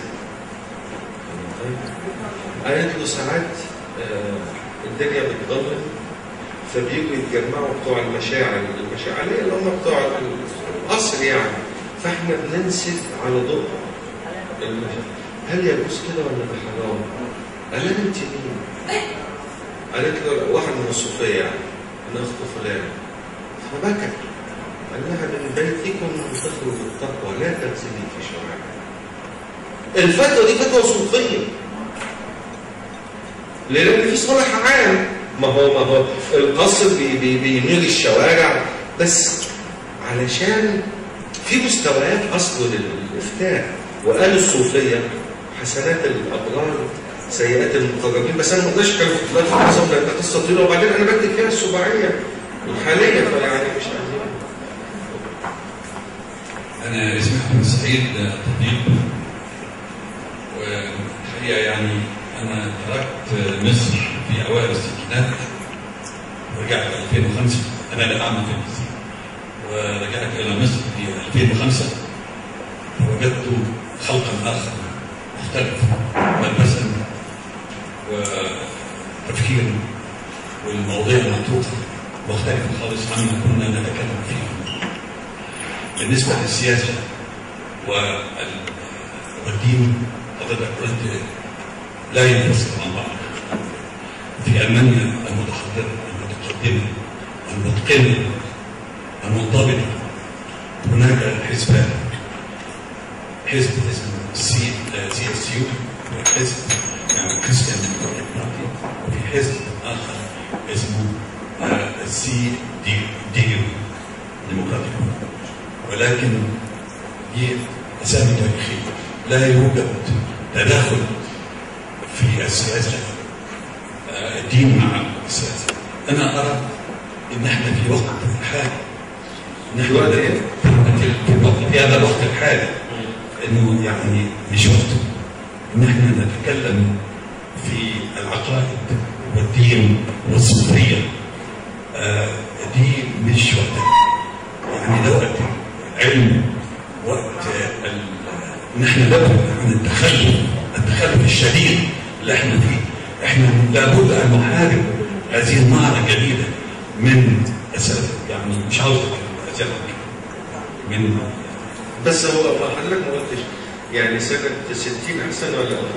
قالت له ساعات آه، الدنيا بتضلم فبيجوا يتجمعوا بتوع المشاعر المشاعر اللي هم بتوع القصر يعني فاحنا بننسف على ضوء المشاعر هل يجوز كده ولا ده حرام؟ قال لها انت مين؟ قالت له واحد من الصوفيه يعني من اخت فلان فبكى قال لها من بيتكم تخرج التقوى لا تغزلي في شوارع الفتوى دي فتوى صوفيه لان في صالح عام ما هو ما هو القصر بي بي بينير الشوارع بس علشان في مستويات اصله للافتاء وقالوا الصوفيه حسنات الابرار سيئات المقربين بس انا ما اقدرش اتكلم في دلوقتي في النظام لان ده قصه طويله وبعدين انا بكتب فيها السباعيه الحاليه فيعني مش عايزين أنا اسمي أحمد سعيد طبيب والحقيقة يعني أنا تركت مصر في أوائل الستينات ورجعت 2005 أنا لا أعمل في مصر ورجعت إلى مصر في 2005 وجدت خلقا آخر مختلف ملبسا وتفكيرا والمواضيع المطروحة مختلفة خالص عما كنا نتكلم فيه بالنسبة للسياسة وال- والدين حضرتك قلت لا ينفصل عن بعض. في ألمانيا المتحضرة المتقدمة المتقنة المنضبطة هناك حزبان حزب اسمه سي سي اس يو حزب يعني كريستيان ديمقراطيك بارتي وفي حزب آخر اسمه سي دي دي ديمقراطيك ولكن دي أسامي تاريخية لا يوجد تداخل في السياسة آه، الدين مع السياسة أنا أرى إن إحنا في وقت الحالي نحن في وقت إيه؟ في في وقت في هذا الوقت الحالي إنه يعني مش وقته إن إحنا نتكلم في العقائد والدين والصوفية آه، دي مش وقتها يعني ده وقت علم وقت ال- نحن لابد عن التخلف التخلف الشديد اللي احنا فيه احنا لابد ان نحارب هذه النار الجديده من أسد يعني مش عاوز أسد من بس هو حضرتك ما قلتش يعني سنة 60 أحسن ولا 2005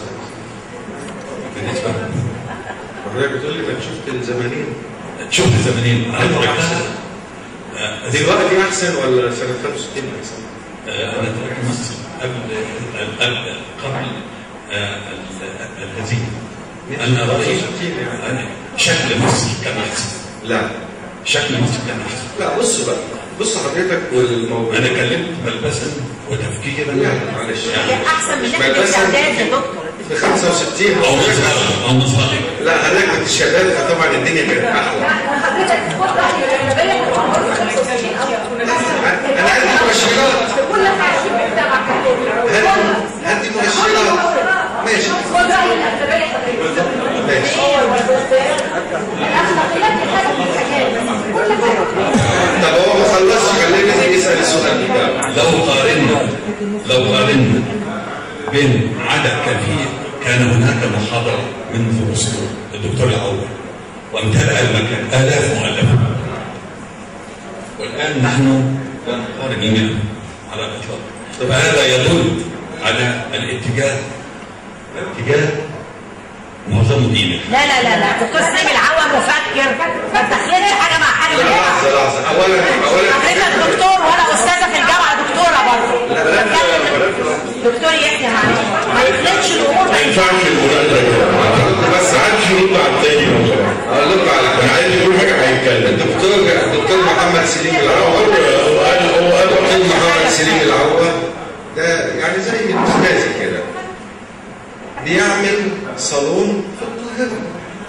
بالنسبه حضرتك بتقول لي انك شفت الزمانين شفت الزمانين انا أنت تركتها أحسن آه، دلوقتي أحسن ولا سنة 65 أحسن؟ آه، انا تركت مصر قبل قبل قبل آه، ال- الهزيمه انا رايي أنا شكل مصر كان احسن لا شكل مصر كان احسن لا بص بقى بص حضرتك والموضوع انا كلمت ملبسا وتفكيرا لا معلش هي احسن من ناحيه ملبساً الاعداد يا دكتور في 65 او مظهرا او مظهرا لا حضرتك كنت شباب فطبعا الدنيا كانت احلى حضرتك تاخد راي الاغلبيه هتبقى برضه 65 او انا عندي مؤشرات في كل حاجه في المجتمع كله عندي مؤشرات ماشي خد راي الاغلبيه حضرتك ماشي الاخلاقيات دي حاجه من الحاجات كل حاجه طب هو ما خلصش خلينا يسال السؤال بتاعه لو قارنا لو قارنا بين عدد كبير كان هناك محاضرة من فلسطين الدكتور الأول وامتلأ المكان آلاف مؤلفة والآن نحن لا نقارن جميعا على الإطلاق فهذا يدل على الاتجاه اتجاه معظم دينه لا لا لا لا دكتور سامي العوا مفكر ما تدخلش حاجه مع حاجه من لحظه لحظه اولا اولا حضرتك دكتور وانا استاذه في الجامعه دكتوره برضه لا بلاش دكتور يحيى معلش ما يخلطش الامور ما ينفعش المناقشه كده بس ساعات يرد على التاني لو سمحت اقول لكم على انا حاجه عايز يقول حاجه هيتكلم الدكتور الدكتور محمد سليم هو العوة هو قال هو قال الدكتور محمد سليم العوة ده يعني زي الاستاذ كده بيعمل صالون في القاهرة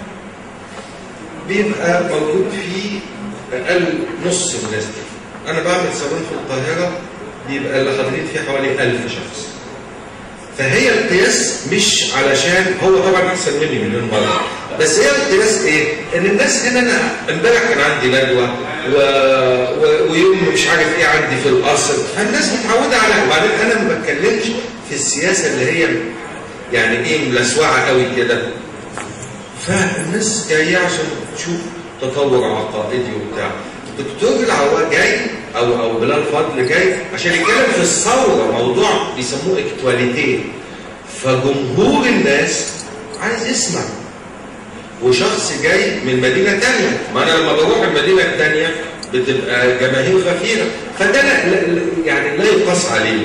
بيبقى موجود فيه أقل نص الناس دي أنا بعمل صالون في القاهرة بيبقى اللي حاضرين فيه حوالي ألف شخص فهي القياس مش علشان هو طبعا احسن مني مليون مره بس هي القياس ايه؟ ان الناس هنا انا امبارح كان عندي ندوه و... و... ويوم مش عارف ايه عندي في القصر فالناس متعوده على وبعدين انا ما بتكلمش في السياسه اللي هي يعني ايه ملسوعه قوي كده فالناس جايه عشان تشوف تطور عقائدي وبتاع الدكتور العوا جاي او او بلال فضل جاي عشان يتكلم في الثوره موضوع بيسموه اكتواليتيه فجمهور الناس عايز يسمع وشخص جاي من مدينه تانية ما انا لما بروح المدينه التانية بتبقى جماهير غفيره فده لا لا- لا- يعني لا يقاس عليه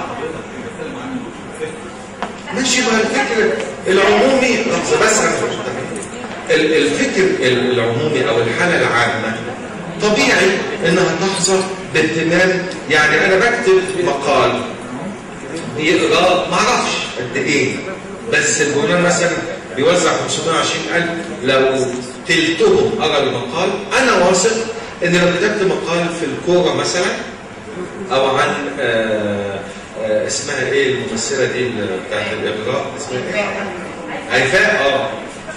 ماشي مع الفكر العمومي لحظه بس انا ال- الفكر ال- العمومي او الحاله العامه طبيعي انها تحظى باهتمام يعني انا بكتب مقال بيقرا ما اعرفش قد ايه بس الجورنال مثلا بيوزع 520000 لو تلتهم قرا المقال انا واثق ان لو كتبت مقال في الكوره مثلا او عن آه آه اسمها ايه الممثله دي اللي بتاعت الاغراء اسمها ايه؟ هيفاء اه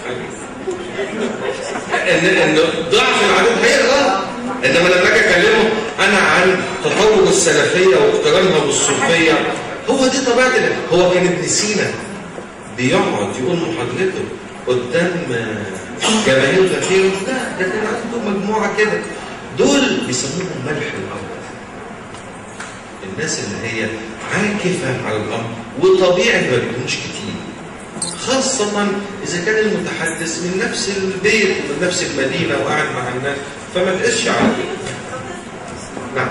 ان ان ضعف العدد هيقرا انما لما اجي اكلمه انا عن تطور السلفيه واقترانها بالصوفيه هو دي طبيعه ال- هو كان ابن سينا بيقعد يقول محاضرته قدام آه، جماهير غفير لا ده كان عنده مجموعه كده دول بيسموهم ملح الارض الناس اللي هي عاكفه على الامر وطبيعي ما بيكونوش كتير خاصة إذا كان المتحدث من نفس البيت ومن نفس المدينة وقاعد مع الناس فما تقسش على كده. نعم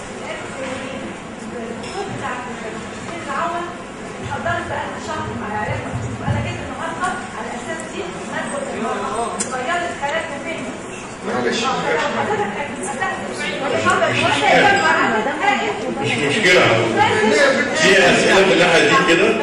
حضرت بقى شهر مع علاج وانا جيت النهارده على اساس دي ندوه المرأة غيرت حياتنا فين؟ معلش مش مشكله في اسئله من الناحيه دي كده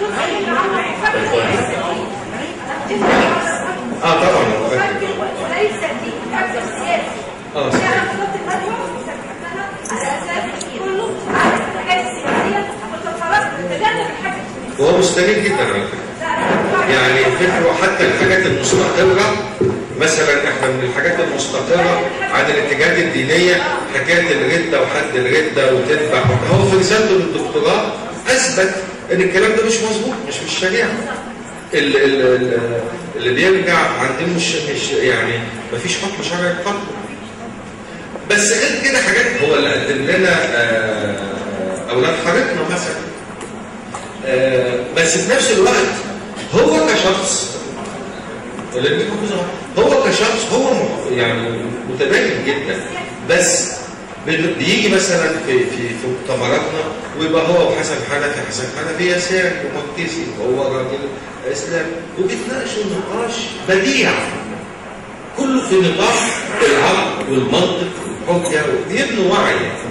اه طبعا وليس دي فكر سياسي اه يعني انا طلبت الندوه وسجلتها على اساس كله عارف الحاجات السياسيه كنت اتفرجت تجنب الحاجه وهو مستنير جدا على فكرة يعني فكره حتى الحاجات المستقرة مثلا احنا من الحاجات المستقرة عن الاتجاهات الدينية حكاية الردة وحد الردة وتذبح هو في رسالته للدكتوراه اثبت ان الكلام ده مش مظبوط مش في الشريعة ال- ال- ال- اللي بيرجع عندنا مش مش يعني مفيش حكم شرعي قط بس غير كده حاجات هو اللي قدم لنا آه، اولاد حارتنا مثلا آه، بس في نفس الوقت هو كشخص اللي بيحكوا هو كشخص هو م- يعني متدين جدا بس بن- بيجي مثلا في في في مؤتمراتنا ويبقى هو وحسن حنفي حسن حنفي يساري ومقدسي وهو راجل اسلام وبيتناقشوا نقاش بديع كله في نطاق العقل والمنطق والحجه وبيبنوا وعي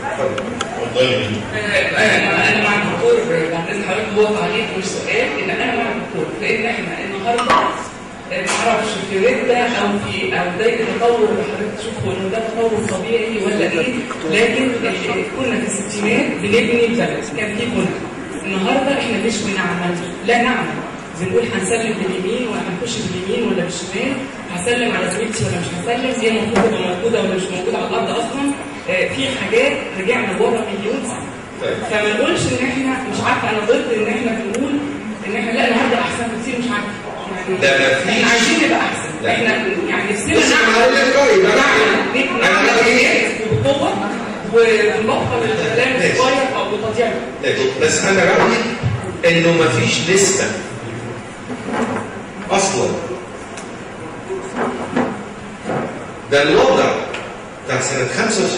انا مع الدكتور بعد اذن حضرتك هو تعليق مش سؤال ان انا مع الدكتور لان احنا النهارده ما اعرفش في رده او في او ده التطور اللي حضرتك تشوفه انه ده تطور طبيعي ولا ايه لكن ال- كنا في الستينات بنبني البلد كان في كنا النهارده احنا مش بنعمل لا نعمل بنقول هنسلم باليمين ولا هنخش باليمين ولا بالشمال هسلم على زميلتي ولا مش هسلم هي المفروض تبقى موجوده ولا مش موجوده على الارض اصلا آه، في حاجات رجعنا ورا مليون سنه فما نقولش ان احنا مش عارفه انا ضد ان احنا بنقول ان احنا لا النهارده احسن كتير مش عارفه يعني لا، ما فيش. احنا عايزين نبقى احسن لا. احنا يعني نفسنا بس أنا هقول لك رأيي بقى. نعمل أنا نعمل رأيي إيه؟ وبقوه ونبطل الكلام الصغير او بتضييع لكن بس انا رايي انه ما فيش نسبه اصلا ده الوضع بتاع سنه 65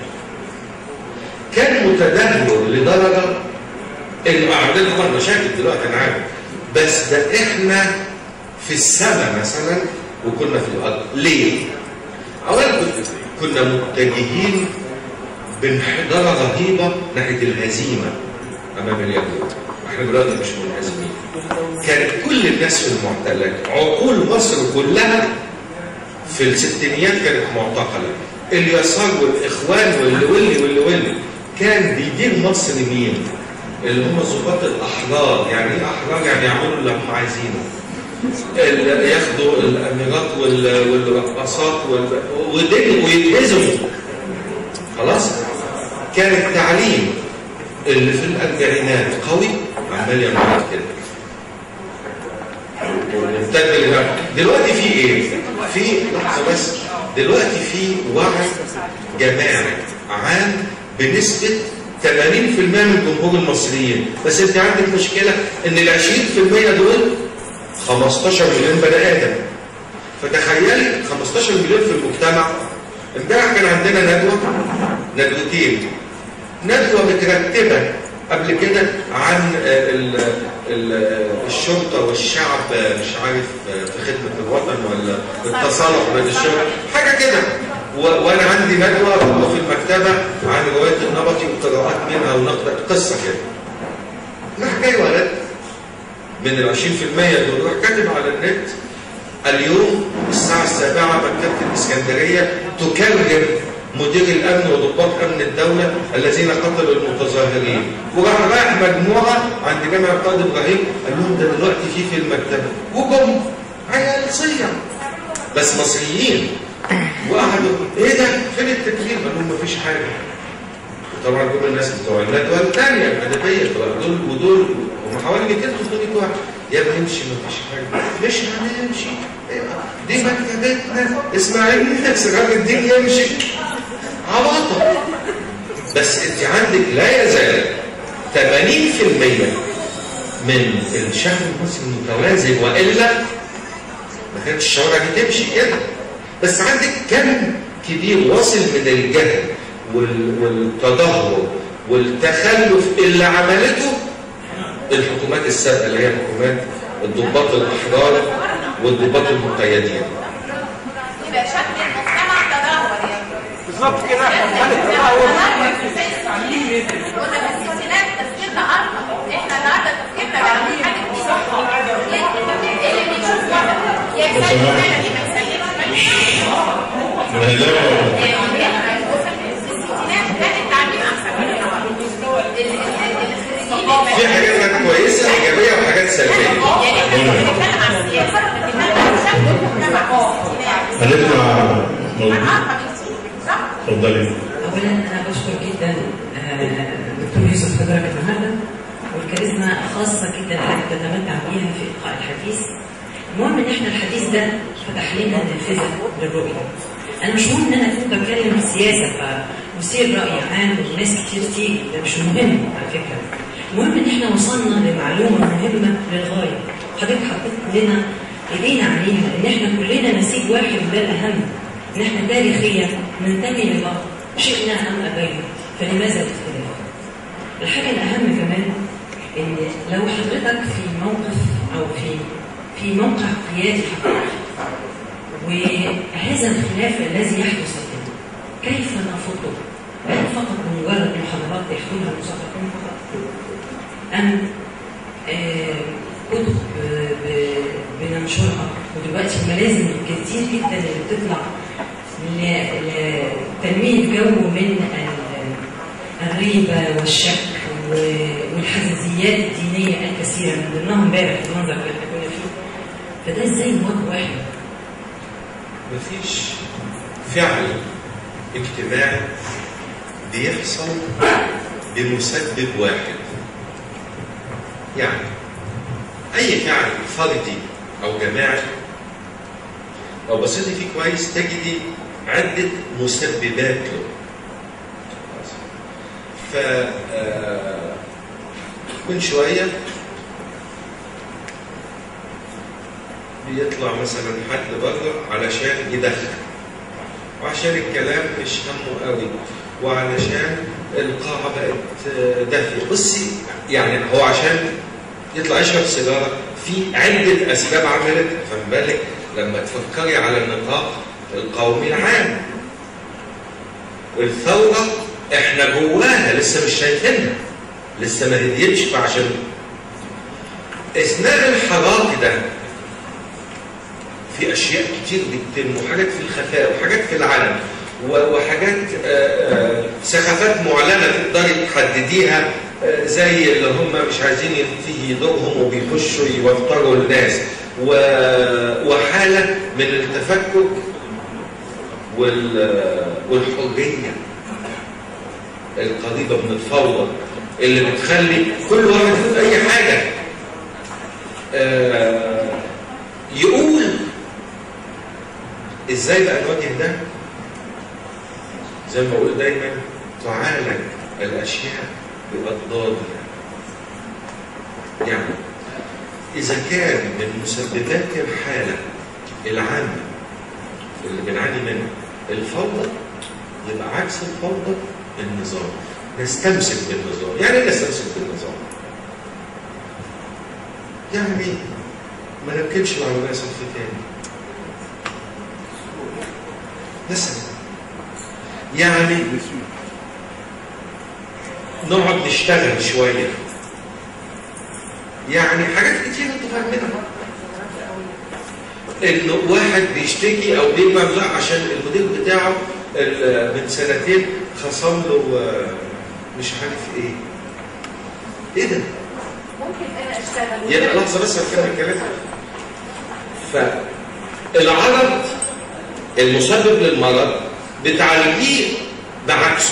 كان متدهور لدرجه انه عندنا طبعا مشاكل دلوقتي انا عارف بس ده احنا في السماء مثلا وكنا في الارض ليه؟ اولا كنت- كنا متجهين بانحدار رهيبه ناحيه الهزيمه امام اليهود احنا دلوقتي مش منهزمين كانت كل الناس في المعتقلات عقول مصر كلها في الستينيات كانت معتقله اليسار والاخوان واللي واللي واللي واللي كان بيدير مصر مين؟ اللي هم ضباط الاحرار يعني ايه احرار يعني يعملوا اللي هم عايزينه اللي ياخدوا الاميرات وال- والرقاصات وال- ودين ويتهزموا خلاص كان التعليم اللي في الاربعينات قوي عمال يعمل كده وممتد لهنا. دلوقتي في ايه؟ في لحظه بس دلوقتي في وعي جماعي عام بنسبه 80% من جمهور المصريين بس انت عندك مشكله ان ال 20% دول 15 مليون بني ادم فتخيلي 15 مليون في المجتمع امبارح كان عندنا ندوه ندوتين ندوه مترتبه قبل كده عن آه، ال- ال- الشرطه والشعب آه، مش عارف آه، في خدمه الوطن ولا التصالح بين الشرطه حاجه كده و- وانا عندي ندوه في المكتبه عن روايه النبطي وقراءات منها ونقد قصه كده راح جاي ولد من ال 20% دول راح كاتب على النت اليوم الساعة السابعة مكتبة الإسكندرية تكرم مدير الأمن وضباط أمن الدولة الذين قتلوا المتظاهرين وراح رايح مجموعة عند جامع القائد إبراهيم قال لهم ده دلوقتي في في المكتبة وجم عيال صيع بس مصريين وقعدوا ايه ده فين التكريم قال لهم مفيش حاجة طبعا دول الناس بتوع الندوه الثانيه الادبيه طبعا دول ودول هم حوالي 200 300 واحد يا ابني امشي مفيش حاجه مش هنمشي أيوة. دي مكتبتنا اسماعيل صغار الدين يمشي عباطه بس انت عندك لا يزال 80% من الشعب المصري متوازن والا ما كانتش الشوارع دي تمشي كده بس عندك كم كبير واصل من الجهل وال- والتدهور والتخلف اللي عملته الحكومات السابقه اللي هي حكومات الضباط الاحرار والضباط المقيدين يبقى شكل المجتمع تدهور يعني بالظبط كده كنا في الستينات تفكيرنا ارقى احنا النهارده تفكيرنا بقى في حاجه كتير اللي بيشوف واحد يا يسلم انا دي ما يسلمش ما هي لا- في الستينات كان التعليم احسن من النهارده ال- ال- الخريجين في حاجات كانت كويسه ايجابيه وحاجات سلبيه يعني احنا بنتكلم عن السياسه بنتكلم عن شكل المجتمع في الستينات هنطلع موجود ارقى بكتير صح؟ اتفضلي اولا انا بشكر جدا آه، دكتور يوسف حضرتك النهارده والكاريزما خاصه جدا حضرتك بتتمتع بيها في القاء الحديث المهم ان احنا الحديث ده فتح لنا نافذه للرؤيه انا مش مهم ان انا اكون بتكلم سياسه فمثير راي عام وناس كتير تيجي ده مش مهم على فكره المهم ان احنا وصلنا لمعلومه مهمه للغايه حضرتك حطيت لنا ايدينا عليها ان احنا كلنا نسيج واحد وده الاهم ان احنا تاريخيا ننتمي لبعض شئنا ام ابينا فلماذا الاختلاف؟ الحاجه الاهم كمان ان لو حضرتك في موقف او في في موقع قيادي حضرتك وهذا الخلاف الذي يحدث الآن كيف نفضه؟ هل فقط بمجرد محاضرات يحكمها المثقفون فقط؟ أم آه، كتب ب- ب- بننشرها ودلوقتي الملازم الكتير جدا اللي بتطلع ل- لتنمية جو من ال- الريبة والشك و- والحساسيات الدينية الكثيرة من ضمنها امبارح المنظر اللي احنا كنا فيه فده ازاي نواجه واحد مفيش فعل اجتماعي بيحصل بمسبب واحد يعني اي فعل فردي او جماعي لو بصيتي فيه كويس تجدي عدة مسببات له ف آه، من شوية بيطلع مثلا حد بره علشان يدخل وعشان الكلام مش همه قوي وعلشان القاعة بقت آه، دافية بصي يعني هو عشان يطلع يشرب سيجارة في عدة أسباب عملتها فما بالك لما تفكري على النطاق القومي العام الثورة احنا جواها لسه مش شايفينها لسه ما هديتش فعشان اثناء الحراك ده في اشياء كتير بتتم وحاجات في الخفاء وحاجات في العلن و- وحاجات آه، آه، سخافات معلنه تقدري تحدديها آه، زي اللي هم مش عايزين ينتهي دورهم وبيخشوا يوتروا الناس و- وحاله من التفكك وال- والحريه القريبه من الفوضى اللي بتخلي كل واحد يقول اي حاجه آه، يقول ازاي بقى نواجه ده زي ما بقول دايما تعالج الاشياء باضدادها يعني اذا كان من مسببات الحاله العامه اللي بنعاني منها الفوضى يبقى عكس الفوضى النظام نستمسك بالنظام يعني ايه نستمسك بالنظام يعني ما نركنش مع الناس صف تاني مثلا يعني نقعد نشتغل شوية يعني حاجات كتير انتوا فاهمينها انه واحد بيشتكي او بيجمع لا عشان المدير بتاعه ال- من سنتين خصم له آه، مش عارف ايه ايه ده؟ ممكن انا اشتغل يبقى لحظه بس هكمل كلامي فالعرض المسبب للمرض بتعالجيه بعكسه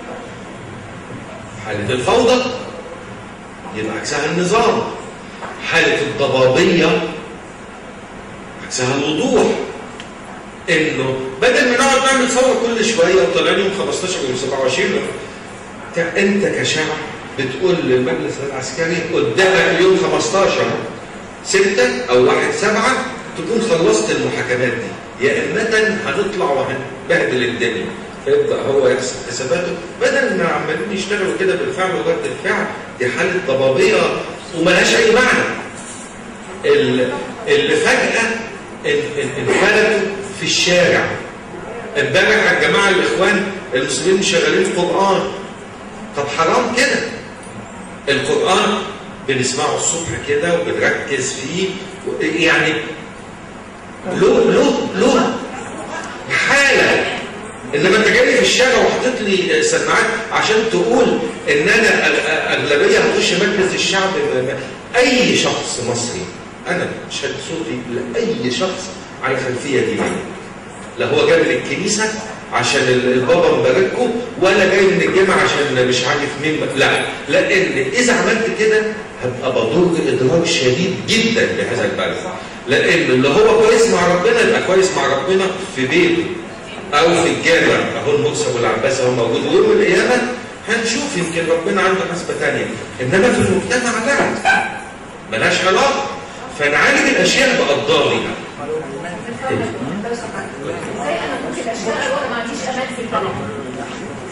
حالة الفوضى يبقى عكسها النظام حالة الضبابية عكسها الوضوح انه بدل ما نقعد نعمل ثوره كل شويه وطالعين يوم 15 يوم 27 ت- انت كشعب بتقول للمجلس العسكري قدامك اليوم 15 6 او 1 7 تكون خلصت المحاكمات دي يا اما هنطلع وهنبهدل الدنيا فيبدا هو يحسب حساباته بدل ما عمالين يشتغلوا كده بالفعل ورد الفعل دي حاله ضبابيه وملهاش اي معنى ال- اللي فجاه ان- ان- انفلتوا في الشارع امبارح على الجماعه الاخوان المسلمين شغالين قران طب حرام كده القرآن بنسمعه الصبح كده وبنركز فيه و- يعني له له له حالة انما انت جاي في الشارع وحاطط لي سماعات عشان تقول ان انا أ- أ- اغلبيه هخش مجلس الشعب م- م- اي شخص مصري انا مش هدي صوتي لاي شخص على خلفيه دينيه لا هو جاي من الكنيسة عشان ال- البابا مباركه ولا جاي من الجامعة عشان مش عارف مين ب- لا لأن إذا عملت كده هبقى بضر إضرار شديد جدا بهذا البلد لأن اللي هو كويس مع ربنا يبقى كويس مع ربنا في بيته أو في الجامع أهو المرسى والعباس أهو موجود ويوم القيامة هنشوف يمكن ربنا عنده حسبة تانية إنما في المجتمع لا ملهاش علاقة فنعالج الأشياء بأضدادها ازاي انا ممكن اشتغل وانا ما عنديش امان في البلد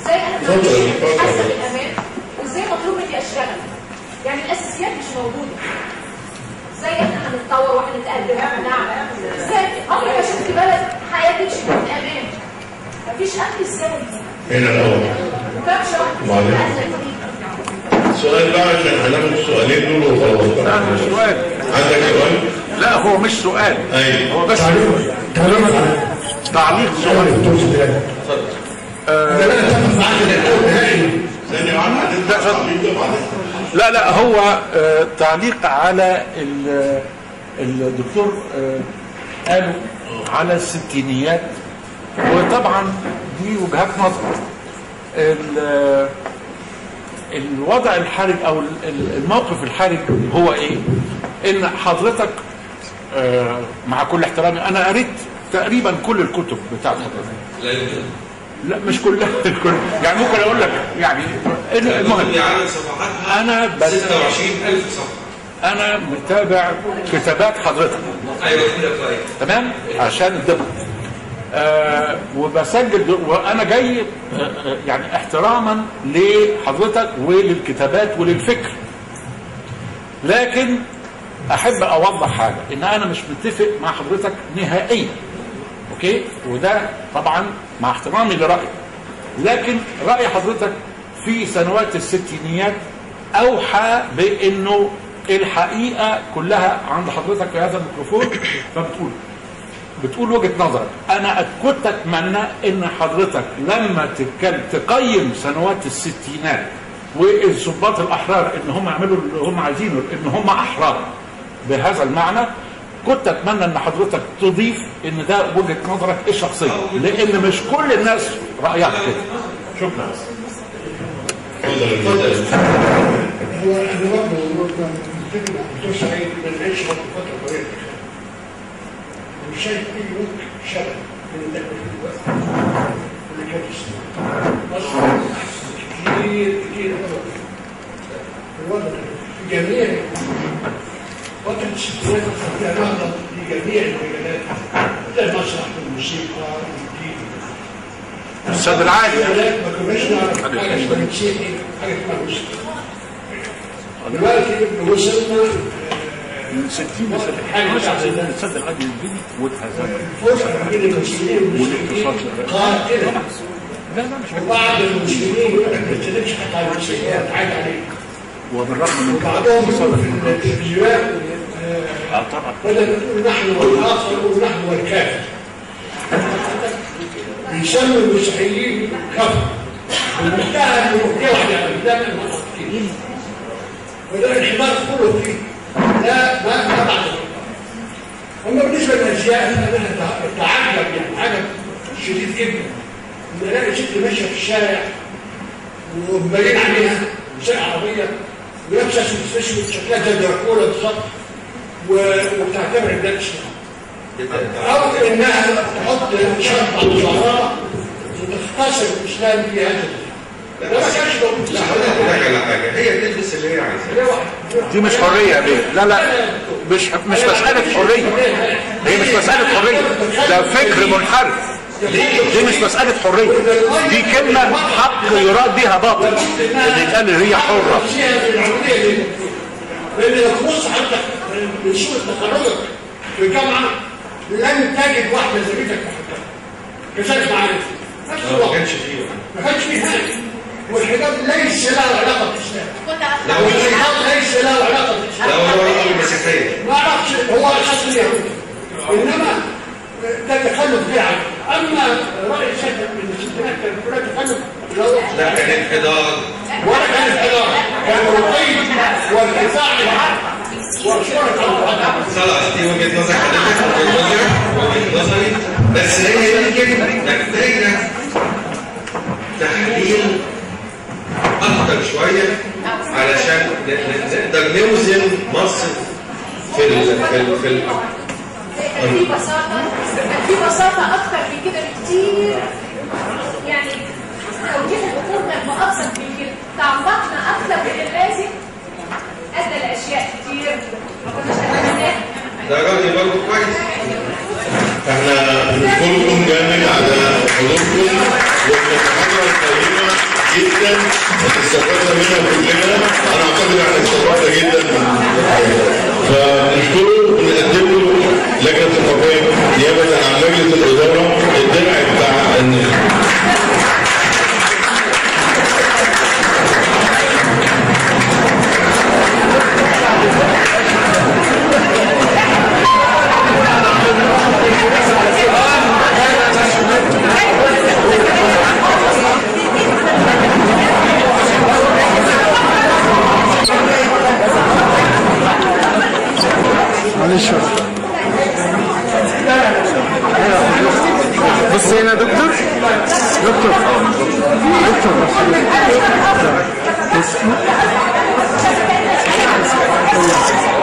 ازاي انا ما اتفضل، عنديش اتفضل. حاسه بالامان وازاي مطلوب مني اشتغل يعني الاساسيات مش موجوده ازاي احنا هنتطور وهنتقدم وهنعمل ازاي عمري ما شفت بلد حياه تمشي بالامان مفيش امن ازاي هنا الاول وكم شهر وبعدين؟ السؤال بقى عشان هناخد السؤالين دول وخلاص لا مش سؤال عندك سؤال؟ لا هو مش سؤال ايوه هو بس تعليق صغير آه، ثانية واحدة هتبدأ تعليق ده بعدين لا لا هو آه، تعليق على ال- الدكتور آه، قالوا على الستينيات وطبعا دي وجهات نظر ال- الوضع الحرج او ال- ال- الموقف الحرج هو ايه ان حضرتك آه، مع كل احترامي انا قريت تقريبا كل الكتب بتاعت حضرتك لا يمكن لا مش كلها الكل يعني ممكن اقول لك يعني المهم عدد صفحاتها انا بس 26000 صفحه انا متابع كتابات حضرتك ايوه كده كويس تمام عشان الدقه آه وبسجل دو- وانا جاي آه آه، يعني احتراما لحضرتك وللكتابات وللفكر لكن احب اوضح حاجه ان انا مش متفق مع حضرتك نهائيا اوكي وده طبعا مع احترامي لرايك لكن راي حضرتك في سنوات الستينيات اوحى بانه الحقيقه كلها عند حضرتك في هذا الميكروفون فبتقول بتقول وجهه نظرك انا كنت اتمنى ان حضرتك لما تتكلم تقيم سنوات الستينات والضباط الاحرار ان هم يعملوا اللي هم عايزينه ان هم احرار بهذا المعنى كنت اتمنى ان حضرتك تضيف ان ده وجهه نظرك الشخصيه لان مش كل الناس رايها كده شكرا اتفضل هو انا برضه متفق مع الدكتور سعيد ما نعيش فتره طويله مش شايف اي ممكن شبه من اللي احنا فيه دلوقتي واللي كان في مصر احسن كتير كتير قوي الوضع في جميع فترة الستينات كان فيها نهضة في جميع المجالات زي المسرح والموسيقى والدين السد العالي ما كناش نعرف حاجة اسمها مسيحي حاجة اسمها مسلم دلوقتي وصلنا من 60 ل 70 السد العالي الجديد واتهزم فرصة بين المسلمين والمسلمين قاتلة لا لا مش وبعض المسلمين يقول لك ما تتكلمش حتى عن المسيحيات عادي عليك وبالرغم من وبعضهم يقول في التلفزيونات اه طبعا بدل ما تقول نحن والآخر يقول نحن والكافر بيسموا المسيحيين كفر والمنتهى انه يوحي على البلاد المنافقين وده الحمار كله فيه لا ما ما بعد اما بالنسبه للاشياء انا اتعجب يعني عجب شديد جدا ان الاقي ست ماشيه في الشارع ومبين عليها مساء عربيه ولابسه سويت شكلها زي دراكولا بالظبط و- وبتعتبر ان ده الاسلام او انها تحط شرط على ظهرها وتختصر الاسلام في هذا لا ده ما بس كانش موجود لا هقول لك على حاجه هي بتلبس اللي هي عايزاه دي مش حريه يا بيه لا لا مش مش مساله حريه هي مش مساله حريه ده فكر منحرف دي مش مساله حريه دي كلمه حق يراد بها باطل اللي يتقال هي حره لان لو تبص حتى من صوره تخرجك في الجامعه لن تجد واحده زميلتك محجبه كذلك معانا نفس ما الوقت كانش فيه ما كانش فيه حاجه والحجاب ليس له علاقه بالاسلام لا هو والحجاب ليس له علاقه بالاسلام لا هو له علاقه بالمسيحيه ما اعرفش هو اساس اليهود انما ده تخلف فيه عنه اما راي الشيخ من الستينات كان كلها تخلف لو لا كان انحدار ولا كان حضاره كان رقي والدفاع الحق وشرط خلاص دي وجهه نظر حضرتك وجهه نظرك وجهه نظري بس هي يمكن محتاجه تحليل اكتر شويه علشان ن- ن- نقدر نوزن مصر في ال في ال في ال كان في بساطة كان في بساطة أكتر من كده بكتير يعني توجيه الأمور كان مؤبسط من كده تعمقنا أكتر من اللازم أدى لأشياء كتير ما كناش نتمناها ده راجل برضه كويس احنا بنشكركم جامد على حضوركم والمحاضره القيمه جدا استفدنا منها كلنا انا اعتقد احنا استفدنا جدا فنشكره ونقدم له لجنه التقييم نيابه عن مجلس الاداره الدرع بتاع ان معلش بص هنا يا دكتور دكتور دكتور بص